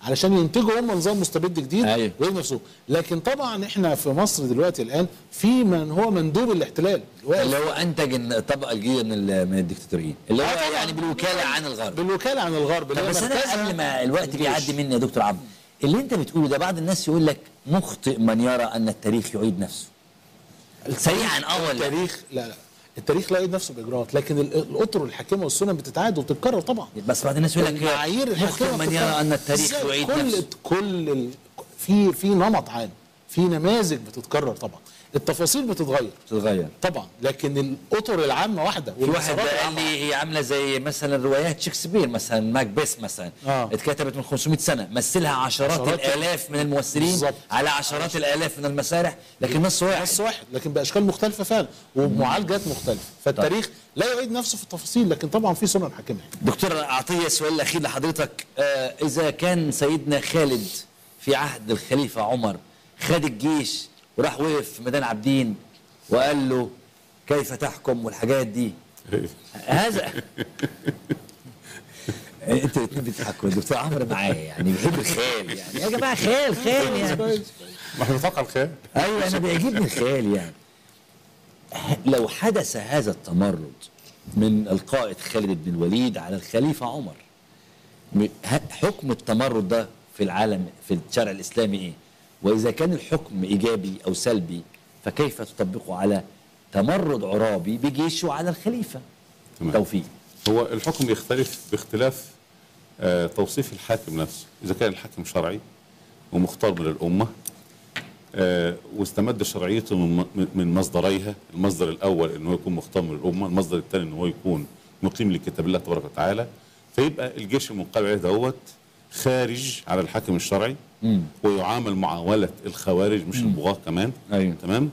[SPEAKER 4] علشان ينتجوا هم نظام مستبد جديد
[SPEAKER 1] أيوة.
[SPEAKER 4] ويبنوا نفسهم لكن طبعا احنا في مصر دلوقتي الان في من هو مندوب الاحتلال واقف
[SPEAKER 1] اللي هو انتج الطبقه الجديده من ال- من الدكتاتوريين اللي هو
[SPEAKER 4] آه طبعاً.
[SPEAKER 1] يعني بالوكاله عن الغرب
[SPEAKER 4] بالوكاله عن الغرب اللي
[SPEAKER 1] طب
[SPEAKER 4] هي
[SPEAKER 1] بس انا
[SPEAKER 4] مركزها
[SPEAKER 1] قبل ما الوقت
[SPEAKER 4] الجيش.
[SPEAKER 1] بيعدي مني يا دكتور عبد اللي انت بتقوله ده بعض الناس يقول لك مخطئ من يرى ان التاريخ يعيد نفسه سريعا اه ولا
[SPEAKER 4] التاريخ لا لا التاريخ لا يعيد نفسه باجراءات لكن ال- الاطر الحاكمه والسنن بتتعاد وبتتكرر طبعا
[SPEAKER 1] بس بعض الناس يقول لك
[SPEAKER 4] المعايير
[SPEAKER 1] مخطئ
[SPEAKER 4] الحاكمه
[SPEAKER 1] من
[SPEAKER 4] بتتكرر.
[SPEAKER 1] يرى ان التاريخ
[SPEAKER 4] إزاي؟
[SPEAKER 1] يعيد
[SPEAKER 4] كل
[SPEAKER 1] نفسه
[SPEAKER 4] كل ال... في في نمط عام في نماذج بتتكرر طبعا التفاصيل بتتغير
[SPEAKER 1] تتغير
[SPEAKER 4] طبعا لكن الاطر العامه واحده
[SPEAKER 1] في واحد
[SPEAKER 4] والمسارات
[SPEAKER 1] قال
[SPEAKER 4] العامة
[SPEAKER 1] لي هي عامله زي مثلا روايات شكسبير مثلا ماكبيث مثلا
[SPEAKER 4] آه.
[SPEAKER 1] اتكتبت من 500 سنه مثلها عشرات,
[SPEAKER 4] عشرات
[SPEAKER 1] الالاف من الممثلين
[SPEAKER 4] بالظبط.
[SPEAKER 1] على عشرات الالاف من المسارح لكن نص واحد
[SPEAKER 4] نص واحد لكن باشكال مختلفه فعلا ومعالجات مختلفه فالتاريخ لا يعيد نفسه في التفاصيل لكن طبعا في سنن حاكمه
[SPEAKER 1] دكتور عطيه السؤال الاخير لحضرتك آه اذا كان سيدنا خالد في عهد الخليفه عمر خد الجيش وراح وقف في ميدان عابدين وقال له كيف تحكم والحاجات دي هذا انتوا الاثنين بتضحكوا الدكتور عمرو معايا يعني بيحب الخيال يعني يا جماعه خيال خيال يعني
[SPEAKER 2] ما احنا بنتوقع الخير
[SPEAKER 1] ايوه انا بيعجبني الخيال يعني لو حدث هذا التمرد من القائد خالد بن الوليد على الخليفه عمر م- ه- حكم التمرد ده في العالم في الشرع الاسلامي ايه؟ واذا كان الحكم ايجابي او سلبي فكيف تطبقه على تمرد عرابي بجيشه على الخليفه؟
[SPEAKER 2] تمام.
[SPEAKER 1] توفيق
[SPEAKER 2] هو الحكم يختلف باختلاف آه، توصيف الحاكم نفسه إذا كان الحاكم شرعي ومختار من الأمة آه، واستمد شرعيته من من- من مصدريها المصدر الأول أنه يكون مختار من الأمة المصدر الثاني أنه هو يكون مقيم لكتاب الله تبارك وتعالى فيبقى الجيش المنقلب عليه دوت خارج على الحاكم الشرعي ويعامل معاملة الخوارج مش البغاة كمان
[SPEAKER 1] أيوة.
[SPEAKER 2] تمام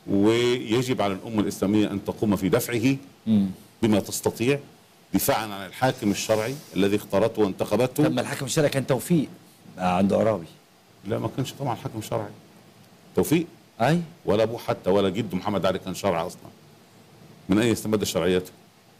[SPEAKER 2] ويجب على الأمة الإسلامية أن تقوم في دفعه بما تستطيع دفاعا عن الحاكم الشرعي الذي اختارته وانتخبته
[SPEAKER 1] طب ما الحاكم الشرعي كان توفيق آه، عند عرابي
[SPEAKER 2] لا ما كانش طبعا حاكم شرعي توفيق
[SPEAKER 1] اي
[SPEAKER 2] ولا ابوه حتى ولا جده محمد علي كان شرعي اصلا من اين استمد شرعيته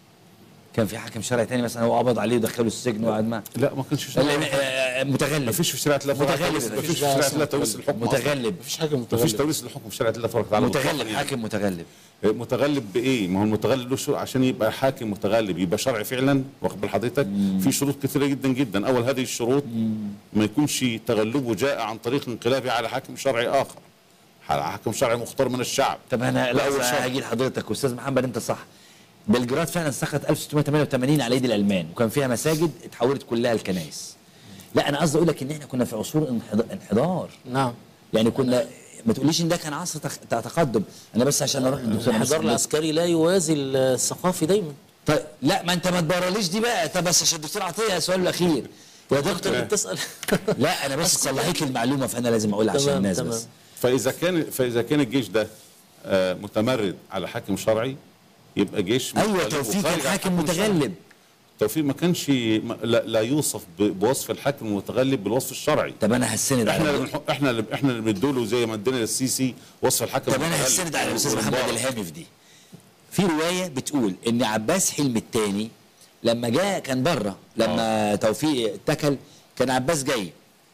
[SPEAKER 1] كان في حاكم شرعي تاني مثلا هو قبض عليه ودخله السجن وقعد معاه
[SPEAKER 2] لا ما كانش
[SPEAKER 1] لا،
[SPEAKER 2] شرعي
[SPEAKER 1] آه، متغلب
[SPEAKER 2] ما فيش في شريعه الله
[SPEAKER 1] متغلب.
[SPEAKER 2] ما فيش في
[SPEAKER 4] لا،
[SPEAKER 2] شريعه
[SPEAKER 4] اسمه
[SPEAKER 2] الله توريث الحكم أصلاً.
[SPEAKER 1] متغلب
[SPEAKER 4] مفيش حاجه
[SPEAKER 2] ما فيش
[SPEAKER 4] متغلبه
[SPEAKER 2] توريث الحكم في شريعه الله تبارك وتعالى
[SPEAKER 1] متغلب
[SPEAKER 2] مطلقاً يعني.
[SPEAKER 1] حاكم متغلب
[SPEAKER 2] متغلب بايه؟ ما هو المتغلب له شروط عشان يبقى حاكم متغلب يبقى شرعي فعلا واخد بال حضرتك؟ في شروط كثيره جدا جدا، اول هذه الشروط ما يكونش تغلبه جاء عن طريق انقلابه على حاكم شرعي اخر. على حاكم شرعي مختار من الشعب.
[SPEAKER 1] طب انا
[SPEAKER 2] لا، أول
[SPEAKER 1] لا
[SPEAKER 2] شرط.
[SPEAKER 1] هاجي لحضرتك استاذ محمد انت صح بلجراد فعلا سقط 1688 على ايد الالمان وكان فيها مساجد اتحولت كلها لكنائس لا انا قصدي اقول لك ان احنا كنا في عصور انحض- انحدار
[SPEAKER 3] نعم
[SPEAKER 1] يعني كنا ما تقوليش ان ده كان عصر تخ- تقدم انا بس عشان اروح للدكتور
[SPEAKER 3] الحضار
[SPEAKER 1] محمد.
[SPEAKER 3] العسكري لا يوازي الثقافي دايما
[SPEAKER 1] طيب لا ما انت ما تبررليش دي بقى طب بس عشان الدكتور عطيه السؤال الاخير يا
[SPEAKER 3] انت
[SPEAKER 1] دكتور
[SPEAKER 3] اللي بتسال
[SPEAKER 1] لا انا بس صلحت لي المعلومه فانا لازم اقولها عشان
[SPEAKER 3] تمام،
[SPEAKER 1] الناس
[SPEAKER 3] تمام.
[SPEAKER 1] بس
[SPEAKER 2] فاذا كان فاذا كان الجيش ده آه، متمرد على حاكم شرعي يبقى جيش
[SPEAKER 1] ايوه
[SPEAKER 2] مختلف
[SPEAKER 1] توفيق
[SPEAKER 2] وخارج
[SPEAKER 1] كان
[SPEAKER 2] عن
[SPEAKER 1] حاكم
[SPEAKER 2] الحكم الشرعي.
[SPEAKER 1] متغلب
[SPEAKER 2] توفيق ما كانش ما- لا, لا يوصف ب- بوصف الحاكم المتغلب بالوصف الشرعي
[SPEAKER 1] طب انا هستند
[SPEAKER 2] احنا
[SPEAKER 1] على
[SPEAKER 2] اللي بنح- احنا اللي احنا اللي بندوله زي ما ادينا للسيسي وصف الحكم
[SPEAKER 1] طب انا
[SPEAKER 2] المتغلب.
[SPEAKER 1] هستند على الاستاذ محمد
[SPEAKER 2] والمبارك.
[SPEAKER 1] الهامي في دي في روايه بتقول ان عباس حلمي الثاني لما جاء كان بره لما توفيق اتكل كان عباس جاي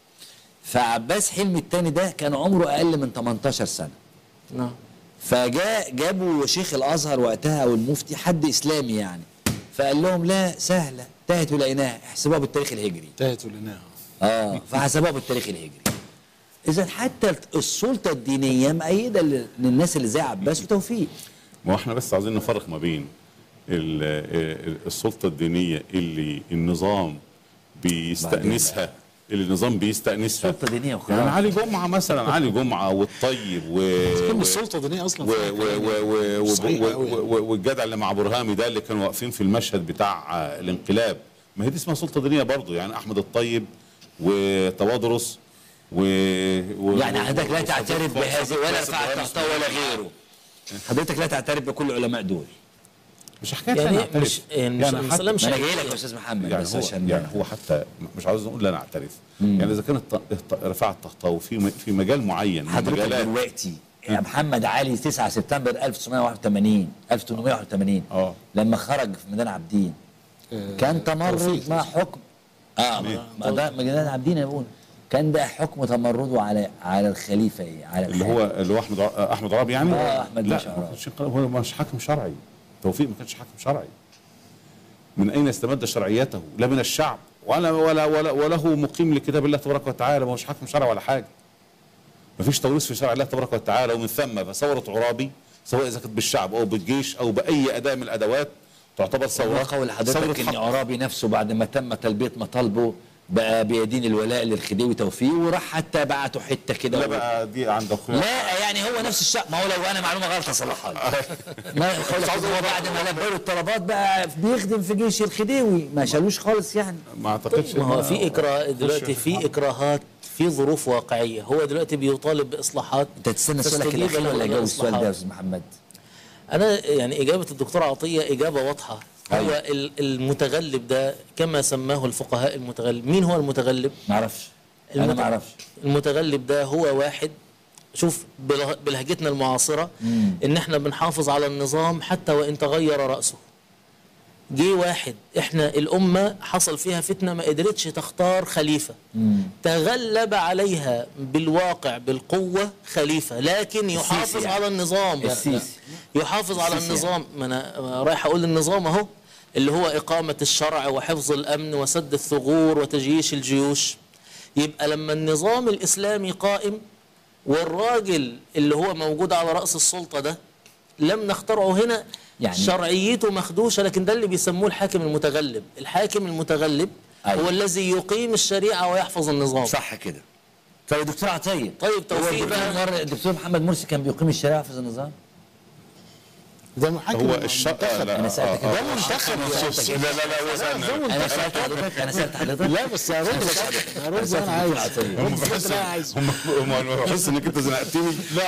[SPEAKER 1] فعباس حلمي الثاني ده كان عمره اقل من 18 سنه
[SPEAKER 3] نعم
[SPEAKER 1] فجاء جابوا شيخ الازهر وقتها او المفتي حد اسلامي يعني فقال لهم لا سهله تاهت ولقيناها احسبوها بالتاريخ الهجري
[SPEAKER 4] انتهت ولناها
[SPEAKER 1] اه فحسبوها بالتاريخ الهجري اذا حتى السلطه الدينيه مأيده لل- للناس اللي زي عباس وتوفيق
[SPEAKER 2] ما هو احنا بس عاوزين نفرق ما بين ال- ال- السلطه الدينيه اللي النظام بيستأنسها اللي النظام بيستأنسها
[SPEAKER 1] سلطه دينيه وخلاص
[SPEAKER 2] يعني علي جمعه مثلا علي جمعه والطيب و
[SPEAKER 4] كلمه
[SPEAKER 2] و-
[SPEAKER 4] السلطه الدينيه اصلا
[SPEAKER 2] و-
[SPEAKER 4] فيها
[SPEAKER 2] و-
[SPEAKER 4] كلام
[SPEAKER 2] و- و-
[SPEAKER 4] مش صحيح
[SPEAKER 2] و-
[SPEAKER 4] أوي.
[SPEAKER 2] و- و- والجدع اللي مع برهامي ده اللي كانوا واقفين في المشهد بتاع آه، الانقلاب ما هي دي اسمها سلطه دينيه برضه يعني احمد الطيب وتوادرس و... و...
[SPEAKER 1] يعني حضرتك لا
[SPEAKER 2] و-
[SPEAKER 1] تعترف
[SPEAKER 2] وصديق-
[SPEAKER 1] بهذه
[SPEAKER 2] وصديق
[SPEAKER 1] ولا
[SPEAKER 2] باسل
[SPEAKER 1] رفعت
[SPEAKER 2] إبراهيم
[SPEAKER 1] تحته ولا غيره حضرتك لا تعترف بكل العلماء دول
[SPEAKER 2] مش حكايه
[SPEAKER 3] يعني
[SPEAKER 2] أنا أعترف.
[SPEAKER 3] مش يعني مش
[SPEAKER 2] يعني حتى-
[SPEAKER 3] المسألة مش
[SPEAKER 1] ما انا جاي لك يا استاذ محمد
[SPEAKER 2] يعني
[SPEAKER 1] بس
[SPEAKER 2] هو
[SPEAKER 1] عشان
[SPEAKER 2] يعني هو حتى مش عاوز نقول لا نعترف يعني اذا كانت رفع الطهطاوي في م- في مجال معين من
[SPEAKER 1] حضرتك
[SPEAKER 2] المجالات
[SPEAKER 1] دلوقتي يا محمد علي 9 سبتمبر 1981 1881
[SPEAKER 2] اه.
[SPEAKER 1] لما خرج في ميدان عابدين كان تمرد
[SPEAKER 4] توفيق.
[SPEAKER 1] مع حكم اه ما- ما ده ميدان عابدين انا بقول كان ده حكم تمرده على على الخليفه ايه على
[SPEAKER 2] اللي
[SPEAKER 1] الحاكم.
[SPEAKER 2] هو اللي هو احمد ع- احمد عرابي يعني
[SPEAKER 1] آه، أحمد
[SPEAKER 2] لا
[SPEAKER 1] باشا
[SPEAKER 2] ما
[SPEAKER 1] عرابي.
[SPEAKER 2] كانش هو مش حاكم شرعي توفيق ما كانش حاكم شرعي من اين استمد شرعيته لا من الشعب ولا ولا ولا وله مقيم لكتاب الله تبارك وتعالى ما هوش حاكم شرعي ولا حاجه ما فيش توريث في شرع الله تبارك وتعالى ومن ثم فثوره عرابي سواء اذا كانت بالشعب او بالجيش او باي اداه من الادوات تعتبر ثوره
[SPEAKER 1] وقول حضرتك
[SPEAKER 2] ثورة
[SPEAKER 1] ان
[SPEAKER 2] حق.
[SPEAKER 1] عرابي نفسه بعد ما تم تلبيه مطالبه بقى بيدين الولاء للخديوي توفيق وراح حتى بعته حته كده
[SPEAKER 2] لا
[SPEAKER 1] و-
[SPEAKER 2] بقى دي عند اخويا
[SPEAKER 1] لا يعني هو نفس الشعب ما هو لو انا معلومه غلط اصلحها لك. ما يقول لك هو بعد ما لبوا له الطلبات بقى بيخدم في جيش الخديوي ما شالوش خالص يعني
[SPEAKER 2] ما اعتقدش
[SPEAKER 3] ما هو
[SPEAKER 2] إن-
[SPEAKER 3] في إكراه دلوقتي في إكراهات في ظروف واقعية هو دلوقتي بيطالب بإصلاحات
[SPEAKER 1] انت تستنى سؤالك
[SPEAKER 3] تستجيب
[SPEAKER 1] الاخير
[SPEAKER 3] له
[SPEAKER 1] ولا اجاوب السؤال ده يا
[SPEAKER 3] الإصلاحات.
[SPEAKER 1] استاذ محمد
[SPEAKER 3] أنا يعني إجابة الدكتور عطية إجابة واضحة
[SPEAKER 1] أيوة.
[SPEAKER 3] هو ال- المتغلب ده كما سماه الفقهاء المتغلب مين هو المتغلب؟
[SPEAKER 1] ما اعرفش انا
[SPEAKER 3] المت-
[SPEAKER 1] ما اعرفش
[SPEAKER 3] المتغلب ده هو واحد شوف بله- بلهجتنا المعاصرة ان احنا بنحافظ على النظام حتى وان تغير رأسه جه واحد احنا الامة حصل فيها فتنة ما قدرتش تختار خليفة تغلب عليها بالواقع بالقوة خليفة لكن يحافظ
[SPEAKER 1] يعني.
[SPEAKER 3] على النظام
[SPEAKER 1] السيسي.
[SPEAKER 3] يحافظ على
[SPEAKER 1] السيسي
[SPEAKER 3] النظام ما انا رايح اقول النظام اهو اللي هو اقامة الشرع وحفظ الامن وسد الثغور وتجييش الجيوش يبقى لما النظام الاسلامي قائم والراجل اللي هو موجود على راس السلطه ده لم نخترعه هنا
[SPEAKER 1] يعني-
[SPEAKER 3] يعني شرعيته مخدوشه لكن ده اللي بيسموه الحاكم المتغلب الحاكم المتغلب
[SPEAKER 1] أيوة.
[SPEAKER 3] هو الذي يقيم الشريعه ويحفظ النظام
[SPEAKER 1] صح كده طيب دكتور عطيه
[SPEAKER 3] طيب
[SPEAKER 1] هو
[SPEAKER 3] توفيق
[SPEAKER 1] الدكتور
[SPEAKER 3] بقى
[SPEAKER 1] مر- الدكتور محمد مرسي كان بيقيم الشريعه ويحفظ النظام
[SPEAKER 4] ده محاكم
[SPEAKER 2] هو الشق لا
[SPEAKER 1] انا سالتك
[SPEAKER 2] آه،
[SPEAKER 1] ده
[SPEAKER 2] آه.
[SPEAKER 1] منتخب
[SPEAKER 2] لا لا لا هو سألنا.
[SPEAKER 1] انا سالت حضرتك انا سالت حضرتك
[SPEAKER 4] لا بس هرد لك هرد زي ما انا عايز
[SPEAKER 2] هم
[SPEAKER 4] رد زي
[SPEAKER 2] بحس
[SPEAKER 4] ما انا عايز
[SPEAKER 2] هم هم بحس انك انت زنقتني لا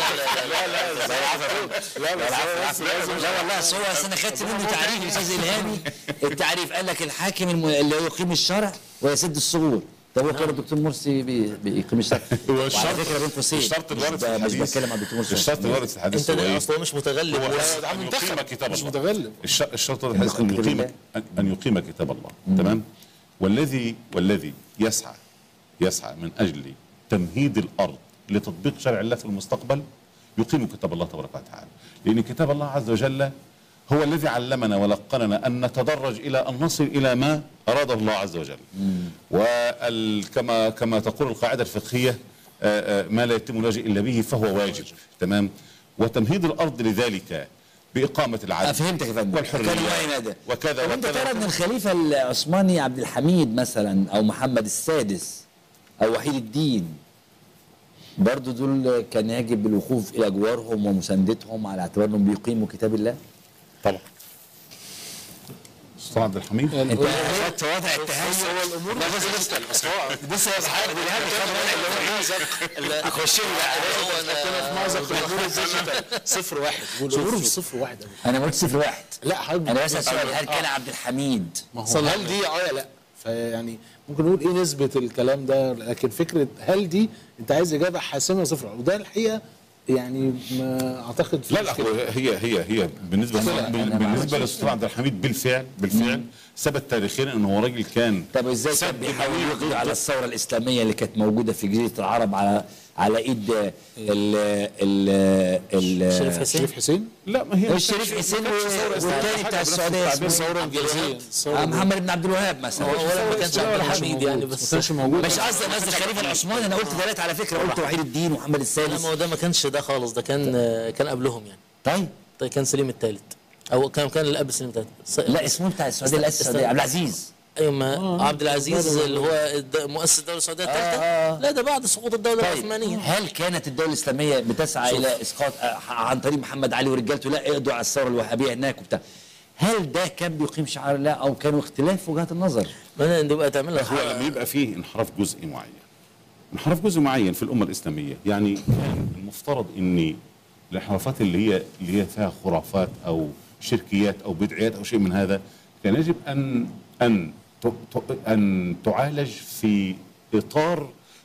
[SPEAKER 1] لا والله أصل هو أصل انا خدت منه تعريف استاذ الهامي التعريف قال لك الحاكم الم... اللي يقيم الشرع ويسد الثغور طب هو كان الدكتور مرسي بي... بيقيم الشرع
[SPEAKER 2] هو
[SPEAKER 1] وعلى
[SPEAKER 2] الشرط-
[SPEAKER 1] فكره بين قوسين
[SPEAKER 2] الشرط
[SPEAKER 1] مش,
[SPEAKER 2] الوارد
[SPEAKER 1] ب...
[SPEAKER 2] في
[SPEAKER 1] مش
[SPEAKER 2] الحديث
[SPEAKER 1] بتكلم عن الدكتور مرسي
[SPEAKER 2] الشرط الوارد في الحديث
[SPEAKER 3] انت
[SPEAKER 2] هو
[SPEAKER 3] ده
[SPEAKER 2] ايه؟
[SPEAKER 3] اصلا مش متغلب
[SPEAKER 2] هو
[SPEAKER 3] بس
[SPEAKER 2] أن يقيم كتاب
[SPEAKER 4] مش
[SPEAKER 2] الله
[SPEAKER 4] متغلب
[SPEAKER 2] الش- الشرط الحديث ان
[SPEAKER 1] كتاب
[SPEAKER 2] يقيم
[SPEAKER 1] الله.
[SPEAKER 2] أن- ان يقيم كتاب الله تمام والذي والذي يسعى يسعى من اجل تمهيد الارض لتطبيق شرع الله في المستقبل يقيم كتاب الله تبارك وتعالى لان كتاب الله عز وجل هو الذي علمنا ولقننا ان نتدرج الى ان نصل الى ما اراده الله عز وجل وكما كما تقول القاعده الفقهيه آه، آه، ما لا يتم الواجب الا به فهو واجب تمام وتمهيد الارض لذلك باقامه العدل
[SPEAKER 1] فهمتك يا فندم
[SPEAKER 2] والحريه
[SPEAKER 1] كان معي ده
[SPEAKER 2] وكذا
[SPEAKER 1] طب انت
[SPEAKER 2] وكذا
[SPEAKER 1] ترى ان الخليفه العثماني عبد الحميد مثلا او محمد السادس او وحيد الدين برضو دول كان يجب الوقوف الى جوارهم ومساندتهم على اعتبار انهم بيقيموا كتاب الله
[SPEAKER 2] طبعا السلطان عبد الحميد
[SPEAKER 1] انت اخذت وضع التهيؤ
[SPEAKER 4] هو الامور لا بس بس
[SPEAKER 1] بص يا اصحابي اخش
[SPEAKER 3] هو انا
[SPEAKER 4] الامور الديجيتال صفر واحد الامور مش صفر واحد أبدا.
[SPEAKER 1] انا ما قلتش صفر واحد
[SPEAKER 4] لا حضرتك
[SPEAKER 1] انا بسال سؤال هل كان عبد الحميد
[SPEAKER 4] ما هو هل دي اه لا فيعني ممكن نقول ايه نسبة الكلام ده لكن فكرة هل دي انت عايز اجابة حاسمة صفر وده الحقيقة يعني ما اعتقد في
[SPEAKER 2] لا لا
[SPEAKER 4] مشكلة.
[SPEAKER 2] هو هي هي هي بالنسبه
[SPEAKER 1] أنا-
[SPEAKER 2] بال-
[SPEAKER 1] أنا ما
[SPEAKER 2] بالنسبه
[SPEAKER 1] أعرفش.
[SPEAKER 2] للسلطان عبد الحميد بالفعل بالفعل ثبت تاريخيا انه هو راجل كان
[SPEAKER 1] طب ازاي كان
[SPEAKER 2] سد
[SPEAKER 1] بيحاول
[SPEAKER 2] كبير
[SPEAKER 1] يقضي
[SPEAKER 2] ضد-
[SPEAKER 1] على الثوره الاسلاميه اللي كانت موجوده في جزيره العرب على على ايد ال ال ال
[SPEAKER 3] شريف حسين
[SPEAKER 4] شريف حسين
[SPEAKER 2] لا ما هي
[SPEAKER 1] الشريف حسين
[SPEAKER 2] ما كانتش ثورة إسلامية،
[SPEAKER 1] والتاني
[SPEAKER 2] حاجة
[SPEAKER 1] بتاع
[SPEAKER 2] بنفس
[SPEAKER 1] السعوديه
[SPEAKER 2] التعبير.
[SPEAKER 1] اسمه
[SPEAKER 4] ثورة انجليزية
[SPEAKER 1] آه،
[SPEAKER 4] ثورة
[SPEAKER 1] محمد بن عبد الوهاب مثلا
[SPEAKER 3] ولا ما كانش عبد
[SPEAKER 4] ولا حاجة
[SPEAKER 3] الحميد
[SPEAKER 4] موجود.
[SPEAKER 3] يعني
[SPEAKER 4] ما
[SPEAKER 3] بس
[SPEAKER 4] كانش موجود
[SPEAKER 1] مش قصدي انا قصدي الخليفه العثماني انا قلت ثلاثه على فكره قلت وحيد الدين ومحمد
[SPEAKER 3] لا
[SPEAKER 1] السادس
[SPEAKER 3] ما هو ده ما كانش ده خالص ده كان كان قبلهم يعني
[SPEAKER 1] طيب
[SPEAKER 3] ده كان سليم الثالث او كان كان اللي قبل سليم الثالث س-
[SPEAKER 1] لا اسمه بتاع السعوديه
[SPEAKER 3] است-
[SPEAKER 1] الأسد السعوديه
[SPEAKER 3] است-
[SPEAKER 1] عبد العزيز
[SPEAKER 3] ايوه ما عبد العزيز اللي هو الد- مؤسس الدوله السعوديه الثالثه
[SPEAKER 1] آه.
[SPEAKER 3] لا ده بعد سقوط الدوله
[SPEAKER 1] طيب
[SPEAKER 3] العثمانيه
[SPEAKER 1] هل كانت الدوله الاسلاميه بتسعى الى اسقاط آه، عن طريق محمد علي ورجالته لا اقضوا على الثوره الوهابيه هناك وبتاع هل ده كان بيقيم شعار الله او كانوا اختلاف وجهات النظر؟
[SPEAKER 3] ما نبقى تعمل لك
[SPEAKER 2] هو لما يبقى فيه انحراف جزئي معين انحراف جزئي معين في الامه الاسلاميه يعني كان المفترض ان الانحرافات اللي هي اللي هي فيها خرافات او شركيات او بدعيات او شيء من هذا كان يجب ان ان ت- ت- ان تعالج في اطار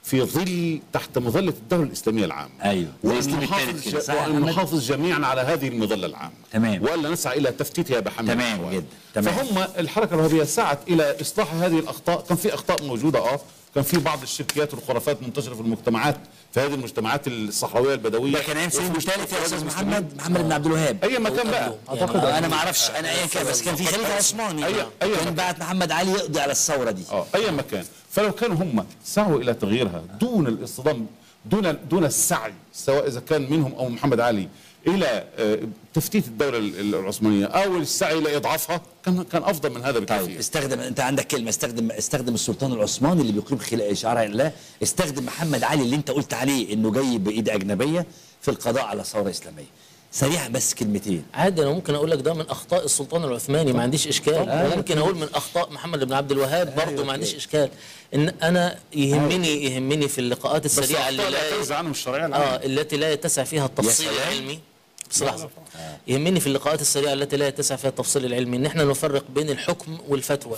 [SPEAKER 2] في ظل تحت مظله الدوله الاسلاميه العامه
[SPEAKER 1] أيوة. زي
[SPEAKER 2] وأن
[SPEAKER 1] الإسلام
[SPEAKER 2] نحافظ
[SPEAKER 1] الثالث كده،
[SPEAKER 2] ج-
[SPEAKER 1] صح يا
[SPEAKER 2] وأن
[SPEAKER 1] محمد؟
[SPEAKER 2] نحافظ جميعا على هذه المظله العامه
[SPEAKER 1] تمام.
[SPEAKER 2] والا نسعى الى تفتيتها بحمل
[SPEAKER 1] تمام
[SPEAKER 2] الأحوال.
[SPEAKER 1] جدا، تمام.
[SPEAKER 2] فهم الحركه الوهابيه سعت الى اصلاح هذه الاخطاء كان في اخطاء موجوده اه كان في بعض الشركيات والخرافات منتشره في المجتمعات في هذه المجتمعات الصحراويه البدويه
[SPEAKER 1] ده كان ايام سليم
[SPEAKER 2] وفي
[SPEAKER 1] الثالث يا
[SPEAKER 2] مجتمعات
[SPEAKER 1] استاذ
[SPEAKER 2] المسلمين.
[SPEAKER 1] محمد محمد بن عبد الوهاب
[SPEAKER 2] اي مكان بقى
[SPEAKER 3] اعتقد
[SPEAKER 1] يعني انا ما اعرفش انا ايا كان بس كان في خليفه عثماني
[SPEAKER 2] أي- أي
[SPEAKER 1] كان
[SPEAKER 2] مكان.
[SPEAKER 1] بعت محمد علي يقضي على الثوره دي
[SPEAKER 2] اه اي مكان فلو كانوا هم سعوا الى تغييرها دون الاصطدام دون دون السعي سواء اذا كان منهم او محمد علي الى آه، تفتيت الدوله ال- العثمانيه او السعي الى اضعافها كان كان افضل من هذا
[SPEAKER 1] طيب
[SPEAKER 2] بكثير
[SPEAKER 1] استخدم انت عندك كلمه استخدم استخدم السلطان العثماني اللي بيقيم خلال شرع الله استخدم محمد علي اللي انت قلت عليه انه جاي بايد اجنبيه في القضاء على ثوره اسلاميه سريعا بس كلمتين
[SPEAKER 3] عادي انا ممكن اقول لك ده من اخطاء السلطان العثماني ما عنديش اشكال وممكن اقول من اخطاء محمد بن عبد الوهاب برضه ما عنديش اشكال ان انا يهمني يهمني في اللقاءات
[SPEAKER 2] بس
[SPEAKER 3] السريعه اللي
[SPEAKER 2] الأخطاء لا
[SPEAKER 3] لا
[SPEAKER 2] تنزع عنهم الشرعيه
[SPEAKER 3] اه
[SPEAKER 2] العامه
[SPEAKER 3] التي لا يتسع فيها التفصيل
[SPEAKER 1] سلام.
[SPEAKER 3] العلمي بس لحظه يهمني في اللقاءات السريعه التي لا يتسع فيها التفصيل العلمي ان احنا نفرق بين الحكم والفتوى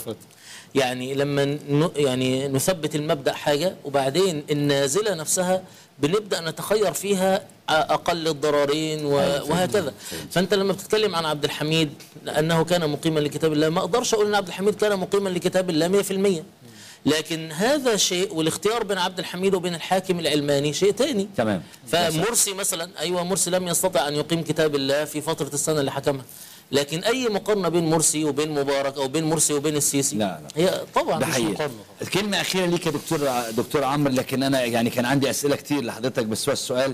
[SPEAKER 3] يعني لما ن- يعني نثبت المبدا حاجه وبعدين النازله نفسها بنبدا نتخير فيها أ- اقل الضررين و- وهكذا فانت لما بتتكلم عن عبد الحميد انه كان مقيما لكتاب الله ما اقدرش اقول ان عبد الحميد كان مقيما لكتاب الله 100% لكن هذا شيء والاختيار بين عبد الحميد وبين الحاكم العلماني شيء تاني
[SPEAKER 1] تمام
[SPEAKER 3] فمرسي مثلا ايوه مرسي لم يستطع ان يقيم كتاب الله في فتره السنه اللي حكمها لكن اي مقارنه بين مرسي وبين مبارك او بين مرسي وبين السيسي
[SPEAKER 1] لا، لا.
[SPEAKER 3] هي طبعا
[SPEAKER 1] ده
[SPEAKER 3] مش
[SPEAKER 1] حقيقي
[SPEAKER 3] مقارنه
[SPEAKER 1] الكلمة أخيرة ليك يا دكتور دكتور عمرو لكن أنا يعني كان عندي أسئلة كتير لحضرتك بس هو السؤال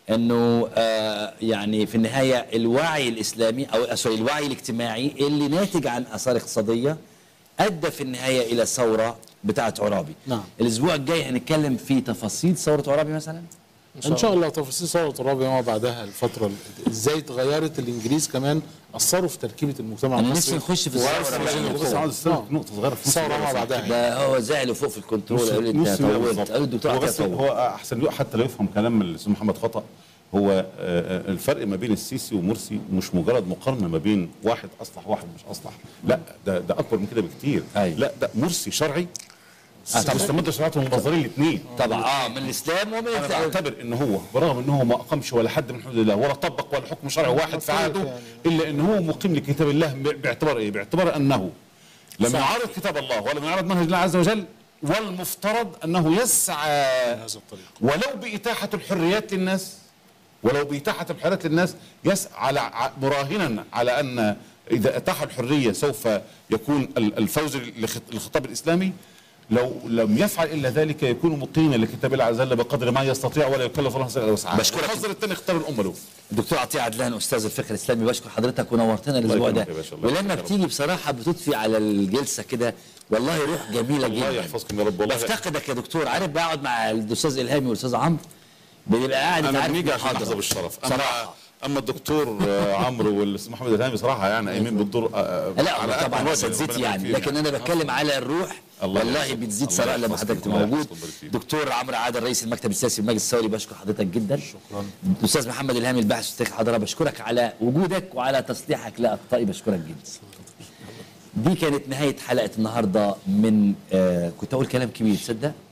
[SPEAKER 1] إنه آه يعني في النهاية الوعي الإسلامي أو سوري الوعي الاجتماعي اللي ناتج عن آثار اقتصادية أدى في النهاية إلى ثورة بتاعة عرابي
[SPEAKER 4] نعم.
[SPEAKER 1] الأسبوع الجاي هنتكلم في تفاصيل ثورة عرابي مثلا
[SPEAKER 4] ان شاء الله تفاصيل ثوره الرابعه وما بعدها الفتره ال- ازاي اتغيرت الانجليز كمان اثروا في تركيبه المجتمع
[SPEAKER 1] أنا
[SPEAKER 4] المصري
[SPEAKER 1] نفسي نخش في
[SPEAKER 4] وعرفوا
[SPEAKER 1] الثورة
[SPEAKER 4] وزن
[SPEAKER 1] بقى.
[SPEAKER 2] بس
[SPEAKER 4] القوة.
[SPEAKER 2] عاوز اسالك نقطه صغيره في نص
[SPEAKER 4] الثوره
[SPEAKER 2] الجواب.
[SPEAKER 4] ما بعدها يعني.
[SPEAKER 1] ده هو زعلوا فوق في الكنترول قالوا لي
[SPEAKER 2] نص
[SPEAKER 1] أنت
[SPEAKER 2] المية
[SPEAKER 1] طولت
[SPEAKER 2] بالظبط.
[SPEAKER 1] قالوا الدكتور
[SPEAKER 2] هو
[SPEAKER 1] عطية
[SPEAKER 2] بس
[SPEAKER 1] طول
[SPEAKER 2] هو احسن يق- حتى لو يفهم كلام الاستاذ محمد خطا هو آه، آه، الفرق ما بين السيسي ومرسي مش مجرد مقارنه ما بين واحد اصلح واحد مش اصلح لا ده ده اكبر من كده بكتير
[SPEAKER 1] أيوة.
[SPEAKER 2] لا ده مرسي شرعي
[SPEAKER 1] آه، طبعاً.
[SPEAKER 2] مستمد شرعته منظرين الاثنين
[SPEAKER 1] طبعا اه من الإسلام ومن
[SPEAKER 2] انا
[SPEAKER 1] الإسلام.
[SPEAKER 2] بعتبر ان هو برغم ان هو ما اقامش ولا حد من حدود الله ولا طبق ولا حكم شرعي واحد في عهده الا ان هو مقيم لكتاب الله ب- باعتبار ايه؟ باعتبار انه لم يعارض كتاب الله ولم يعارض منهج الله عز وجل والمفترض انه يسعى
[SPEAKER 4] هذا الطريق
[SPEAKER 2] ولو بإتاحة الحريات للناس ولو بإتاحة الحريات للناس يسعى على ع- مراهنا على أن إذا أتاح الحرية سوف يكون ال- الفوز للخط- للخطاب الإسلامي لو لم يفعل إلا ذلك يكون مقيما لكتاب الله عز وجل بقدر ما يستطيع ولا يكلف الله نفسا إلا وسعها
[SPEAKER 1] بشكرك.
[SPEAKER 2] الحظر الثاني اختار الأمة له
[SPEAKER 1] الدكتور عطيه عدلان استاذ الفقه الاسلامي بشكر حضرتك ونورتنا الاسبوع ده
[SPEAKER 2] يكرمك يا باشا، الله
[SPEAKER 1] ولما
[SPEAKER 2] يكرمك.
[SPEAKER 1] بتيجي بصراحه بتضفي على الجلسه كده والله روح جميله
[SPEAKER 2] الله
[SPEAKER 1] جدا
[SPEAKER 2] يحفظكم يا رب والله
[SPEAKER 1] بفتقدك يا دكتور عارف بقعد مع الاستاذ الهامي والاستاذ عمرو بنبقى قاعد
[SPEAKER 2] أنا
[SPEAKER 1] عارف
[SPEAKER 2] بنيجي عشان
[SPEAKER 1] محاضرة.
[SPEAKER 2] أحظى بالشرف أما
[SPEAKER 1] صراحه
[SPEAKER 2] أما الدكتور آه، عمرو والأستاذ محمد الهامي صراحة يعني قايمين بالدور آه، آه،
[SPEAKER 1] لا
[SPEAKER 2] على
[SPEAKER 1] هم
[SPEAKER 2] أكمل
[SPEAKER 1] طبعا
[SPEAKER 2] وجه.
[SPEAKER 1] اساتذتي
[SPEAKER 2] ربنا يبارك
[SPEAKER 1] يعني
[SPEAKER 2] فيهم
[SPEAKER 1] لكن انا بتكلم على الروح
[SPEAKER 2] الله
[SPEAKER 1] والله
[SPEAKER 2] يحفظك.
[SPEAKER 1] بتزيد
[SPEAKER 2] الله
[SPEAKER 1] ثراء لما
[SPEAKER 2] يحفظك.
[SPEAKER 1] حضرتك
[SPEAKER 2] الله
[SPEAKER 1] موجود
[SPEAKER 2] يحفظك ويبارك فيك.
[SPEAKER 1] دكتور عمرو عادل رئيس المكتب السياسي بالمجلس الثوري بشكر حضرتك جدا شكرا الاستاذ محمد الهامي الباحث في تاريخ الحضاره بشكرك على وجودك وعلى تصليحك لاخطائي بشكرك جدا دي كانت نهايه حلقه النهارده من آه كنت اقول كلام كبير تصدق